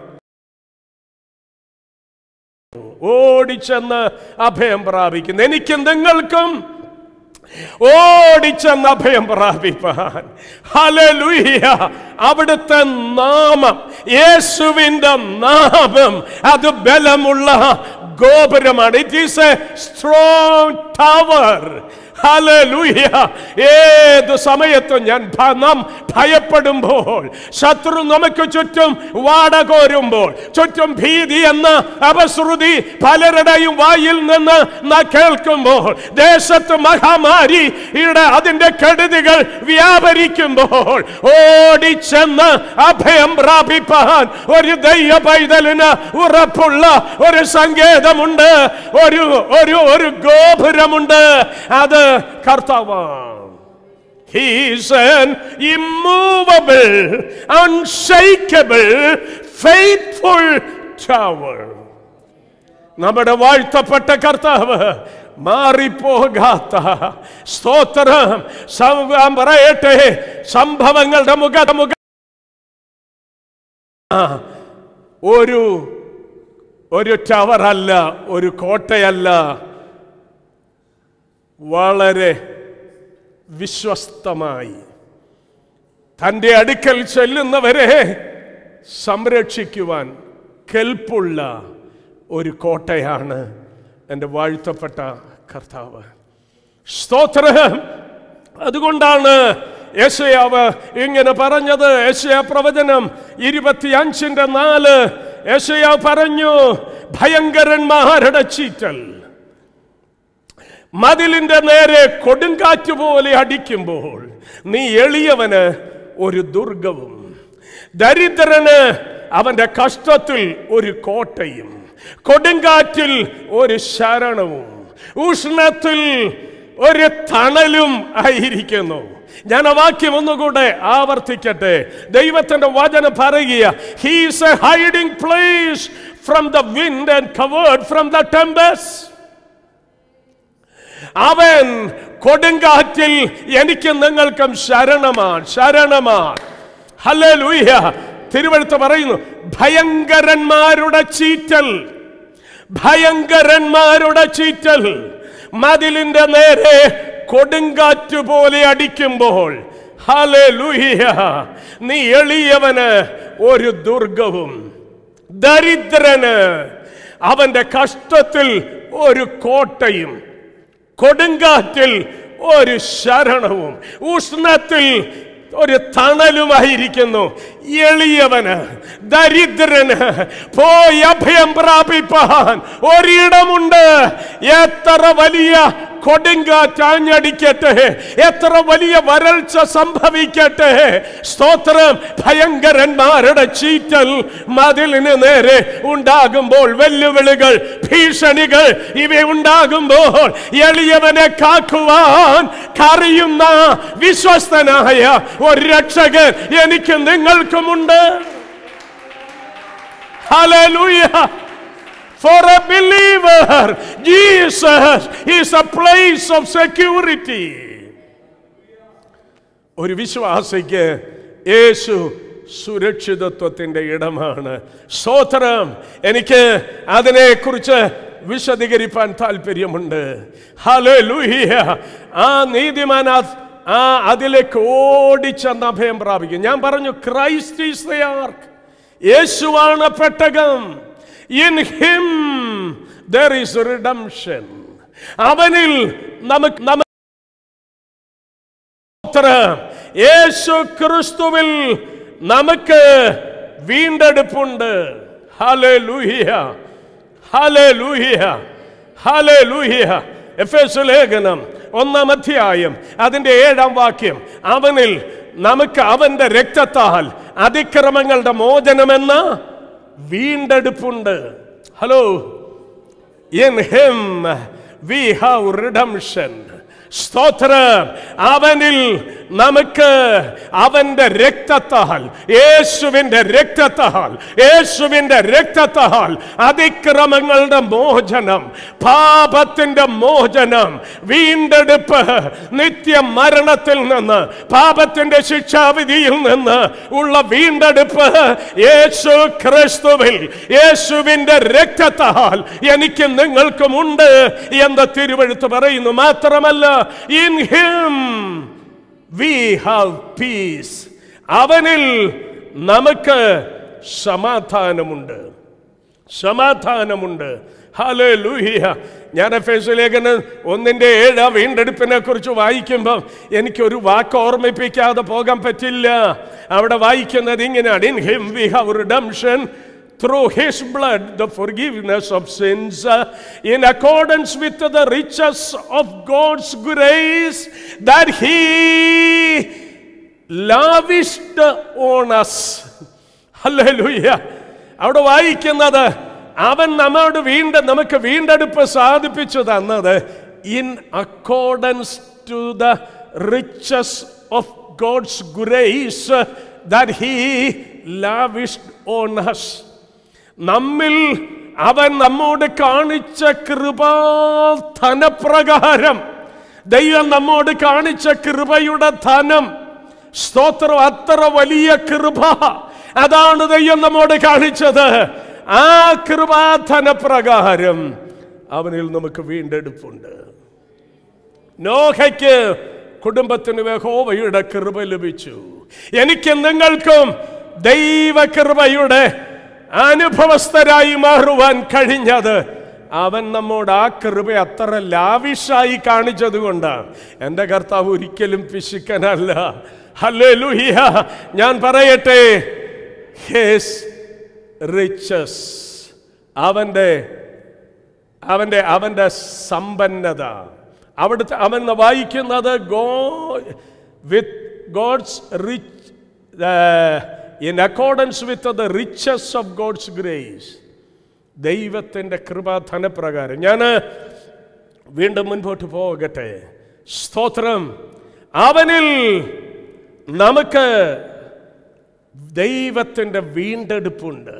ഓടിച്ചെന്ന് അഭയം പ്രാപിക്കുന്നു എനിക്കും നിങ്ങൾക്കും ഓടിച്ചെന്ന് അഭയം പ്രാപിപ്പാൻ ഹല്ലേലൂയ അവിടുത്തെ നാമം യേശുവിന്റെ നാമം അത് ബലമുള്ള ഗോപുരമാണ് it is a strong tower hallelujah ഏത് സമയത്തും ഞാൻ ഭ- നാം ഭയപ്പെടുമ്പോൾ ശത്രു നമുക്ക് ചുറ്റും വാടകോരുമ്പോൾ ചുറ്റും ഭീതി എന്ന അപശ്രുതി പലരുടെയും വായിൽ നിന്ന് നാം കേൾക്കുമ്പോൾ ദേശത്ത് മഹാമാരി ഇവിടെ അതിന്റെ കെടുതികൾ വ്യാപരിക്കുമ്പോൾ ഓടിച്ചെന്ന് അഭയം പ്രാപിപ്പാൻ ഒരു ദൈവ പൈതലിന് ഉറപ്പുള്ള ഒരു സങ്കേതമുണ്ട് ഒരു ഒരു ഒരു ഗോപുരമുണ്ട് അത് കർത്താവാണ് He is an immovable, unshakable, faithful tower. നമ്മുടെ വാഴ്ത്തപ്പെട്ട കർത്താവ് മാറിപ്പോകാത്ത സ്തോത്രം സം- പറയട്ടെ സംഭവങ്ങളുടെ മുഖ മുഖ ആ, ഒരു ഒരു ടവർ അല്ല ഒരു കോട്ടയല്ല വളരെ വിശ്വസ്തമായി തൻ്റെ അടുക്കൽ ചെല്ലുന്നവരെ സംരക്ഷിക്കുവാൻ കെൽപ്പുള്ള ഒരു കോട്ടയാണ് എൻ്റെ വാഴ്ത്തപ്പെട്ട കർത്താവ് സ്തോത്രം അതുകൊണ്ടാണ് യശയാവ് ഇങ്ങനെ പറഞ്ഞത് യശയ പ്രവചനം ഇരുപത്തിയഞ്ചിന്റെ നാല് യശയ പറഞ്ഞു ഭയങ്കരന്മാരുടെ ചീറ്റൽ മതിലിന്റെ നേരെ കൊടുങ്കാറ്റ് പോലെ അടിക്കുമ്പോൾ നീ എളിയവന് ഒരു ദുർഗവും ദരിദ്രന് അവന്റെ കഷ്ടത്തിൽ ഒരു കോട്ടയും കൊടുങ്കാറ്റിൽ ഒരു ശരണവും ഉഷ്ണത്തിൽ ഒരു തണലും ആയിരിക്കുന്നു ഞാൻ ആ വാക്യം ഒന്നുകൂടെ ആവർത്തിക്കട്ടെ ദൈവത്തിന്റെ വചനം പറയുക he's a hiding place from the wind and covered from the tempest അവൻ കൊടുങ്കാറ്റിൽ എനിക്ക് നിങ്ങൾക്കും ശരണമാണ് ശരണമാണ് ഹല്ലേലൂയ തിരുവഴുത്ത് പറയുന്നു ഭയങ്കരന്മാരുടെ ചീറ്റൽ ഭയങ്കരന്മാരുടെ ചീറ്റൽ മതിലിന്റെ നേരെ കൊടുങ്കാറ്റ് പോലെ അടിക്കുമ്പോൾ ഹല്ലേലൂയ നീ എളിയവന് ഒരു ദുർഗവും ദരിദ്രന് അവന്റെ കഷ്ടത്തിൽ ഒരു കോട്ടയും കൊടുങ്കാറ്റിൽ ഒരു ശരണവും ഉഷ്ണത്തിൽ ഒരു തണലുമായിരിക്കുന്നു എളിയവന് ദരിദ്രന് പോയി അഭയം പ്രാപിപ്പാൻ ഒരിടമുണ്ട് എത്ര വലിയ കൊടുങ്കാറ്റ് ആഞ്ഞടിക്കട്ടെ എത്ര വലിയ വരൾച്ച സംഭവിക്കട്ടെ സ്തോത്രം ഭയങ്കരന്മാരുടെ ചീറ്റൽ മതിലിന് നേരെ ഉണ്ടാകുമ്പോൾ വെല്ലുവിളികൾ ഭീഷണികൾ ഇവ ഉണ്ടാകുമ്പോൾ എളിയവനെ കാക്കുവാൻ കറിയുന്ന വിശ്വസ്തനായ ഒരു രക്ഷകൻ എനിക്ക് നിങ്ങൾക്കുമുണ്ട് Hallelujah. For a believer, Jesus is a place of security. ഒരു വിശ്വാസിക്ക് യേശു സുരക്ഷിതത്വത്തിന്റെ ഇടമാണ് സ്തോത്രം എനിക്ക് അതിനെക്കുറിച്ച് വിശദീകരിപ്പാൻ താല്പര്യമുണ്ട് ഹലോ ലൂഹിയ ആ നീതിമാൻ ആ- ആ അതിലേക്ക് ഓടിച്ചെന്ന് അഭയം പ്രാപിക്കും ഞാൻ പറഞ്ഞു ക്രൈസ്റ്റ് ഈസ് ദ ആർക്ക് യേശുവാണ് പെട്ടകം in him there is redemption അവനിൽ നമുക്ക് നമുക്ക് സ്തോത്രം. യേശു ക്രിസ്തുവിൽ നമുക്ക് വീണ്ടെടുപ്പുണ്ട് ഹലേ ലൂഹിയ ഹലേ ലൂഹിയ ഹലേ ലൂഹിയ എഫ് എസ് ലേഖനം ഒന്നാം അധ്യായം അതിന്റെ ഏഴാം വാക്യം അവനിൽ നമുക്ക് അവന്റെ രക്തത്താൽ അതിക്രമങ്ങളുടെ മോചനമെന്ന വീണ്ടെടുപ്പുണ്ട് hello In him we have redemption. സ്തോത്രം അവനിൽ നമുക്ക് അവന്റെ രക്തത്താൽ യേശുവിന്റെ രക്തത്താൽ യേശുവിന്റെ രക്തത്താൽ അതിക്രമങ്ങളുടെ മോചനം പാപത്തിന്റെ മോചനം വീണ്ടെടുപ്പ് നിത്യ മരണത്തിൽ നിന്ന് പാപത്തിന്റെ ശിക്ഷാവിധിയിൽ നിന്ന് ഉള്ള വീണ്ടെടുപ്പ് യേശു ക്രിസ്തുവിൽ യേശുവിന്റെ രക്തത്താൽ എനിക്കും നിങ്ങൾക്കും ഉണ്ട് എന്ന് തിരുവഴുത്ത് പറയുന്നു മാത്രമല്ല in him we have peace അവനിൽ നമുക്ക് സമാധാനമുണ്ട് സമാധാനമുണ്ട് ഹലോ ലൂഹിയ ഞാൻ എഫ് ലേഖനം ഒന്നിൻ്റെ ഏഴ് വീണ്ടെടുപ്പിനെ കുറിച്ച് വായിക്കുമ്പം എനിക്കൊരു വാക്ക് ഓർമ്മിപ്പിക്കാതെ പോകാൻ പറ്റില്ല അവിടെ വായിക്കുന്നത് ഇങ്ങനെയാണ് in him we have redemption through his blood the forgiveness of sins uh, in accordance with the riches of God's grace that he lavished on us. Hallelujah. അവിടെ വായിക്കുന്നത് അവൻ നമ്മോട് വീണ്ട നമുക്ക് വീണ്ടെടുപ്പ് സാധിപ്പിച്ചു തന്നത് in accordance to the riches of God's grace that he lavished on us നമ്മിൽ അവൻ നമ്മോട് കാണിച്ച കൃപാധനപ്രകാരം ദൈവം നമ്മോട് കാണിച്ച കൃപയുടെ ധനം സ്തോത്രം അത്ര വലിയ കൃപ അതാണ് ദൈവം നമ്മോട് കാണിച്ചത് ആ കൃപാധന പ്രകാരം അവനിൽ നമുക്ക് വീണ്ടെടുപ്പുണ്ട് നോഹയ്ക്ക് കുടുംബത്തിന് യഹോവയുടെ കൃപ ലഭിച്ചു എനിക്ക് നിങ്ങൾക്കും ദൈവകൃപയുടെ അനുഭവസ്ഥരായി മാറുവാൻ കഴിഞ്ഞത് അവൻ നമ്മോട് ആ കൃപ അത്ര ലാവിഷായി കാണിച്ചത് കൊണ്ടാണ് എൻ്റെ കർത്താവ് ഒരിക്കലും പിശുക്കനല്ല ഹല്ലേലൂയ ഞാൻ പറയട്ടെ ഹേസ് റിച്ചസ് അവൻ്റെ അവൻ്റെ അവൻ്റെ സമ്പന്നത അവിടുത്തെ അവൻ വായിക്കുന്നത് go with God's rich in accordance with the riches of God's grace ദൈവത്തിൻ്റെ കൃപാധനപ്രകാരം ഞാൻ വീണ്ടും മുൻപോട്ട് പോകട്ടെ സ്തോത്രം അവനിൽ നമുക്ക് ദൈവത്തിൻ്റെ വീണ്ടെടുപ്പുണ്ട്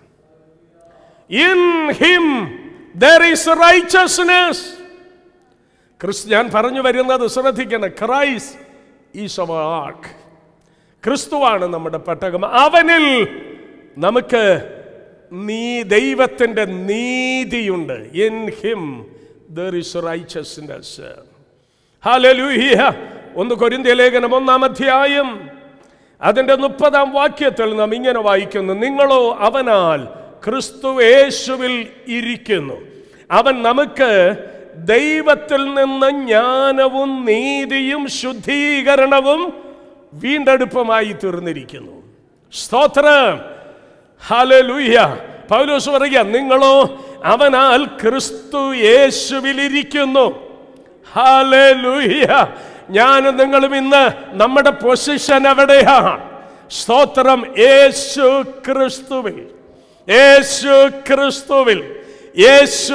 in him there is righteousness ക്രിസ് ഞാൻ പറഞ്ഞു വരുന്നത് ശ്രദ്ധിക്കണം ക്രൈസ് ഈസ് അവർ ആർക്ക് ക്രിസ്തുവാണ് നമ്മുടെ പെട്ടകം അവനിൽ നമുക്ക് നീ ദൈവത്തിൻ്റെ നീതിയുണ്ട് in him there is righteousness hallelujah ഒന്ന് കൊരിന്ത്യ ലേഖനം ഒന്നാം അധ്യായം അതിൻ്റെ മുപ്പതാം വാക്യത്തിൽ നാം ഇങ്ങനെ വായിക്കുന്നു നിങ്ങളോ അവനാൽ ക്രിസ്തു യേശുവിൽ ഇരിക്കുന്നു അവൻ നമുക്ക് ദൈവത്തിൽ നിന്ന് ജ്ഞാനവും നീതിയും ശുദ്ധീകരണവും വീണ്ടെടുപ്പുമായി തീർന്നിരിക്കുന്നു സ്തോത്രം ഹല്ലേലൂയ പൗലോസ് പറയുക നിങ്ങളോ അവനാൽ ക്രിസ്തു യേശുവിലിരിക്കുന്നു ഹല്ലേലൂയ ഞാനും നിങ്ങളും ഇന്ന് നമ്മുടെ പൊസിഷൻ എവിടെയാണ് സ്തോത്രം യേശു ക്രിസ്തുവിൽ യേശു ക്രിസ്തുവിൽ യേശു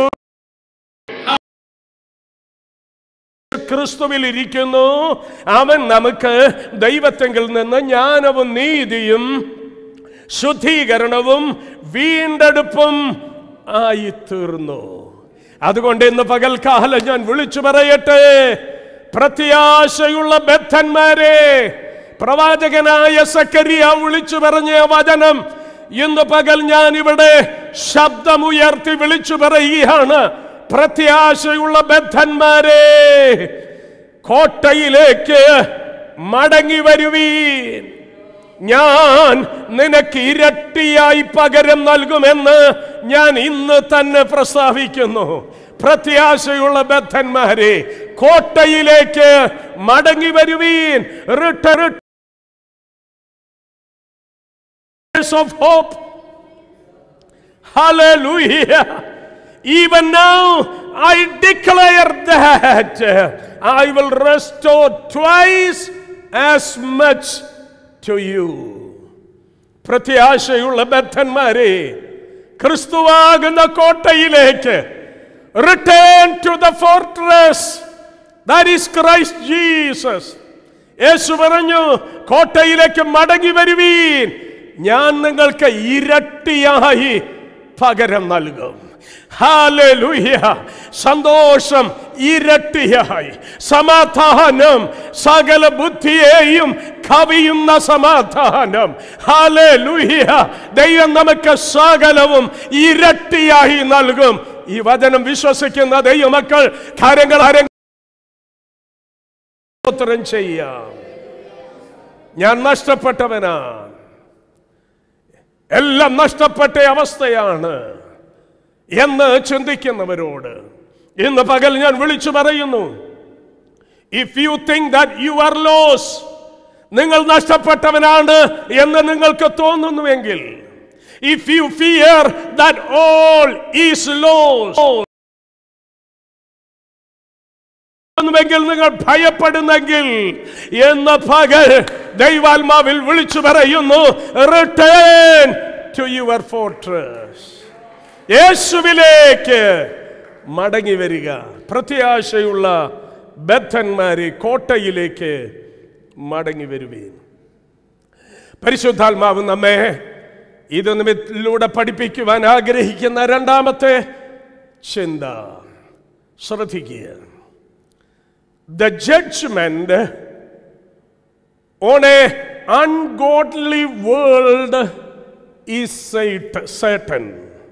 ക്രിസ്തുവിൽ ഇരിക്കുന്നു അവൻ നമുക്ക് ദൈവത്തെങ്കിൽ നിന്ന് ജ്ഞാനവും നീതിയും ശുദ്ധീകരണവും വീണ്ടെടുപ്പും ആയി തീർന്നു അതുകൊണ്ട് ഇന്ന് പകൽക്കാലം ഞാൻ വിളിച്ചു പറയട്ടെ പ്രത്യാശയുള്ള ബദ്ധന്മാരെ പ്രവാചകനായ സക്കരിയ വിളിച്ചു പറഞ്ഞ വചനം ഇന്ന് പകൽ ഞാൻ ഇവിടെ ശബ്ദമുയർത്തി വിളിച്ചു പറയുകയാണ് പ്രത്യാശയുള്ള ബദ്ധന്മാരെ കോട്ടയിലേക്ക് മടങ്ങി വരുവീൻ ഞാൻ നിനക്ക് ഇരട്ടിയായി പകരം നൽകുമെന്ന് ഞാൻ ഇന്ന് തന്നെ പ്രസ്താവിക്കുന്നു പ്രത്യാശയുള്ള ബദ്ധന്മാരെ കോട്ടയിലേക്ക് മടങ്ങി വരുവീൻ റിട്ട of hope. Hallelujah. Even now, I declare that I will restore twice as much to you. പ്രത്യാശയുള്ള ബദ്ധന്മാരെ ക്രിസ്തുവാകുന്ന കോട്ടയിലേക്ക് return to the fortress that is Christ Jesus യേശു പറഞ്ഞു കോട്ടയിലേക്ക് മടങ്ങി വരുവീൻ ഞാൻ നിങ്ങൾക്ക് ഇരട്ടിയായി പകരം നൽകും ഹാലലുയ സന്തോഷം ഇരട്ടിയായി സമാധാനം സകല ബുദ്ധിയെയും കവിയുന്ന സമാധാനം ഹാലലുയ ദൈവം നമുക്ക് സകലവും ഇരട്ടിയായി നൽകും ഈ വചനം വിശ്വസിക്കുന്ന ദൈവമക്കൾ കാര്യങ്ങൾ ആരെങ്കിലും സ്തോത്രം ചെയ്യാം ഞാൻ നഷ്ടപ്പെട്ടവനാണ് എല്ലാം നഷ്ടപ്പെട്ട അവസ്ഥയാണ് എന്ന് ചിന്തിക്കുന്നവരോട് ഇന്ന് പകൽ ഞാൻ വിളിച്ചു പറയുന്നു if you think that you are lost നിങ്ങൾ നഷ്ടപ്പെട്ടവനാണ് എന്ന് നിങ്ങൾക്ക് തോന്നുന്നുവെങ്കിൽ if you fear that all is lost െങ്കിൽ നിങ്ങൾ ഭയപ്പെടുന്നെങ്കിൽ എന്ന പകൽ ദൈവാത്മാവിൽ വിളിച്ചു പറയുന്നു റിട്ടേൺ ടു യുവർ ഫോർട്രസ് യേശുവിലേക്ക് മടങ്ങി വരിക പ്രത്യാശയുള്ള ബദ്ധന്മാരെ കോട്ടയിലേക്ക് മടങ്ങി വരുവീൻ പരിശുദ്ധാത്മാവ് നമ്മെ ഇത് നിമിത്തിലൂടെ പഠിപ്പിക്കുവാൻ ആഗ്രഹിക്കുന്ന രണ്ടാമത്തെ ചിന്ത ശ്രദ്ധിക്കുക the judgment on a ungodly world is sat- certain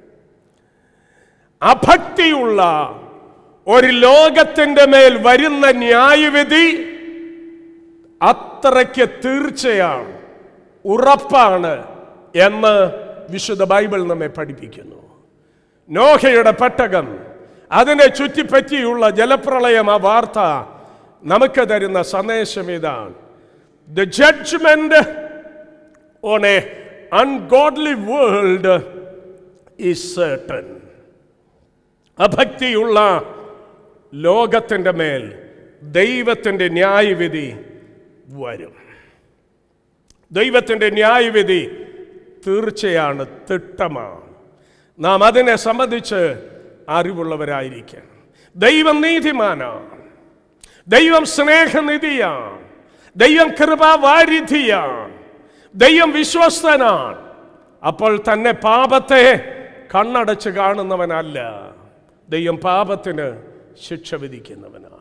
അഭക്തിയുള്ള ഒരു ലോകത്തിന്റെ മേൽ വരുന്ന ന്യായവിധി അത്രയ്ക്ക് തീർച്ചയാണ് ഉറപ്പാണ് എന്ന് വിശുദ്ധ ബൈബിൾ നമ്മെ പഠിപ്പിക്കുന്നു നോഹയുടെ പെട്ടകം അതിനെ ചുറ്റിപ്പറ്റിയുള്ള ജലപ്രളയം ആ വാർത്ത നമുക്ക് തരുന്ന സന്ദേശം ഇതാണ് the judgement on a ungodly world is certain അഭക്തിയുള്ള ലോകത്തിൻ്റെ മേൽ ദൈവത്തിൻ്റെ ന്യായവിധി വരും ദൈവത്തിൻ്റെ ന്യായവിധി തീർച്ചയാണ് തിട്ടമാണ് നാം അതിനെ സംബന്ധിച്ച് അറിവുള്ളവരായിരിക്കണം ദൈവം നീതിമാനാണ് ദൈവം സ്നേഹനിധിയാണ് ദൈവം കൃപാവാരിധിയാണ് ദൈവം വിശ്വസ്തനാണ് അപ്പോൾ തന്നെ പാപത്തെ കണ്ണടച്ച് കാണുന്നവനല്ല ദൈവം പാപത്തിന് ശിക്ഷ വിധിക്കുന്നവനാണ്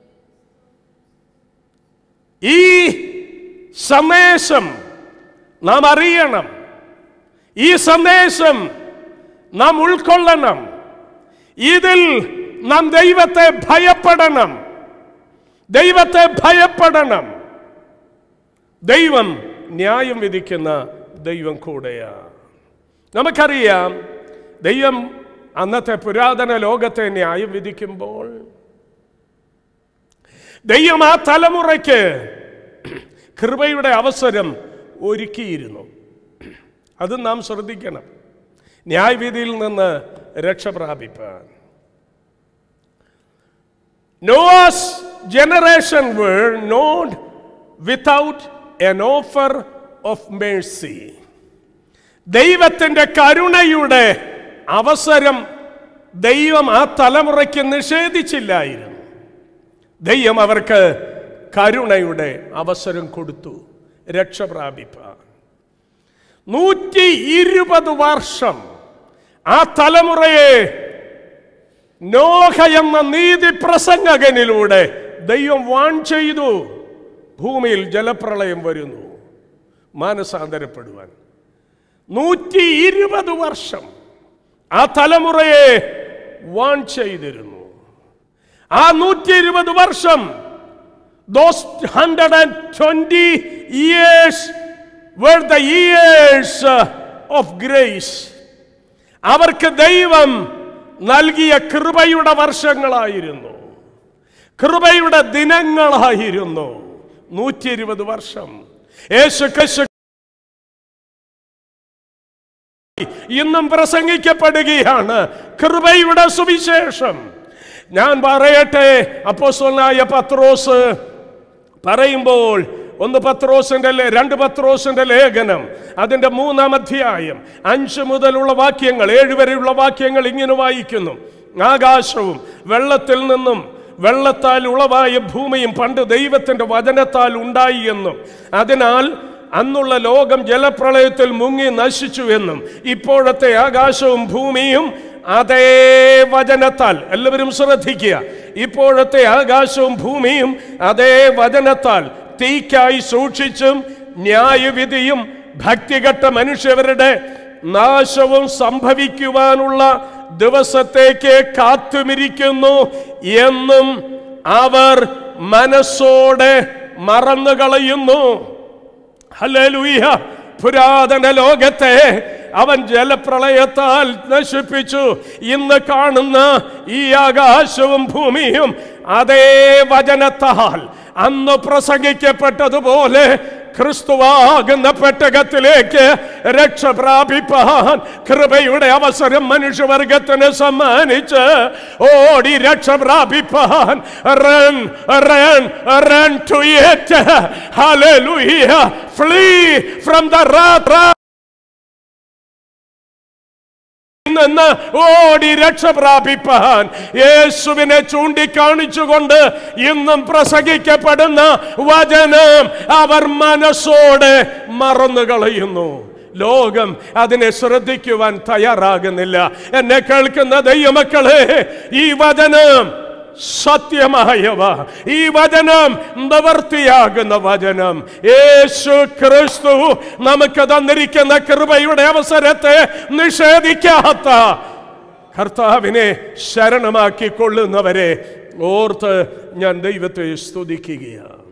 ഈ സന്ദേശം നാം അറിയണം ഈ സന്ദേശം നാം ഉൾക്കൊള്ളണം ഇതിൽ നാം ദൈവത്തെ ഭയപ്പെടണം ദൈവത്തെ ഭയപ്പെടണം ദൈവം ന്യായം വിധിക്കുന്ന ദൈവം കൂടെയാണ് നമുക്കറിയാം ദൈവം അന്നത്തെ പുരാതന ലോകത്തെ ന്യായം വിധിക്കുമ്പോൾ ദൈവം ആ തലമുറയ്ക്ക് കൃപയുടെ അവസരം ഒരുക്കിയിരുന്നു അത് നാം ശ്രദ്ധിക്കണം ന്യായവിധിയിൽ നിന്ന് രക്ഷ പ്രാപിപ്പാൻ Noah's generation were not without an offer of mercy ദൈവത്തിൻ്റെ കരുണയുടെ അവസരം ദൈവം ആ തലമുറയ്ക്ക് നിഷേധിച്ചില്ലായിരുന്നു ദൈവം അവർക്ക് കരുണയുടെ അവസരം കൊടുത്തു രക്ഷ പ്രാപിപ്പാൻ നൂറ്റി ഇരുപത് വർഷം ആ തലമുറയെ നോഹ എന്ന നീതി പ്രസംഗകനിലൂടെ ദൈവം വാൺ ചെയ്തു ഭൂമിയിൽ ജലപ്രളയം വരുന്നു മാനസാന്തരപ്പെടുവാൻ നൂറ്റി ഇരുപത് വർഷം ആ തലമുറയെ വാൺ ചെയ്തിരുന്നു ആ നൂറ്റി ഇരുപത് വർഷം those hundred and twenty years were the years of grace അവർക്ക് ദൈവം നൽകിയ കൃപയുടെ വർഷങ്ങളായിരുന്നു കൃപയുടെ ദിനങ്ങളായിരുന്നു നൂറ്റി ഇരുപത് വർഷം യേശു ക്രിസ്തു ഇന്നും പ്രസംഗിക്കപ്പെടുകയാണ് കൃപയുടെ സുവിശേഷം ഞാൻ പറയട്ടെ അപ്പോസ്തലനായ പത്രോസ് പറയുമ്പോൾ ഒന്ന് പത്രോസിന്റെ ലേ- രണ്ട് പത്രോസിന്റെ ലേഖനം അതിന്റെ മൂന്നാം അധ്യായം അഞ്ച് മുതലുള്ള വാക്യങ്ങൾ ഏഴ് വരെയുള്ള വാക്യങ്ങൾ ഇങ്ങനെ വായിക്കുന്നു ആകാശവും വെള്ളത്തിൽ നിന്നും വെള്ളത്താൽ ഉളവായ ഭൂമിയും പണ്ട് ദൈവത്തിന്റെ വചനത്താൽ ഉണ്ടായി എന്നും അതിനാൽ അന്നുള്ള ലോകം ജലപ്രളയത്തിൽ മുങ്ങി നശിച്ചു എന്നും ഇപ്പോഴത്തെ ആകാശവും ഭൂമിയും അതേ വചനത്താൽ എല്ലാവരും ശ്രദ്ധിക്കുക ഇപ്പോഴത്തെ ആകാശവും ഭൂമിയും അതേ വചനത്താൽ തീക്കായി സൂക്ഷിച്ചും ന്യായവിധിയും ഭക്തികെട്ട മനുഷ്യരുടെ നാശവും സംഭവിക്കുവാനുള്ള ദിവസത്തേക്ക് കാത്തുമിരിക്കുന്നു എന്നും അവർ മനസ്സോടെ മറന്നുകളയുന്നു ഹല്ലേലൂയ പുരാതന ലോകത്തെ അവൻ ജലപ്രളയത്താൽ നശിപ്പിച്ചു ഇന്ന് കാണുന്ന ഈ ആകാശവും ഭൂമിയും അതേ വചനത്താൽ അന്ന് പ്രസംഗിക്കപ്പെട്ടതുപോലെ ക്രിസ്തുവാകുന്ന പെട്ടകത്തിലേക്ക് രക്ഷ പ്രാപിപ്പാൻ കൃപയുടെ അവസരം മനുഷ്യവർഗത്തിന് സമ്മാനിച്ച് ഓടി രക്ഷ പ്രാപിപ്പാൻ run run run to it hallelujah flee from the wrath നിന്ന് ഓടി രക്ഷ പ്രാപിപ്പാൻ യേശുവിനെ ചൂണ്ടിക്കാണിച്ചുകൊണ്ട് ഇന്നും പ്രസംഗിക്കപ്പെടുന്ന വചനം അവർ മനസ്സോടെ മറന്നു കളയുന്നു ലോകം അതിനെ ശ്രദ്ധിക്കുവാൻ തയ്യാറാകുന്നില്ല എന്നെ കേൾക്കുന്ന ദൈവമക്കളെ ഈ വചനം സത്യമായവ ഈ വചനം നിവർത്തിയാകുന്ന വചനം യേശു ക്രിസ്തു നമുക്ക് തന്നിരിക്കുന്ന കൃപയുടെ അവസരത്തെ നിഷേധിക്കാത്ത കർത്താവിനെ ശരണമാക്കിക്കൊള്ളുന്നവരെ ഓർത്ത് ഞാൻ ദൈവത്തെ സ്തുതിക്കുകയാണ്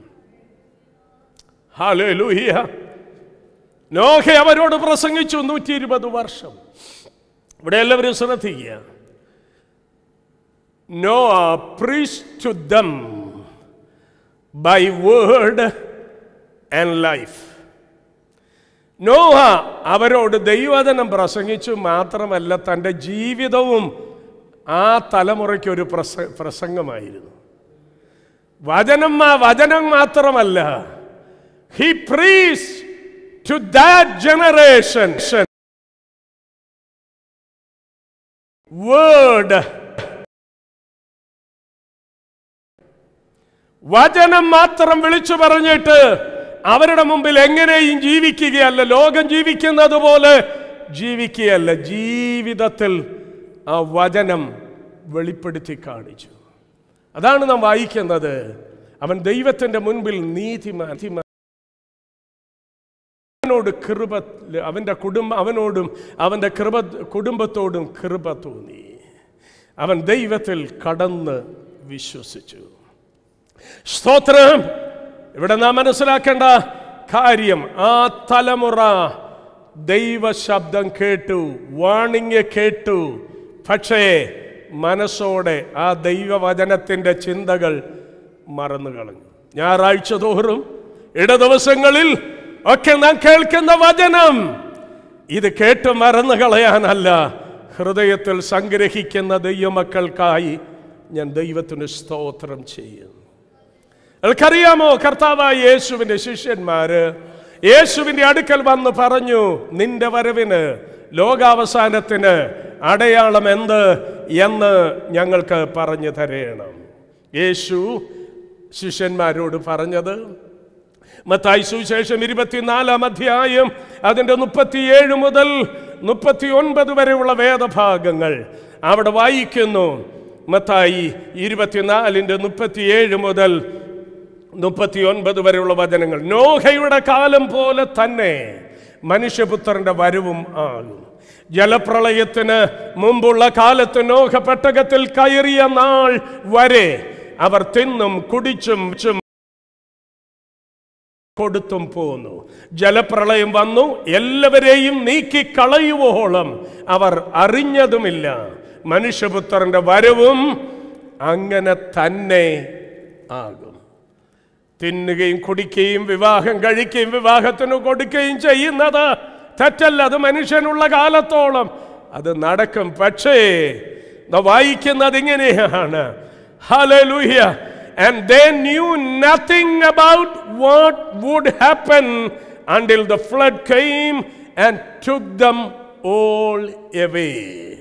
ഹാലൂഹിയ നോഹ അവരോട് പ്രസംഗിച്ചു നൂറ്റി ഇരുപത് വർഷം ഇവിടെ എല്ലാവരും ശ്രദ്ധിക്കുക Noah preached to them by word and life. Noah അവരോട് ദൈവവചനം പ്രസംഗിച്ചു മാത്രമല്ല തൻ്റെ ജീവിതവും ആ തലമുറയ്ക്ക് ഒരു പ്രസ പ്രസംഗമായിരുന്നു വചനം മാ- വചനം മാത്രമല്ല he preached to that generation word വചനം മാത്രം വിളിച്ചു പറഞ്ഞിട്ട് അവരുടെ മുമ്പിൽ എങ്ങനെയും ജീവിക്കുകയല്ല ലോകം ജീവിക്കുന്നത് പോലെ ജീവിക്കുകയല്ല ജീവിതത്തിൽ ആ വചനം വെളിപ്പെടുത്തി കാണിച്ചു അതാണ് നാം വായിക്കുന്നത് അവൻ ദൈവത്തിന്റെ മുൻപിൽ നീതിമാൻ നീതിമാൻ. അവനോട് കൃപ അവന്റെ കുടുംബം അവനോടും അവന്റെ കൃപ കുടുംബത്തോടും കൃപ തോന്നി അവൻ ദൈവത്തിൽ കടന്ന് വിശ്വസിച്ചു സ്തോത്രം ഇവിടെ നാം മനസ്സിലാക്കേണ്ട കാര്യം ആ തലമുറ ദൈവശബ്ദം കേട്ടു വാണിങ് കേട്ടു പക്ഷേ മനസ്സോടെ ആ ദൈവവചനത്തിൻ്റെ ചിന്തകൾ മറന്നു കളഞ്ഞു ഞായറാഴ്ച തോറും ഇടദിവസങ്ങളിൽ ഒക്കെ നാം കേൾക്കുന്ന വചനം ഇത് കേട്ട് മറന്നു കളയാനല്ല ഹൃദയത്തിൽ സംഗ്രഹിക്കുന്ന ദൈവമക്കൾക്കായി ഞാൻ ദൈവത്തിന് സ്തോത്രം ചെയ്യുന്നു നിങ്ങൾക്കറിയാമോ കർത്താവായ യേശുവിന്റെ ശിഷ്യന്മാര് യേശുവിന്റെ അടുക്കൽ വന്ന് പറഞ്ഞു നിന്റെ വരവിന് ലോകാവസാനത്തിന് അടയാളം എന്ത് എന്ന് ഞങ്ങൾക്ക് പറഞ്ഞു തരേണം യേശു ശിഷ്യന്മാരോട് പറഞ്ഞത് മത്തായി സുവിശേഷം ഇരുപത്തിനാലാം അധ്യായം അതിൻ്റെ മുപ്പത്തിയേഴ് മുതൽ മുപ്പത്തി ഒൻപത് വരെയുള്ള വേദഭാഗങ്ങൾ അവിടെ വായിക്കുന്നു മത്തായി ഇരുപത്തിനാലിൻ്റെ മുപ്പത്തിയേഴ് മുതൽ മുപ്പത്തിയൊൻപത് വരെയുള്ള വചനങ്ങൾ നോഹയുടെ കാലം പോലെ തന്നെ മനുഷ്യപുത്രന്റെ വരവും ആകും ജലപ്രളയത്തിന് മുമ്പുള്ള കാലത്ത് നോഹ പെട്ടകത്തിൽ കയറിയ നാൾ വരെ അവർ തിന്നും കുടിച്ചും ചും കൊടുത്തും പോന്നു ജലപ്രളയം വന്നു എല്ലാവരെയും നീക്കിക്കളയുവോളം അവർ അറിഞ്ഞതുമില്ല മനുഷ്യപുത്രന്റെ വരവും അങ്ങനെ തന്നെ ആകും തിന്നുകയും കുടിക്കുകയും വിവാഹം കഴിക്കുകയും വിവാഹത്തിന് കൊടുക്കുകയും ചെയ്യുന്നത് തെറ്റല്ല അത് മനുഷ്യനുള്ള കാലത്തോളം അത് നടക്കും പക്ഷേ ദാ വായിക്കുന്നത് ഇങ്ങനെയാണ് hallelujah and they knew nothing about what would happen until the flood came and took them all away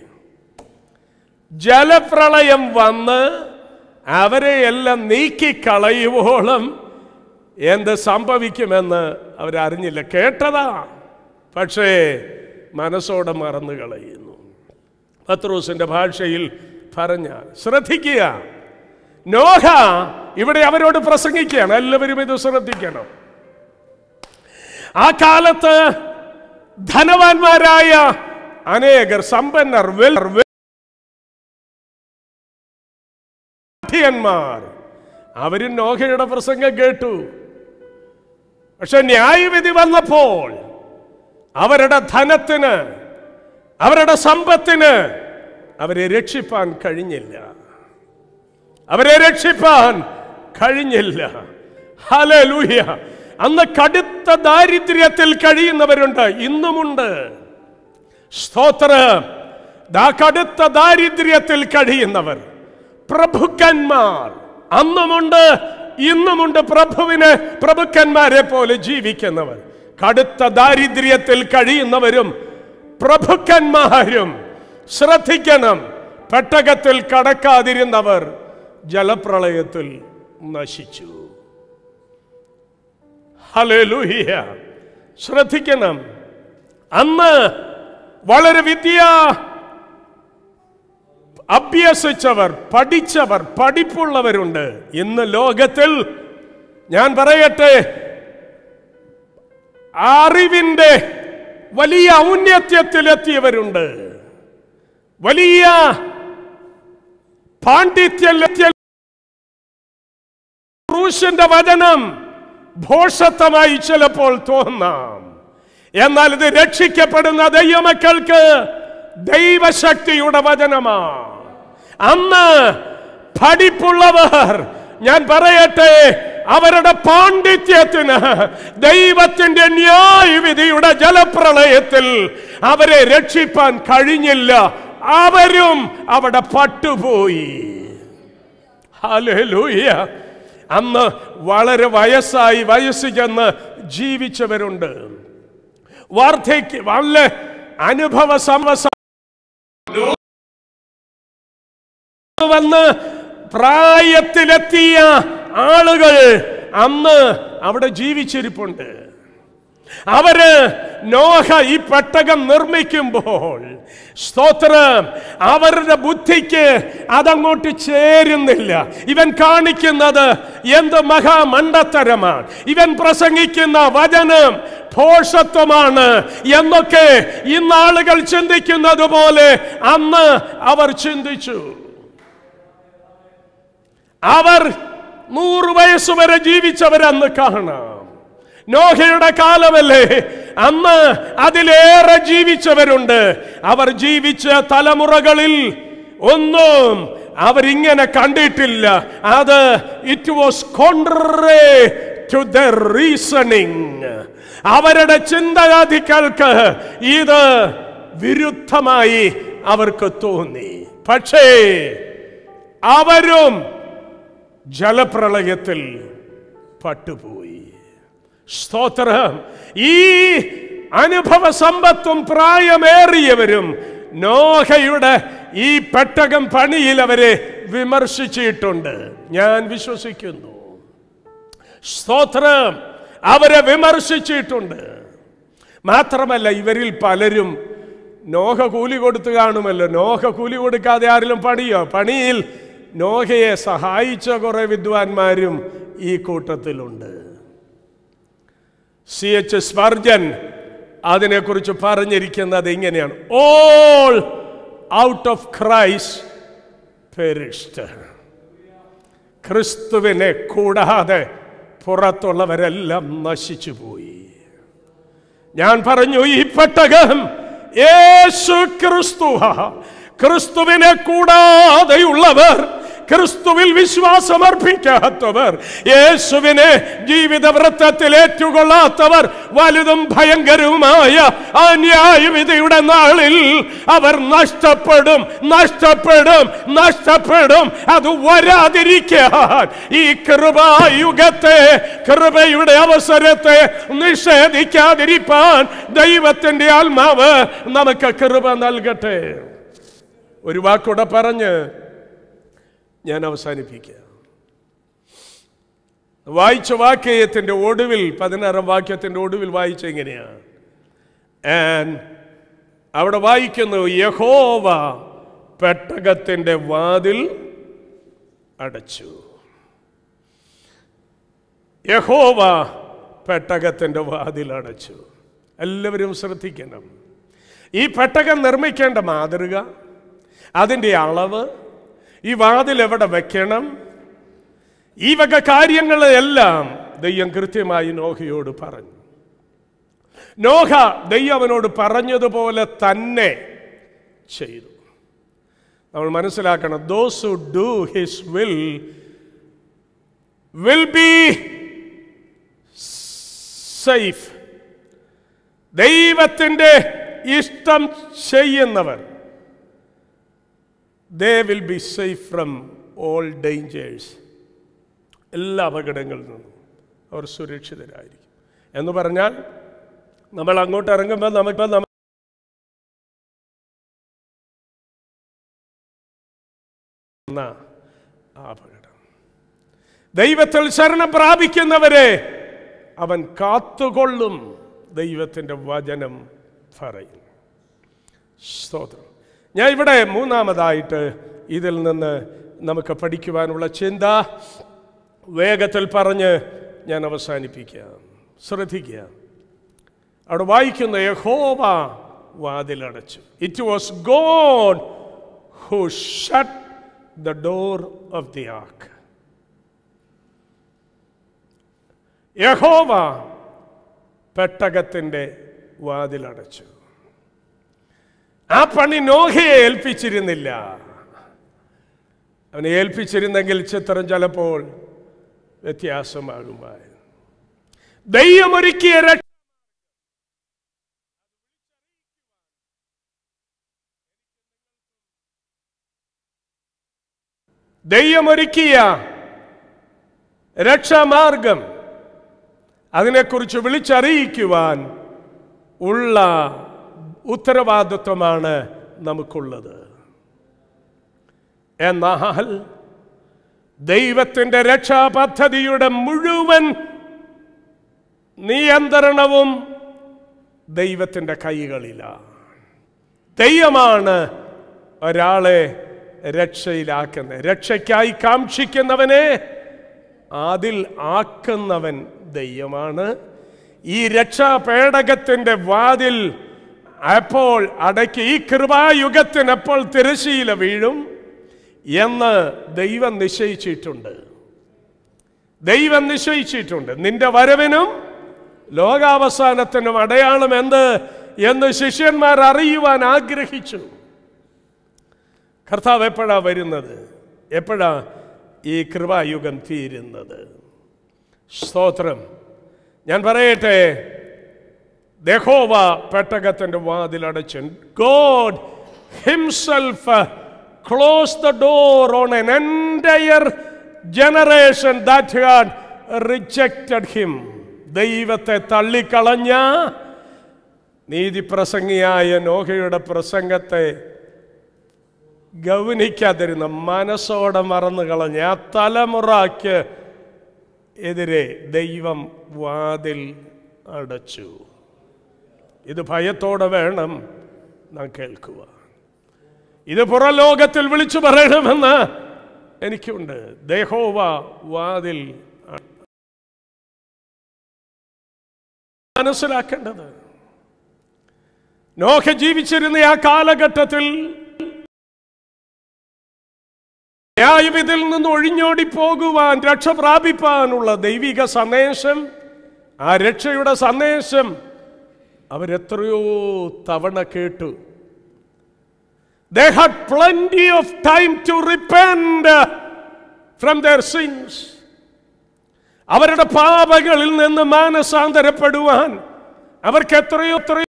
ജലപ്രളയം വന്ന് അവരെ എല്ലാം നീക്കിക്കളയുവോളം എന്ത് സംഭവിക്കുമെന്ന് അവരറിഞ്ഞില്ല കേട്ടതാ പക്ഷേ മനസ്സോടെ മറന്നു കളയുന്നു പത്രോസിന്റെ ഭാഷയിൽ പറഞ്ഞ ശ്രദ്ധിക്കുക നോഹ ഇവിടെ അവരോട് പ്രസംഗിക്കുകയാണ് എല്ലാവരും ഇത് ശ്രദ്ധിക്കണം ആ കാലത്ത് ധനവാന്മാരായ അനേകർ സമ്പന്നർ വെൽ ന്മാർ അവരും നോഹയുടെ പ്രസംഗം കേട്ടു പക്ഷെ ന്യായവിധി വന്നപ്പോൾ അവരുടെ ധനത്തിന് അവരുടെ സമ്പത്തിന് അവരെ രക്ഷിപ്പാൻ കഴിഞ്ഞില്ല അവരെ രക്ഷിപ്പാൻ കഴിഞ്ഞില്ല ഹലലൂഹ്യ അന്ന് കടുത്ത ദാരിദ്ര്യത്തിൽ കഴിയുന്നവരുണ്ട് ഇന്നുമുണ്ട് സ്തോത്രം ദാ കടുത്ത ദാരിദ്ര്യത്തിൽ കഴിയുന്നവർ പ്രഭുക്കന്മാർ അന്നുമുണ്ട് ഇന്നുമുണ്ട് പ്രഭുവിന് പ്രഭുക്കന്മാരെ പോലെ ജീവിക്കുന്നവർ കടുത്ത ദാരിദ്ര്യത്തിൽ കഴിയുന്നവരും പ്രഭുക്കന്മാരും ശ്രദ്ധിക്കണം പെട്ടകത്തിൽ കടക്കാതിരുന്നവർ ജലപ്രളയത്തിൽ നശിച്ചു ഹല്ലേലൂയ ശ്രദ്ധിക്കണം അന്ന് വളരെ വിദ്യ അഭ്യസിച്ചവർ പഠിച്ചവർ പഠിപ്പുള്ളവരുണ്ട് ഇന്ന് ലോകത്തിൽ ഞാൻ പറയട്ടെ അറിവിന്റെ വലിയ ഔന്നത്യത്തിലെത്തിയവരുണ്ട് വലിയ പാണ്ഡിത്യം ക്രൂശിന്റെ വചനം ഭോഷത്വമായി ചിലപ്പോൾ തോന്നാം എന്നാൽ ഇത് രക്ഷിക്കപ്പെടുന്ന ദൈവമക്കൾക്ക് ദൈവശക്തിയുടെ വചനമാണ് അന്ന് പഠിപ്പുള്ളവർ ഞാൻ പറയട്ടെ അവരുടെ പാണ്ഡിത്യത്തിന് ദൈവത്തിന്റെ ന്യായവിധിയുടെ ജലപ്രളയത്തിൽ അവരെ രക്ഷിപ്പാൻ കഴിഞ്ഞില്ല അവരും അവിടെ പട്ടുപോയി ഹല്ലേലൂയ അന്ന് വളരെ വയസ്സായി വയസ്സ് ചെന്ന് ജീവിച്ചവരുണ്ട് വാർദ്ധക്യ വല്ല അനുഭവ സമസ വന്ന് പ്രായത്തിലെത്തിയ ആളുകൾ അന്ന് അവിടെ ജീവിച്ചിരിപ്പുണ്ട് അവര് നോഹ ഈ പെട്ടകം നിർമ്മിക്കുമ്പോൾ സ്തോത്രം അവരുടെ ബുദ്ധിക്ക് അതങ്ങോട്ട് ചേരുന്നില്ല ഇവൻ കാണിക്കുന്നത് എന്ത് മഹാമണ്ടത്തരമാണ് ഇവൻ പ്രസംഗിക്കുന്ന വചനം ഭോഷത്വമാണ് എന്നൊക്കെ ഇന്നാളുകൾ ചിന്തിക്കുന്നത് പോലെ അന്ന് അവർ ചിന്തിച്ചു അവർ നൂറ് വയസ്സ് വരെ ജീവിച്ചവരന്ന് കാണാം നോഹയുടെ കാലമല്ലേ അന്ന് അതിലേറെ ജീവിച്ചവരുണ്ട് അവർ ജീവിച്ച തലമുറകളിൽ ഒന്നും അവരിങ്ങനെ കണ്ടിട്ടില്ല അത് it was contrary to the reasoning അവരുടെ ചിന്തഗതികൾക്ക് ഇത് വിരുദ്ധമായി അവർക്ക് തോന്നി പക്ഷേ അവരും ജലപ്രളയത്തിൽ പട്ടുപോയി സ്തോത്രം ഈ അനുഭവ സമ്പത്തും പ്രായമേറിയവരും നോഹയുടെ ഈ പെട്ടകം പണിയിൽ അവരെ വിമർശിച്ചിട്ടുണ്ട് ഞാൻ വിശ്വസിക്കുന്നു സ്തോത്രം അവരെ വിമർശിച്ചിട്ടുണ്ട് മാത്രമല്ല ഇവരിൽ പലരും നോഹ കൂലി കൊടുത്തു കാണുമല്ലോ നോഹ കൂലി കൊടുക്കാതെ ആരെങ്കിലും പണിയോ പണിയിൽ നോഹയെ സഹായിച്ച കുറെ വിദ്വാൻമാരും ഈ കൂട്ടത്തിലുണ്ട് സി എച്ച് സ്പർജൻ അതിനെക്കുറിച്ച് പറഞ്ഞിരിക്കുന്നത് ഇങ്ങനെയാണ് all out of Christ perished ക്രിസ്തുവിനെ കൂടാതെ പുറത്തുള്ളവരെല്ലാം നശിച്ചു പോയി ഞാൻ പറഞ്ഞു ഈ പെട്ടകം യേശു ക്രിസ്തു ക്രിസ്തുവിനെ കൂടാതെയുള്ളവർ ക്രിസ്തുവിൽ വിശ്വാസമർപ്പിക്കാത്തവർ യേശുവിനെ ജീവിത വൃത്തത്തിൽ ഏറ്റുകൊള്ളാത്തവർ വലുതും ഭയങ്കരവുമായ ആ ന്യായവിധിയുടെ നാളിൽ അവർ നഷ്ടപ്പെടും നഷ്ടപ്പെടും നഷ്ടപ്പെടും അത് വരാതിരിക്കാൻ ഈ കൃപായുഗത്തെ കൃപയുടെ അവസരത്തെ നിഷേധിക്കാതിരിപ്പാൻ ദൈവത്തിന്റെ ആത്മാവ് നമുക്ക് കൃപ നൽകട്ടെ ഒരു വാക്കൂടെ പറഞ്ഞ് ഞാൻ അവസാനിപ്പിക്കുക വായിച്ച വാക്യത്തിന്റെ ഒടുവിൽ പതിനാറാം വാക്യത്തിന്റെ ഒടുവിൽ വായിച്ച എങ്ങനെയാണ് And അവിടെ വായിക്കുന്നു യഹോവ പെട്ടകത്തിന്റെ വാതിൽ അടച്ചു യഹോവ പെട്ടകത്തിന്റെ വാതിൽ അടച്ചു എല്ലാവരും ശ്രദ്ധിക്കണം ഈ പെട്ടകം നിർമ്മിക്കേണ്ട മാതൃക അതിൻ്റെ അളവ് ഈ വാതിൽ എവിടെ വെക്കണം ഈ വക കാര്യങ്ങളെല്ലാം ദൈവം കൃത്യമായി നോഹയോട് പറഞ്ഞു നോഹ ദൈവം അവനോട് പറഞ്ഞതുപോലെ തന്നെ ചെയ്തു നമ്മൾ മനസ്സിലാക്കണം those who do his will will be safe ദൈവത്തിൻ്റെ ഇഷ്ടം ചെയ്യുന്നവർ they will be safe from all dangers എല്ലാ അപകടങ്ങളിൽ നിന്നും അവർ സുരക്ഷിതരായിരിക്കും എന്ന് പറഞ്ഞാൽ നമ്മൾ അങ്ങോട്ട് ഇറങ്ങുമ്പോൾ നമുക്ക് നമ്മ എന്ന അപകടം ദൈവത്തിൽ ശരണം പ്രാപിക്കുന്നവരെ അവൻ കാത്തുകൊള്ളും ദൈവത്തിൻ്റെ വചനം പറയും സ്തോത്രം ഞാൻ ഇവിടെ മൂന്നാമതായിട്ട് ഇതിൽ നിന്ന് നമുക്ക് പഠിക്കുവാനുള്ള ചിന്ത വേഗത്തിൽ പറഞ്ഞ് ഞാൻ അവസാനിപ്പിക്കാം ശ്രദ്ധിക്കുക അവിടെ വായിക്കുന്ന യഹോവ വാതിലടച്ചു it was God who shut the door of the ark യഹോവ പെട്ടകത്തിൻ്റെ വാതിലടച്ചു ആ പണി നോഹയെ ഏൽപ്പിച്ചിരുന്നില്ല അവനെ ഏൽപ്പിച്ചിരുന്നെങ്കിൽ ചിത്രം ചിലപ്പോൾ വ്യത്യാസമാകുമായിരുന്നു ദൈവമൊരുക്കിയ രക്ഷ ദൈവമൊരുക്കിയ രക്ഷാമാർഗം അതിനെക്കുറിച്ച് വിളിച്ചറിയിക്കുവാൻ ഉള്ള ഉത്തരവാദിത്വമാണ് നമുക്കുള്ളത് എന്നാൽ ദൈവത്തിൻ്റെ രക്ഷാപദ്ധതിയുടെ മുഴുവൻ നിയന്ത്രണവും ദൈവത്തിൻ്റെ കൈകളിലാണ് ദൈവമാണ് ഒരാളെ രക്ഷയിലാക്കുന്നത് രക്ഷയ്ക്കായി കാക്ഷിക്കുന്നവനെ അതിൽ ആക്കുന്നവൻ ദൈവമാണ് ഈ രക്ഷാപേടകത്തിൻ്റെ വാതിൽ അപ്പോൾ അടയ്ക്ക് ഈ കൃപായുഗത്തിന് അപ്പോൾ തിരശീല വീഴും എന്ന് ദൈവം നിശ്ചയിച്ചിട്ടുണ്ട് ദൈവം നിശ്ചയിച്ചിട്ടുണ്ട് നിന്റെ വരവിനും ലോകാവസാനത്തിനും അടയാളം എന്ത് എന്ന് ശിഷ്യന്മാർ അറിയുവാൻ ആഗ്രഹിച്ചു കർത്താവ് എപ്പോഴാ വരുന്നത് എപ്പോഴാ ഈ കൃപായുഗം തീരുന്നത് സ്തോത്രം ഞാൻ പറയട്ടെ ദഹോവ പെട്ടകത്തിന്റെ വാതിലടച്ചു God himself close the door on an entire generation that had rejected him ദൈവത്തെ തള്ളിക്കളഞ്ഞ നീതിപ്രസംഗിയായ നോഹയുടെ പ്രസംഗത്തെ ഗൗനിക്കാതിരുന്ന മനസ്സോടെ മറന്നു കളഞ്ഞ ആ തലമുറയ്ക്ക് എതിരെ ദൈവം വാതിൽ അടച്ചു ഇത് ഭയത്തോടെ വേണം നാം കേൾക്കുക ഇത് പുറലോകത്തിൽ വിളിച്ചു പറയണമെന്ന് എനിക്കുണ്ട് ദേഹോവ വാതിൽ മനസ്സിലാക്കേണ്ടത് നോഹ ജീവിച്ചിരുന്ന ആ കാലഘട്ടത്തിൽ ന്യായവിധിൽ നിന്ന് ഒഴിഞ്ഞോടി പോകുവാൻ രക്ഷ പ്രാപിപ്പാനുള്ള ദൈവിക സന്ദേശം ആ രക്ഷയുടെ സന്ദേശം അവരെത്രയോ തവണ കേട്ടു They had plenty of time to repent from their sins. അവരുടെ പാപങ്ങളിൽ നിന്ന് മാനസാന്തരപ്പെടുവാൻ അവർക്ക് എത്രയോ എത്രയോ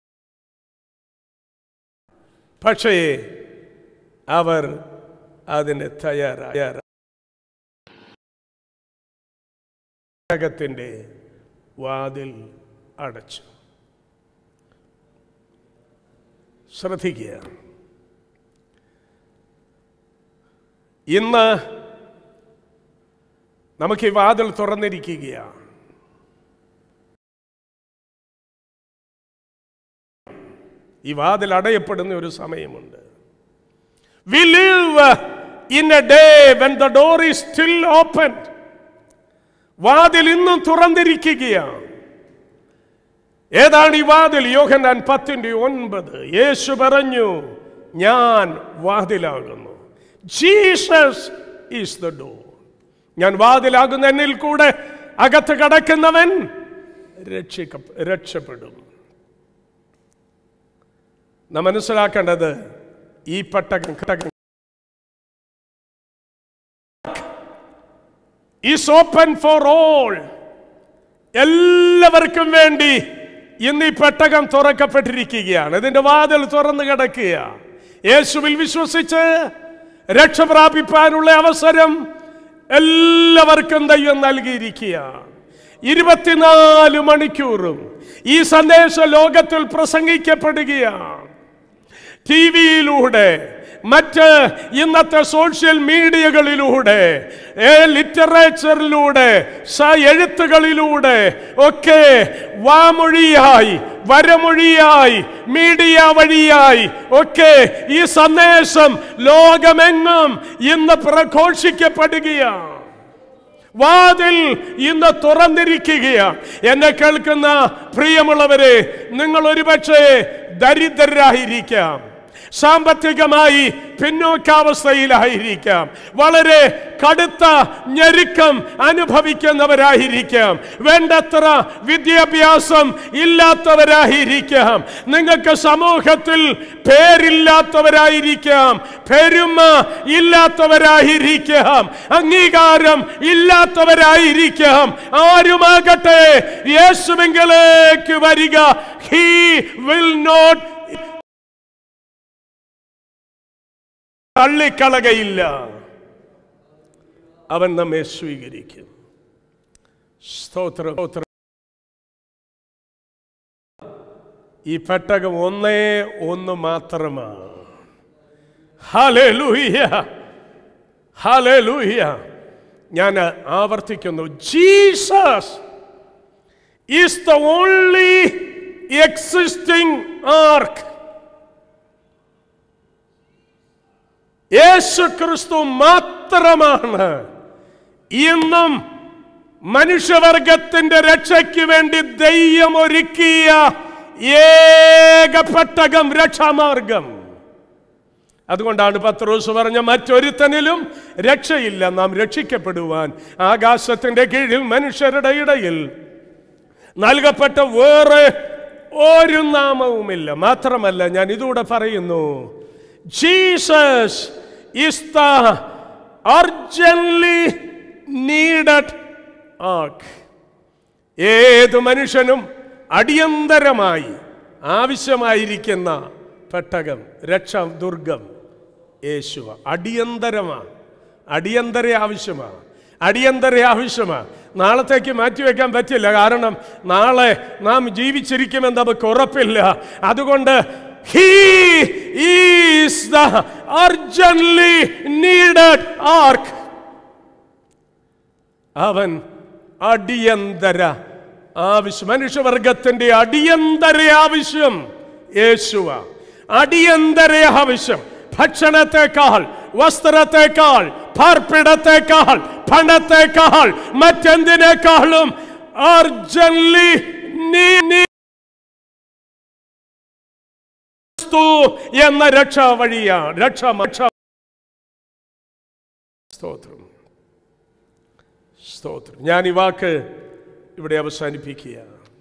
പക്ഷേ അവർ അതിന് തയ്യാറായ നരകത്തിന്റെ വാതിൽ അടച്ചു ശ്രദ്ധിക്കുക ഇന്ന് നമുക്ക് ഈ വാതിൽ തുറന്നിരിക്കുകയാണ് ഈ വാതിൽ അടയപ്പെടുന്ന ഒരു സമയമുണ്ട് we live in a day when the door is still open വാതിൽ ഇന്നും തുറന്നിരിക്കുകയാണ് ഏതാണ് ഈ വാതിൽ യോഹന്നാൻ പത്തിന്റെ ഒൻപത് യേശു പറഞ്ഞു ഞാൻ വാതിലാകുന്നു ജീസസ് ഈസ് ദ ഡോർ ഞാൻ വാതിലാകുന്ന എന്നിൽ കൂടെ അകത്ത് കടക്കുന്നവൻ രക്ഷിക്ക രക്ഷപ്പെടും നാം മനസ്സിലാക്കേണ്ടത് ഈ പട്ടകം ഘടകം ഈസ് ഓപ്പൺ ഫോർ ഓൾ എല്ലാവർക്കും വേണ്ടി ഇന്ന് ഈ പെട്ടകം തുറക്കപ്പെട്ടിരിക്കുകയാണ് ഇതിന്റെ വാതിൽ തുറന്നു കിടക്കുക യേശുവിൽ വിശ്വസിച്ച് രക്ഷ പ്രാപിപ്പാനുള്ള അവസരം എല്ലാവർക്കും ദൈവം നൽകിയിരിക്കുകയാണ് ഇരുപത്തിനാല് മണിക്കൂറും ഈ സന്ദേശം ലോകത്തിൽ പ്രസംഗിക്കപ്പെടുകയാണ് ടി വിയിലൂടെ മറ്റ് ഇന്നത്തെ സോഷ്യൽ മീഡിയകളിലൂടെ ഏ, ലിറ്ററേച്ചറിലൂടെ സ എഴുത്തുകളിലൂടെ ഒക്കെ വാമൊഴിയായി വരമൊഴിയായി മീഡിയ വഴിയായി ഒക്കെ ഈ സന്ദേശം ലോകമെങ്ങും ഇന്ന് പ്രഘോഷിക്കപ്പെടുകയാണ് വാതിൽ ഇന്ന് തുറന്നിരിക്കുകയാണ് എന്നെ കേൾക്കുന്ന പ്രിയമുള്ളവരെ നിങ്ങൾ ഒരുപക്ഷെ ദരിദ്രരായിരിക്കാം സാമ്പത്തികമായി പിന്നോക്കാവസ്ഥയിലായിരിക്കാം വളരെ കടുത്ത ഞെരുക്കം അനുഭവിക്കുന്നവരായിരിക്കാം വേണ്ടത്ര വിദ്യാഭ്യാസം ഇല്ലാത്തവരായിരിക്കാം നിങ്ങൾക്ക് സമൂഹത്തിൽ പേരില്ലാത്തവരായിരിക്കാം പെരുമ ഇല്ലാത്തവരായിരിക്കാം അംഗീകാരം ഇല്ലാത്തവരായിരിക്കാം ആരുമാകട്ടെ യേശുവിങ്കിലേക്ക് വരിക ഹീ വിൽ നോട്ട് തള്ളിക്കളകയില്ല അവൻ നമ്മെ സ്വീകരിക്കും സ്തോത്രം സ്തോത്രം. ഈ പെട്ടകം ഒന്നേ ഒന്ന് മാത്രമാണ് ഹല്ലേലൂയ ഹല്ലേലൂയ ഞാൻ ആവർത്തിക്കുന്നു Jesus is the only existing ark യേശു ക്രിസ്തു മാത്രമാണ് ഇന്നും മനുഷ്യവർഗത്തിന്റെ രക്ഷയ്ക്ക് വേണ്ടി ദൈവം ഒരുക്കിയ ഏക പെട്ടകം രക്ഷാമാർഗം അതുകൊണ്ടാണ് പത്രോസ് പറഞ്ഞ മറ്റൊരുത്തനിലും രക്ഷയില്ല നാം രക്ഷിക്കപ്പെടുവാൻ ആകാശത്തിന്റെ കീഴിൽ മനുഷ്യരുടെ ഇടയിൽ നൽകപ്പെട്ട വേറെ ഒരു നാമവുമില്ല മാത്രമല്ല ഞാൻ ഇതൂടെ പറയുന്നു Jesus is the urgently needed ark ഏത് മനുഷ്യനും അടിയന്തരമായി ആവശ്യമായിരിക്കുന്ന പെട്ടകം രക്ഷ ദുർഗം യേശുവ അടിയന്തരമാണ് അടിയന്തര ആവശ്യമാണ് അടിയന്തര ആവശ്യമാണ് നാളത്തേക്ക് മാറ്റിവെക്കാൻ പറ്റില്ല കാരണം നാളെ നാം ജീവിച്ചിരിക്കുമെന്ന് നമുക്ക് ഉറപ്പില്ല അതുകൊണ്ട് he is the urgently needed ark അവൻ അടിയന്തര ആവശ്യം മനുഷ്യവർഗത്തിന്റെ അടിയന്തര ആവശ്യം യേശുവ അടിയന്തര ആവശ്യം ഭക്ഷണത്തെക്കാൾ വസ്ത്രത്തെക്കാൾ പാർപ്പിടത്തെക്കാൾ പണത്തെക്കാൾ മറ്റെന്തിനേക്കാളും അർജന്റ്ലി നീ നീ ക്രിസ്തു എന്ന രക്ഷാ വഴിയാണ് രക്ഷ രക്ഷ സ്തോത്രം സ്തോത്രം ഞാൻ ഈ വാക്ക് ഇവിടെ അവസാനിപ്പിക്കുക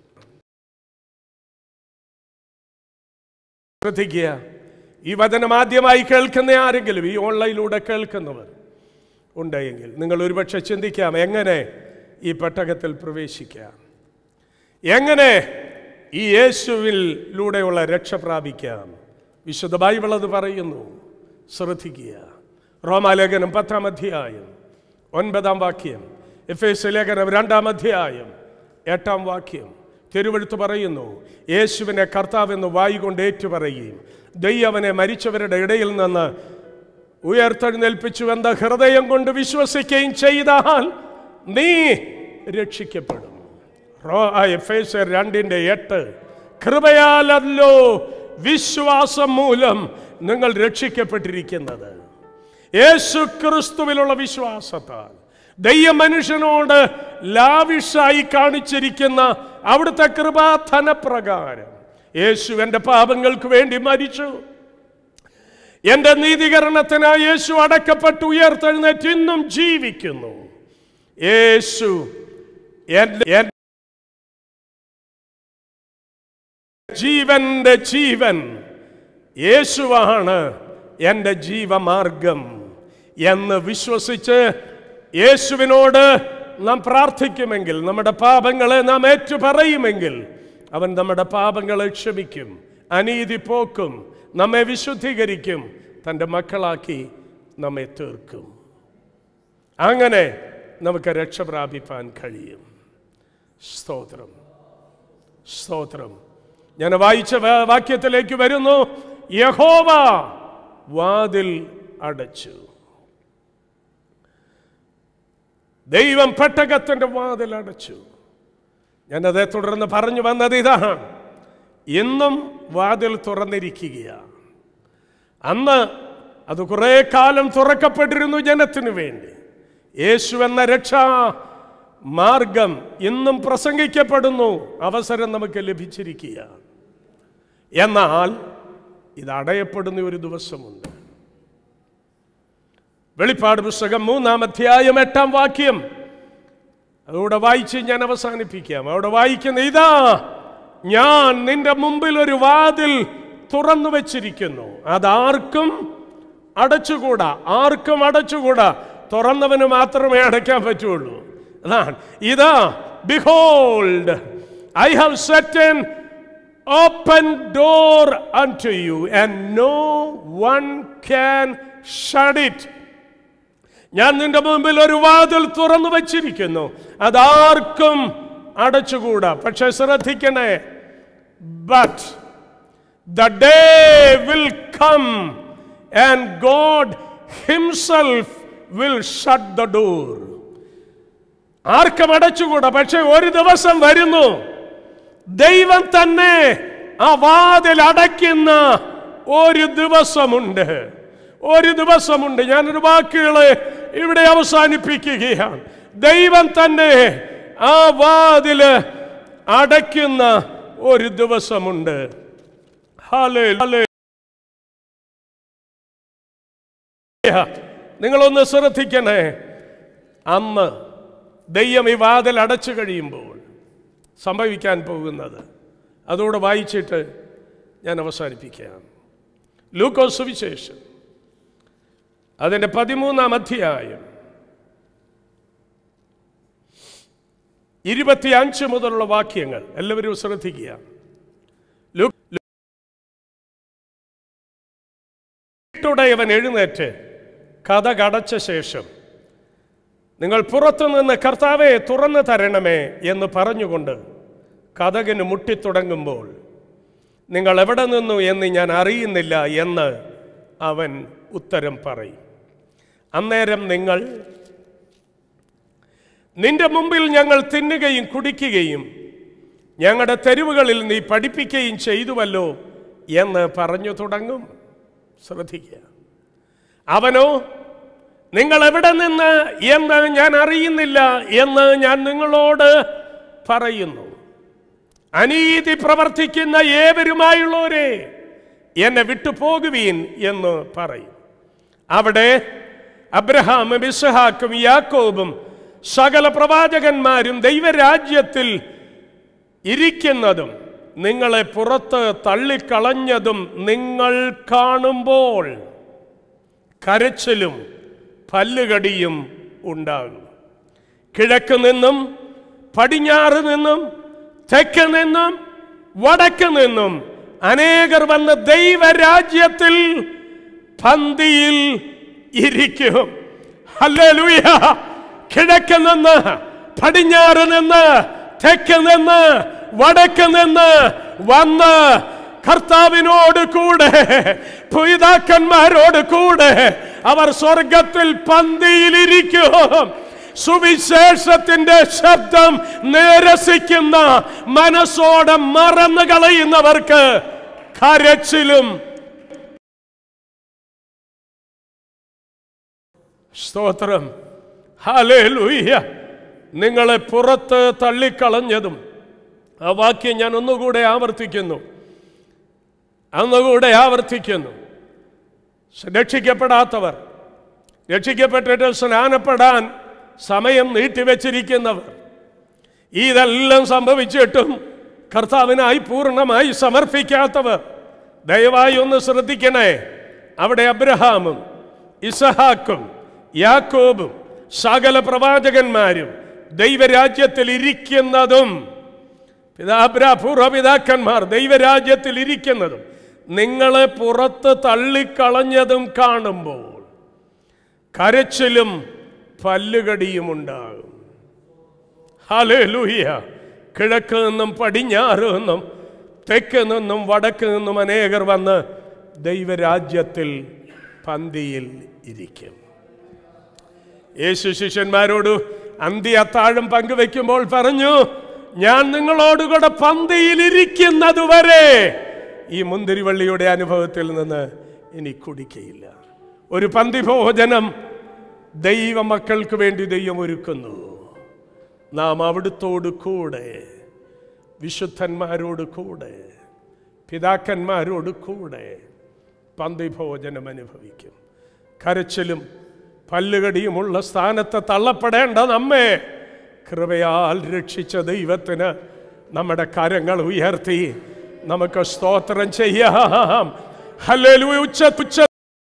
ശ്രദ്ധിക്കുക ഈ വചനം ആദ്യമായി കേൾക്കുന്ന ആരെങ്കിലും ഈ ഓൺലൈനിലൂടെ കേൾക്കുന്നവർ ഉണ്ടെങ്കിൽ നിങ്ങൾ ഒരുപക്ഷെ ചിന്തിക്കാം എങ്ങനെ ഈ പെട്ടകത്തിൽ പ്രവേശിക്കാം എങ്ങനെ ഈ യേശുവിലൂടെയുള്ള രക്ഷ പ്രാപിക്കാം വിശുദ്ധ ബൈബിൾ അത് പറയുന്നു ശ്രദ്ധിക്കുക റോമാലേഖനം പത്താം അധ്യായം ഒൻപതാം വാക്യം എഫ് എസ് ലേഖനം രണ്ടാം അധ്യായം എട്ടാം വാക്യം തിരുവഴുത്ത് പറയുന്നു യേശുവിനെ കർത്താവെന്ന് വായി കൊണ്ട് ഏറ്റുപറയുകയും ദൈവനെ മരിച്ചവരുടെ ഇടയിൽ നിന്ന് ഉയർത്തെഴുന്നേൽപ്പിച്ചുവെന്ന ഹൃദയം കൊണ്ട് വിശ്വസിക്കുകയും ചെയ്താൽ നീ രക്ഷിക്കപ്പെടും റോ- ആ എഫേസ്യർ രണ്ടിന്റെ എട്ട് കൃപയാലല്ലോ വിശ്വാസം മൂലം നിങ്ങൾ രക്ഷിക്കപ്പെട്ടിരിക്കുന്നത് യേശു ക്രിസ്തുവിലുള്ള വിശ്വാസത്താൽ ദൈവ മനുഷ്യനോട് ലാവിഷായി കാണിച്ചിരിക്കുന്ന അവിടുത്തെ കൃപാധനപ്രകാരം യേശു എൻ്റെ പാപങ്ങൾക്ക് വേണ്ടി മരിച്ചു എന്റെ നീതീകരണത്തിനായി യേശു അടക്കപ്പെട്ട് ഉയർത്തെഴുന്നേറ്റ് ഇന്നും ജീവിക്കുന്നു യേശു എന്റെ എൻ- ജീവന്റെ ജീവൻ യേശുവാണ് എൻ്റെ ജീവമാർഗം എന്ന് വിശ്വസിച്ച് യേശുവിനോട് നാം പ്രാർത്ഥിക്കുമെങ്കിൽ നമ്മുടെ പാപങ്ങളെ നാം ഏറ്റുപറയുമെങ്കിൽ അവൻ നമ്മുടെ പാപങ്ങളെ ക്ഷമിക്കും അനീതി പോക്കും നമ്മെ വിശുദ്ധീകരിക്കും തൻ്റെ മക്കളാക്കി നമ്മെ തീർക്കും അങ്ങനെ നമുക്ക് രക്ഷ പ്രാപിപ്പാൻ കഴിയും സ്തോത്രം സ്തോത്രം ഞാൻ വായിച്ച വ- വാക്യത്തിലേക്ക് വരുന്നു യഹോവ വാതിൽ അടച്ചു ദൈവം പെട്ടകത്തിന്റെ വാതിൽ അടച്ചു ഞാനതേ തുടർന്ന് പറഞ്ഞു വന്നത് ഇതാണ് ഇന്നും വാതിൽ തുറന്നിരിക്കുകയാണ് അന്ന് അത് കുറെ കാലം തുറക്കപ്പെട്ടിരുന്നു ജനത്തിനു വേണ്ടി യേശു എന്ന രക്ഷാ മാർഗം ഇന്നും പ്രസംഗിക്കപ്പെടുന്നു അവസരം നമുക്ക് ലഭിച്ചിരിക്കുക എന്നാൽ ഇത് അടയപ്പെടുന്ന ഒരു ദിവസമുണ്ട് വെളിപ്പാട് പുസ്തകം മൂന്നാം അധ്യായം എട്ടാം വാക്യം അതുകൂടെ വായിച്ച് ഞാൻ അവസാനിപ്പിക്കാം അവിടെ വായിക്കുന്ന ഇതാ ഞാൻ നിന്റെ മുമ്പിൽ ഒരു വാതിൽ തുറന്നു വെച്ചിരിക്കുന്നു അതാർക്കും അടച്ചുകൂടാ ആർക്കും അടച്ചുകൂടാ തുറന്നവന് മാത്രമേ അടയ്ക്കാൻ പറ്റുള്ളൂ അതാണ് ഇതാ behold I have set open door unto you and no one can shut it ഞാൻ നിന്റെ മുമ്പിൽ ഒരു വാതിൽ തുറന്നു വച്ചിരിക്കുന്നു അതാർക്കും അടച്ചുകൂടാ പക്ഷെ ശ്രദ്ധിക്കണേ but the day will come and God himself will shut the door ആർക്കും അടച്ചുകൂടാ പക്ഷെ ഒരു ദിവസം വരുന്നു ദൈവം തന്നെ ആ വാതിൽ അടയ്ക്കുന്ന ഒരു ദിവസമുണ്ട് ഒരു ദിവസമുണ്ട് ഞാനൊരു വാക്കുകളെ ഇവിടെ അവസാനിപ്പിക്കുകയാണ് ദൈവം തന്നെ ആ വാതില് അടയ്ക്കുന്ന ഒരു ദിവസമുണ്ട് ഹാലേ ഹാലേ നിങ്ങളൊന്ന് ശ്രദ്ധിക്കണേ അന്ന് ദൈവം ഈ വാതിൽ അടച്ചു കഴിയുമ്പോൾ സംഭവിക്കാൻ പോകുന്നത് അതോടെ വായിച്ചിട്ട് ഞാൻ അവസാനിപ്പിക്കാം ലൂക്കോസ് സുവിശേഷം അതിൻ്റെ പതിമൂന്നാം അധ്യായം ഇരുപത്തിയഞ്ച് മുതലുള്ള വാക്യങ്ങൾ എല്ലാവരും ശ്രദ്ധിക്കുക ലൂ- ലൂ- വീട്ടുടയവൻ എഴുന്നേറ്റ് കഥ കടച്ച ശേഷം നിങ്ങൾ പുറത്തുനിന്ന് കർത്താവെ തുറന്നു തരണമേ എന്ന് പറഞ്ഞുകൊണ്ട് കഥകിന് മുട്ടിത്തുടങ്ങുമ്പോൾ നിങ്ങൾ എവിടെ നിന്നു എന്ന് ഞാൻ അറിയുന്നില്ല എന്ന് അവൻ ഉത്തരം പറയും അന്നേരം നിങ്ങൾ നിന്റെ മുമ്പിൽ ഞങ്ങൾ തിന്നുകയും കുടിക്കുകയും ഞങ്ങളുടെ തെരുവുകളിൽ നീ പഠിപ്പിക്കുകയും ചെയ്തുവല്ലോ എന്ന് പറഞ്ഞു തുടങ്ങും ശ്രദ്ധിക്കുക അവനോ നിങ്ങൾ എവിടെ നിന്ന് എന്ന് ഞാൻ അറിയുന്നില്ല എന്ന് ഞാൻ നിങ്ങളോട് പറയുന്നു അനീതി പ്രവർത്തിക്കുന്ന ഏവരുമായുള്ളവരെ എന്നെ വിട്ടുപോകുവീൻ എന്ന് പറയും അവിടെ അബ്രഹാമും ഇസ്ഹാക്കും യാക്കോബും സകല പ്രവാചകന്മാരും ദൈവരാജ്യത്തിൽ ഇരിക്കുന്നതും നിങ്ങളെ പുറത്ത് തള്ളിക്കളഞ്ഞതും നിങ്ങൾ കാണുമ്പോൾ കരച്ചിലും പല്ലുകടിയും ഉണ്ടാകും കിഴക്ക് നിന്നും പടിഞ്ഞാറ് നിന്നും തെക്ക് നിന്നും വടക്ക് നിന്നും അനേകർ വന്ന് ദൈവരാജ്യത്തിൽ പന്തിയിൽ ഇരിക്കും ഹല്ലേലൂയ കിഴക്ക് നിന്ന് പടിഞ്ഞാറ് നിന്ന് തെക്ക് നിന്ന് വടക്ക് നിന്ന് വന്ന് കർത്താവിനോട് കൂടെ പിതാക്കന്മാരോട് കൂടെ അവർ സ്വർഗത്തിൽ പന്തിയിലിരിക്കും സുവിശേഷത്തിന്റെ ശബ്ദം നിരസിക്കുന്ന മനസ്സോടെ മറന്നു കളയുന്നവർക്ക് കരച്ചിലും സ്തോത്രം ഹാലേലൂയ്യ നിങ്ങളെ പുറത്ത് തള്ളിക്കളഞ്ഞതും ആ വാക്യം ഞാൻ ഒന്നുകൂടെ ആവർത്തിക്കുന്നു ഒന്നുകൂടെ ആവർത്തിക്കുന്നു രക്ഷിക്കപ്പെടാത്തവർ രക്ഷിക്കപ്പെട്ടിട്ട് സ്നാനപ്പെടാൻ സമയം നീട്ടിവെച്ചിരിക്കുന്നവർ ഇതെല്ലാം സംഭവിച്ചിട്ടും കർത്താവിനായി പൂർണ്ണമായി സമർപ്പിക്കാത്തവർ ദയവായി ഒന്ന് ശ്രദ്ധിക്കണേ അവിടെ അബ്രഹാമും ഇസഹാക്കും യാക്കോബും സകല പ്രവാചകന്മാരും ദൈവരാജ്യത്തിൽ ഇരിക്കുന്നതും പിതാബ്രാ പൂർവപിതാക്കന്മാർ ദൈവരാജ്യത്തിൽ ഇരിക്കുന്നതും നിങ്ങളെ പുറത്ത് തള്ളിക്കളഞ്ഞതും കാണുമ്പോൾ കരച്ചിലും പല്ലുകടിയും ഉണ്ടാകും ഹലേലൂയ കിഴക്ക് നിന്നും പടിഞ്ഞാറ് നിന്നും തെക്ക് നിന്നും വടക്ക് നിന്നും അനേകർ വന്ന് ദൈവരാജ്യത്തിൽ പന്തിയിൽ ഇരിക്കും യേശു ശിഷ്യന്മാരോട് അന്ത്യ അത്താഴം പങ്കുവെക്കുമ്പോൾ പറഞ്ഞു ഞാൻ നിങ്ങളോടുകൂടെ പന്തിയിൽ ഇരിക്കുന്നതുവരെ ഈ മുന്തിരിവള്ളിയുടെ അനുഭവത്തിൽ നിന്ന് ഇനി കുടിക്കയില്ല ഒരു പന്തി ഭോജനം ദൈവമക്കൾക്ക് വേണ്ടി ദൈവം ഒരുക്കുന്നു നാം അവിടുത്തോട് കൂടെ വിശുദ്ധന്മാരോട് കൂടെ പിതാക്കന്മാരോട് കൂടെ പന്തി ഭോജനം അനുഭവിക്കും കരച്ചിലും പല്ലുകടിയുമുള്ള സ്ഥാനത്ത് തള്ളപ്പെടേണ്ട നമ്മെ കൃപയാൽ രക്ഷിച്ച ദൈവത്തിന് നമ്മുടെ കരങ്ങൾ ഉയർത്തി നമുക്ക് സ്തോത്രം ചെയ്യാം ഹല്ലേലൂയ ഉച്ച ഉച്ച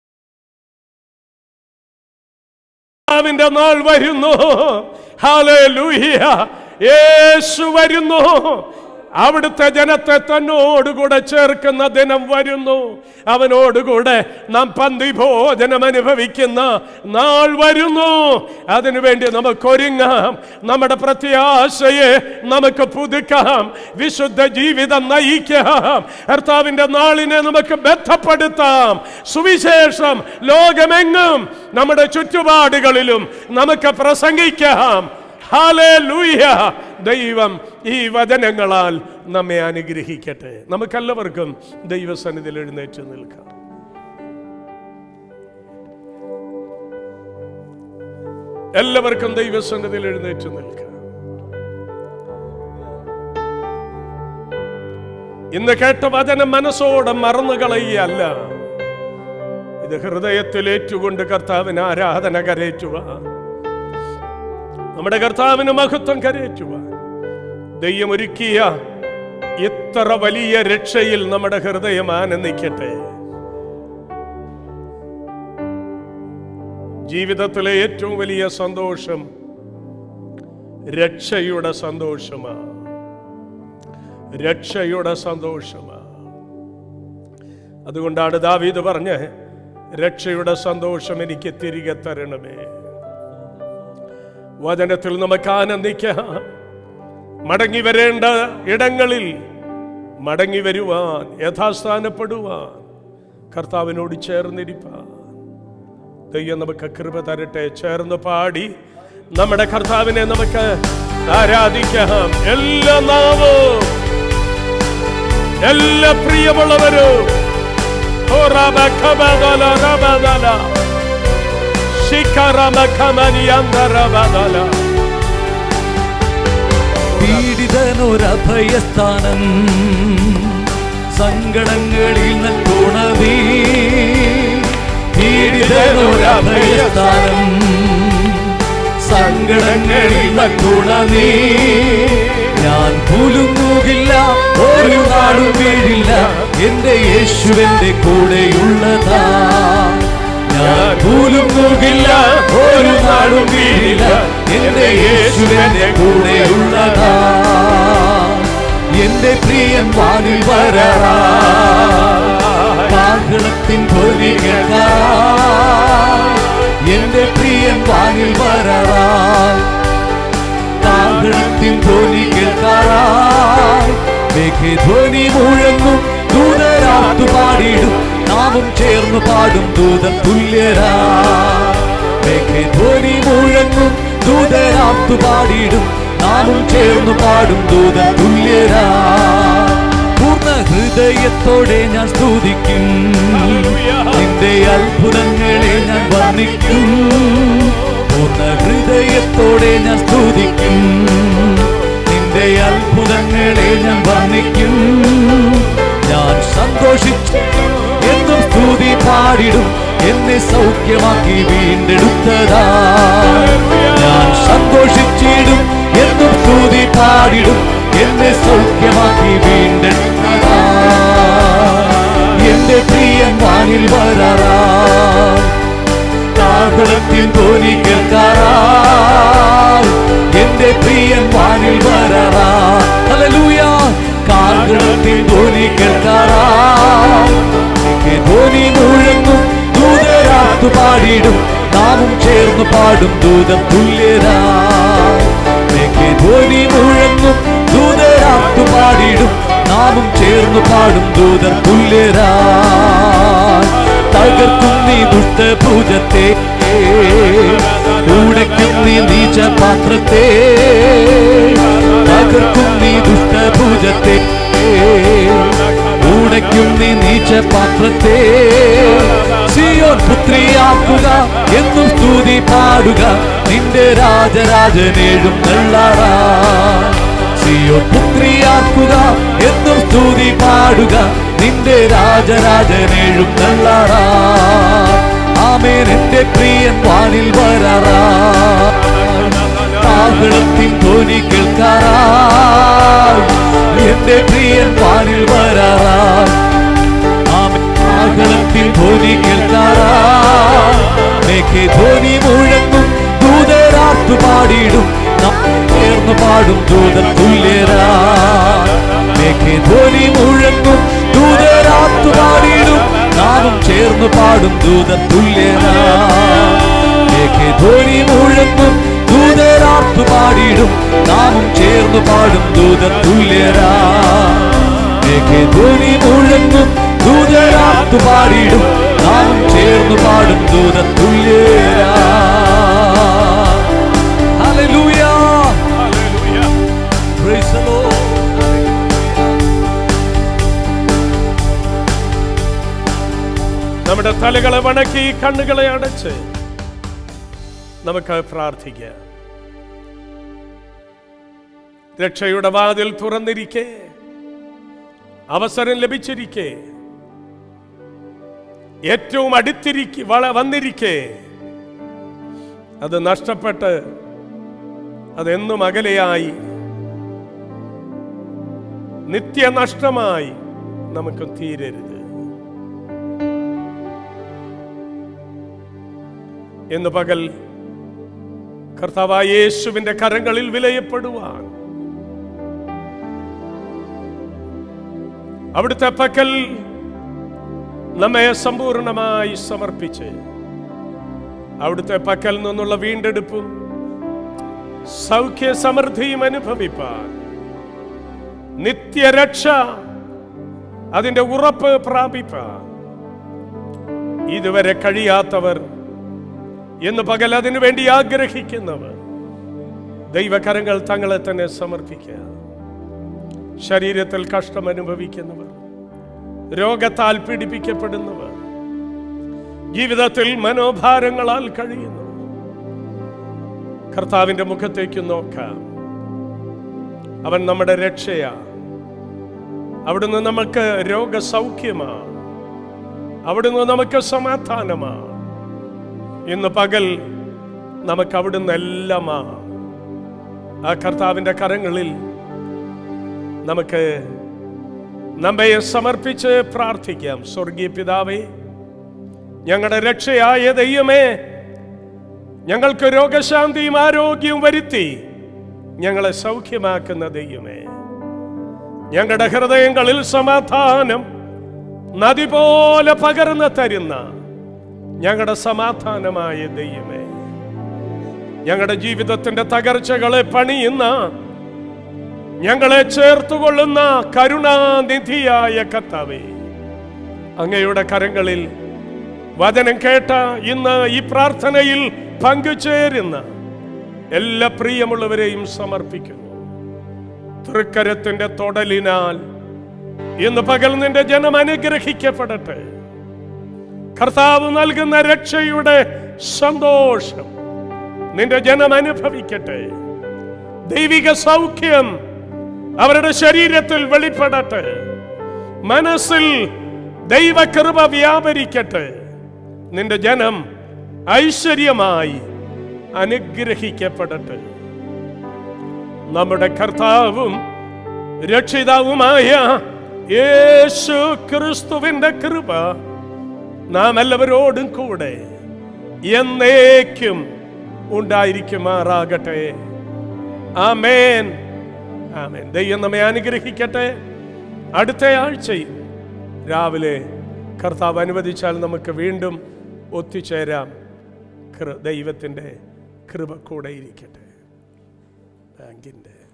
കർത്താവിന്റെ നാൾ വരുന്നു ഹല്ലേലൂയ യേശു വരുന്നു അവിടുത്തെ ജനത്തെ തന്നോടുകൂടെ ചേർക്കുന്ന ദിനം വരുന്നു അവനോടുകൂടെ നാം പന്തി ഭോജനം അനുഭവിക്കുന്ന നാൾ വരുന്നു അതിനുവേണ്ടി നമുക്ക് ഒരുങ്ങാം നമ്മുടെ പ്രത്യാശയെ നമുക്ക് പുതുക്കാം വിശുദ്ധ ജീവിതം നയിക്കാം കർത്താവിന്റെ നാളിനെ നമുക്ക് ബന്ധപ്പെടുത്താം സുവിശേഷം ലോകമെങ്ങും നമ്മുടെ ചുറ്റുപാടുകളിലും നമുക്ക് പ്രസംഗിക്കാം ഹാലേലൂയ ദൈവം ഈ വചനങ്ങളാൽ നമ്മെ അനുഗ്രഹിക്കട്ടെ നമുക്കെല്ലാവർക്കും ദൈവസന്നിധിയിൽ എഴുന്നേറ്റ് നിൽക്കാം എല്ലാവർക്കും ദൈവസന്നിധിയിൽ എഴുന്നേറ്റ് നിൽക്കാം ഇന്ന് കേട്ട വചനം മനസ്സോടെ മറന്നു കളയുകയല്ല ഇത് ഹൃദയത്തിൽ ഏറ്റുകൊണ്ട് കർത്താവിന് ആരാധന കരേറ്റുവാൻ നമ്മുടെ കർത്താവിന് മഹത്വം കരയേറ്റുവാൻ ദൈവം ഒരുക്കിയ ഇത്ര വലിയ രക്ഷയിൽ നമ്മുടെ ഹൃദയം ആനന്ദിക്കട്ടെ ജീവിതത്തിലെ ഏറ്റവും വലിയ സന്തോഷം രക്ഷയുടെ സന്തോഷമാണ് രക്ഷയുടെ സന്തോഷമാണ് അതുകൊണ്ടാണ് ദാവീദ് പറഞ്ഞ് രക്ഷയുടെ സന്തോഷം എനിക്ക് തിരികെ തരണമേ വചനത്തിൽ നമുക്ക് ആനന്ദിക്കാം മടങ്ങി വരേണ്ട ഇടങ്ങളിൽ മടങ്ങി വരുവാൻ യഥാസ്ഥാനപ്പെടുവാൻ കർത്താവിനോട് ചേർന്നിരിപ്പാൻ ദൈവം നമുക്ക് കൃപ തരട്ടെ ചേർന്ന് പാടി നമ്മുടെ കർത്താവിനെ നമുക്ക് ആരാധിക്കാം എല്ലാ നാവും എല്ലാ പ്രിയമുള്ളവരും ഓ റബ ഖബദല റബദല ശിഖരമ ഖമനിയന്ദ റബദല പീഡിതനൊരഭയസ്ഥാനം സങ്കടങ്ങളിൽ നൽകണമേ പീഡിതനൊരഭയസ്ഥാനം സങ്കടങ്ങളിൽ നൽകണമേ ഞാൻ കുലുങ്ങുകില്ല ഒരു നാടും വീഴില്ല എന്റെ യേശുവിന്റെ കൂടെയുള്ളതാ ഞാൻ കുലുങ്ങുകില്ല ഒരു നാടും വീഴില്ല എന്റെ യേശുവിന്റെ കൂടെയുള്ളതാ എന്റെ പ്രിയൻ വാനിൽ വരറാ കാഹളത്തിൻ ധ്വനി കേൾക്കാ എന്റെ പ്രിയൻ വാനിൽ വരറാ കാഹളത്തിൻ ധ്വനി കേൾക്കാറായി മേഘധ്വനി മുഴങ്ങും ദൂതരാത്തു പാടിയിടും നാമും ചേർന്നു പാടും ദൂതൻ തുല്യരാ മേഘധ്വനി മുഴങ്ങും ദൂതരാത്തു പാടിയിടും നാമും ചേർന്നു പാടും ദൂതൻ തുല്യരാ പൂർണ്ണ ഹൃദയത്തോടെ ഞാൻ സ്തുതിക്കും നിന്റെ അത്ഭുതങ്ങളെ ഞാൻ വർണ്ണിക്കും പൂർണ്ണ ഹൃദയത്തോടെ ഞാൻ സ്തുതിക്കും നിന്റെ അത്ഭുതങ്ങളെ ഞാൻ വർണ്ണിക്കും ഞാൻ സന്തോഷിച്ചു എന്നും സ്തുതി പാടിടും എന്നെ സൗഖ്യമാക്കി വീണ്ടെടുത്തതാ ഞാൻ സന്തോഷിച്ചിടും എന്നും സ്തുതി പാടിടും എന്നെ സൗഖ്യമാക്കി വീണ്ടെടുത്തതാ എന്റെ പ്രിയൻ വാനിൽ വരാറാ കാഹളത്തിൻ തോന്നി കേൾക്കാറാ എന്റെ പ്രിയൻ വാനിൽ വരാറാ ഹല്ലേലൂയ കാഹളത്തിൻ തോന്നി കേൾക്കാറാ ധ്വനി മുഴങ്ങും ദൂതരാത്തു പാടിയിടും നാമും ചേർന്ന് പാടും ദൂതം തുല്യരാ ധ്വനി മുഴങ്ങും ദൂതരാത്തു പാടിയിടും നാമും ചേർന്ന് പാടും ദൂതം തുല്യരാ തകർക്കും നീ ദുഷ്ടഭുജത്തെ ഉടയ്ക്കും നീ നീച്ച പാത്രത്തെ തകർക്കും നീ ദുഷ്ടഭുജത്തെ ഉടയ്ക്കും നീ നീച്ച പാത്രത്തെ സിയോൻ പുത്രിയാക്കുക എന്നും സ്തുതി പാടുക നിന്റെ രാജരാജനേഴും നെള്ളാറാ സിയോൻ പുത്രിയാക്കുക എന്നും സ്തുതി പാടുക നിന്റെ രാജരാജനേഴും നെള്ളാറാ ആമേൻ എന്റെ പ്രിയൻ വാനിൽ വരാറാ കാഹളത്തിൻ ധ്വനി കേൾക്കാറാ എന്റെ പ്രിയൻ വാനിൽ വരാറാ ആഹളത്തിൻ ധ്വനി കേൾക്കാറാ മേഘെ ധ്വനി മുഴങ്ങും ദൂതരാത്തു പാടിയിടും നാം ചേർന്ന് പാടും ദൂതൻ തുല്യരാ മേഘെ ധ്വനി മുഴങ്ങും ദൂതരാത്തു പാടിയിടും നാമും ചേർന്ന് പാടും ദൂതൻ തുല്യരാ മേഘെ ധ്വനി മുഴങ്ങും ദൂതരാത്തു പാടിയിടും നാമും ചേർന്ന് പാടും ദൂതൻ തുല്യരാ മേഘെ ധ്വനി മുഴങ്ങും ദൂതരാത്തു പാടിയിടും നാമും ചേർന്ന് പാടും ദൂതൻ തുല്യരാ Hallelujah. Praise the Lord. നമ്മുടെ തലകളെ വണക്കി കണ്ണുകളെ അടച്ച് നമുക്ക് പ്രാർത്ഥിക്കാം രക്ഷയുടെ വാതിൽ തുറന്നിരിക്കെ അവസരം ലഭിച്ചിരിക്കെ ഏറ്റവും അടുത്തിരിക്കെ വള വന്നിരിക്കെ അത് നഷ്ടപ്പെട്ട് അതെന്നും അകലെയായി നിത്യനഷ്ടമായി നമുക്ക് തീരരുത് എന്ന് പകൽ കർത്താവായ യേശുവിന്റെ കരങ്ങളിൽ വിലയപ്പെടുവാൻ അവിടുത്തെ പക്കൽ നമ്മെ സമ്പൂർണമായി സമർപ്പിച്ച് അവിടുത്തെ പക്കൽ നിന്നുള്ള വീണ്ടെടുപ്പും സൗഖ്യ സമൃദ്ധിയും അനുഭവിപ്പാൻ നിത്യരക്ഷ അതിന്റെ ഉറപ്പ് പ്രാപിപ്പാൻ ഇതുവരെ കഴിയാത്തവർ എന്ന് പകൽ അതിനു വേണ്ടി ആഗ്രഹിക്കുന്നവർ ദൈവകരങ്ങൾ തങ്ങളെ തന്നെ സമർപ്പിക്കുക ശരീരത്തിൽ കഷ്ടം അനുഭവിക്കുന്നവർ രോഗത്താൽ പീഡിപ്പിക്കപ്പെടുന്നവർ ജീവിതത്തിൽ മനോഭാരങ്ങളാൽ കഴിയുന്നവർ കർത്താവിന്റെ മുഖത്തേക്ക് നോക്കാം അവൻ നമ്മുടെ രക്ഷയാ അവിടുന്ന് നമുക്ക് രോഗസൗഖ്യമാ അവിടുന്ന് നമുക്ക് സമാധാനമാ ഇന്ന് പകൽ നമുക്ക് അവിടുന്ന് എല്ലാമാ ആ കർത്താവിന്റെ കരങ്ങളിൽ നമുക്ക് നമ്മെ സമർപ്പിച്ച് പ്രാർത്ഥിക്കാം സ്വർഗീയ പിതാവേ ഞങ്ങളുടെ രക്ഷയായ ദൈവമേ ഞങ്ങൾക്ക് രോഗശാന്തിയും ആരോഗ്യവും വരുത്തി ഞങ്ങളെ സൗഖ്യമാക്കുന്ന ദൈവമേ ഞങ്ങളുടെ ഹൃദയങ്ങളിൽ സമാധാനം നദി പോലെ പകർന്നു തരുന്ന ഞങ്ങളുടെ സമാധാനമായ ദൈവമേ ഞങ്ങളുടെ ജീവിതത്തിന്റെ തകർച്ചകളെ പണിയുന്ന ഞങ്ങളെ ചേർത്തുകൊള്ളുന്ന കരുണാനിധിയായ കർത്താവേ അങ്ങയുടെ കരങ്ങളിൽ വചനം കേട്ട ഇന്ന് ഈ പ്രാർത്ഥനയിൽ പങ്കുചേരുന്ന എല്ലാ പ്രിയമുള്ളവരെയും സമർപ്പിക്കുന്നു തൃക്കരത്തിന്റെ തൊടലിനാൽ ഇന്ന് പകൽ നിന്റെ ജനം അനുഗ്രഹിക്കപ്പെടട്ടെ കർത്താവ് നൽകുന്ന രക്ഷയുടെ സന്തോഷം നിന്റെ ജനം അനുഭവിക്കട്ടെ ദൈവിക സൗഖ്യം അവരുടെ ശരീരത്തിൽ വെളിപ്പെടട്ടെ മനസ്സിൽ ദൈവകൃപ വ്യാപരിക്കട്ടെ നിന്റെ ജനം ഐശ്വര്യമായി അനുഗ്രഹിക്കപ്പെടട്ടെ നമ്മുടെ കർത്താവും രക്ഷിതാവുമായ യേശു ക്രിസ്തുവിന്റെ കൃപ നാം എല്ലാവരോടും കൂടെ എന്നേക്കും ഉണ്ടായിരിക്കുമാറാകട്ടെ ആമേൻ ആമേൻ ദൈവം നമ്മെ അനുഗ്രഹിക്കട്ടെ അടുത്ത ആഴ്ചയിൽ രാവിലെ കർത്താവ് അനുവദിച്ചാൽ നമുക്ക് വീണ്ടും ഒത്തുചേരാം കൃ- ദൈവത്തിൻ്റെ കൃപ കൂടെ ഇരിക്കട്ടെ ബാങ്കിൻ്റെ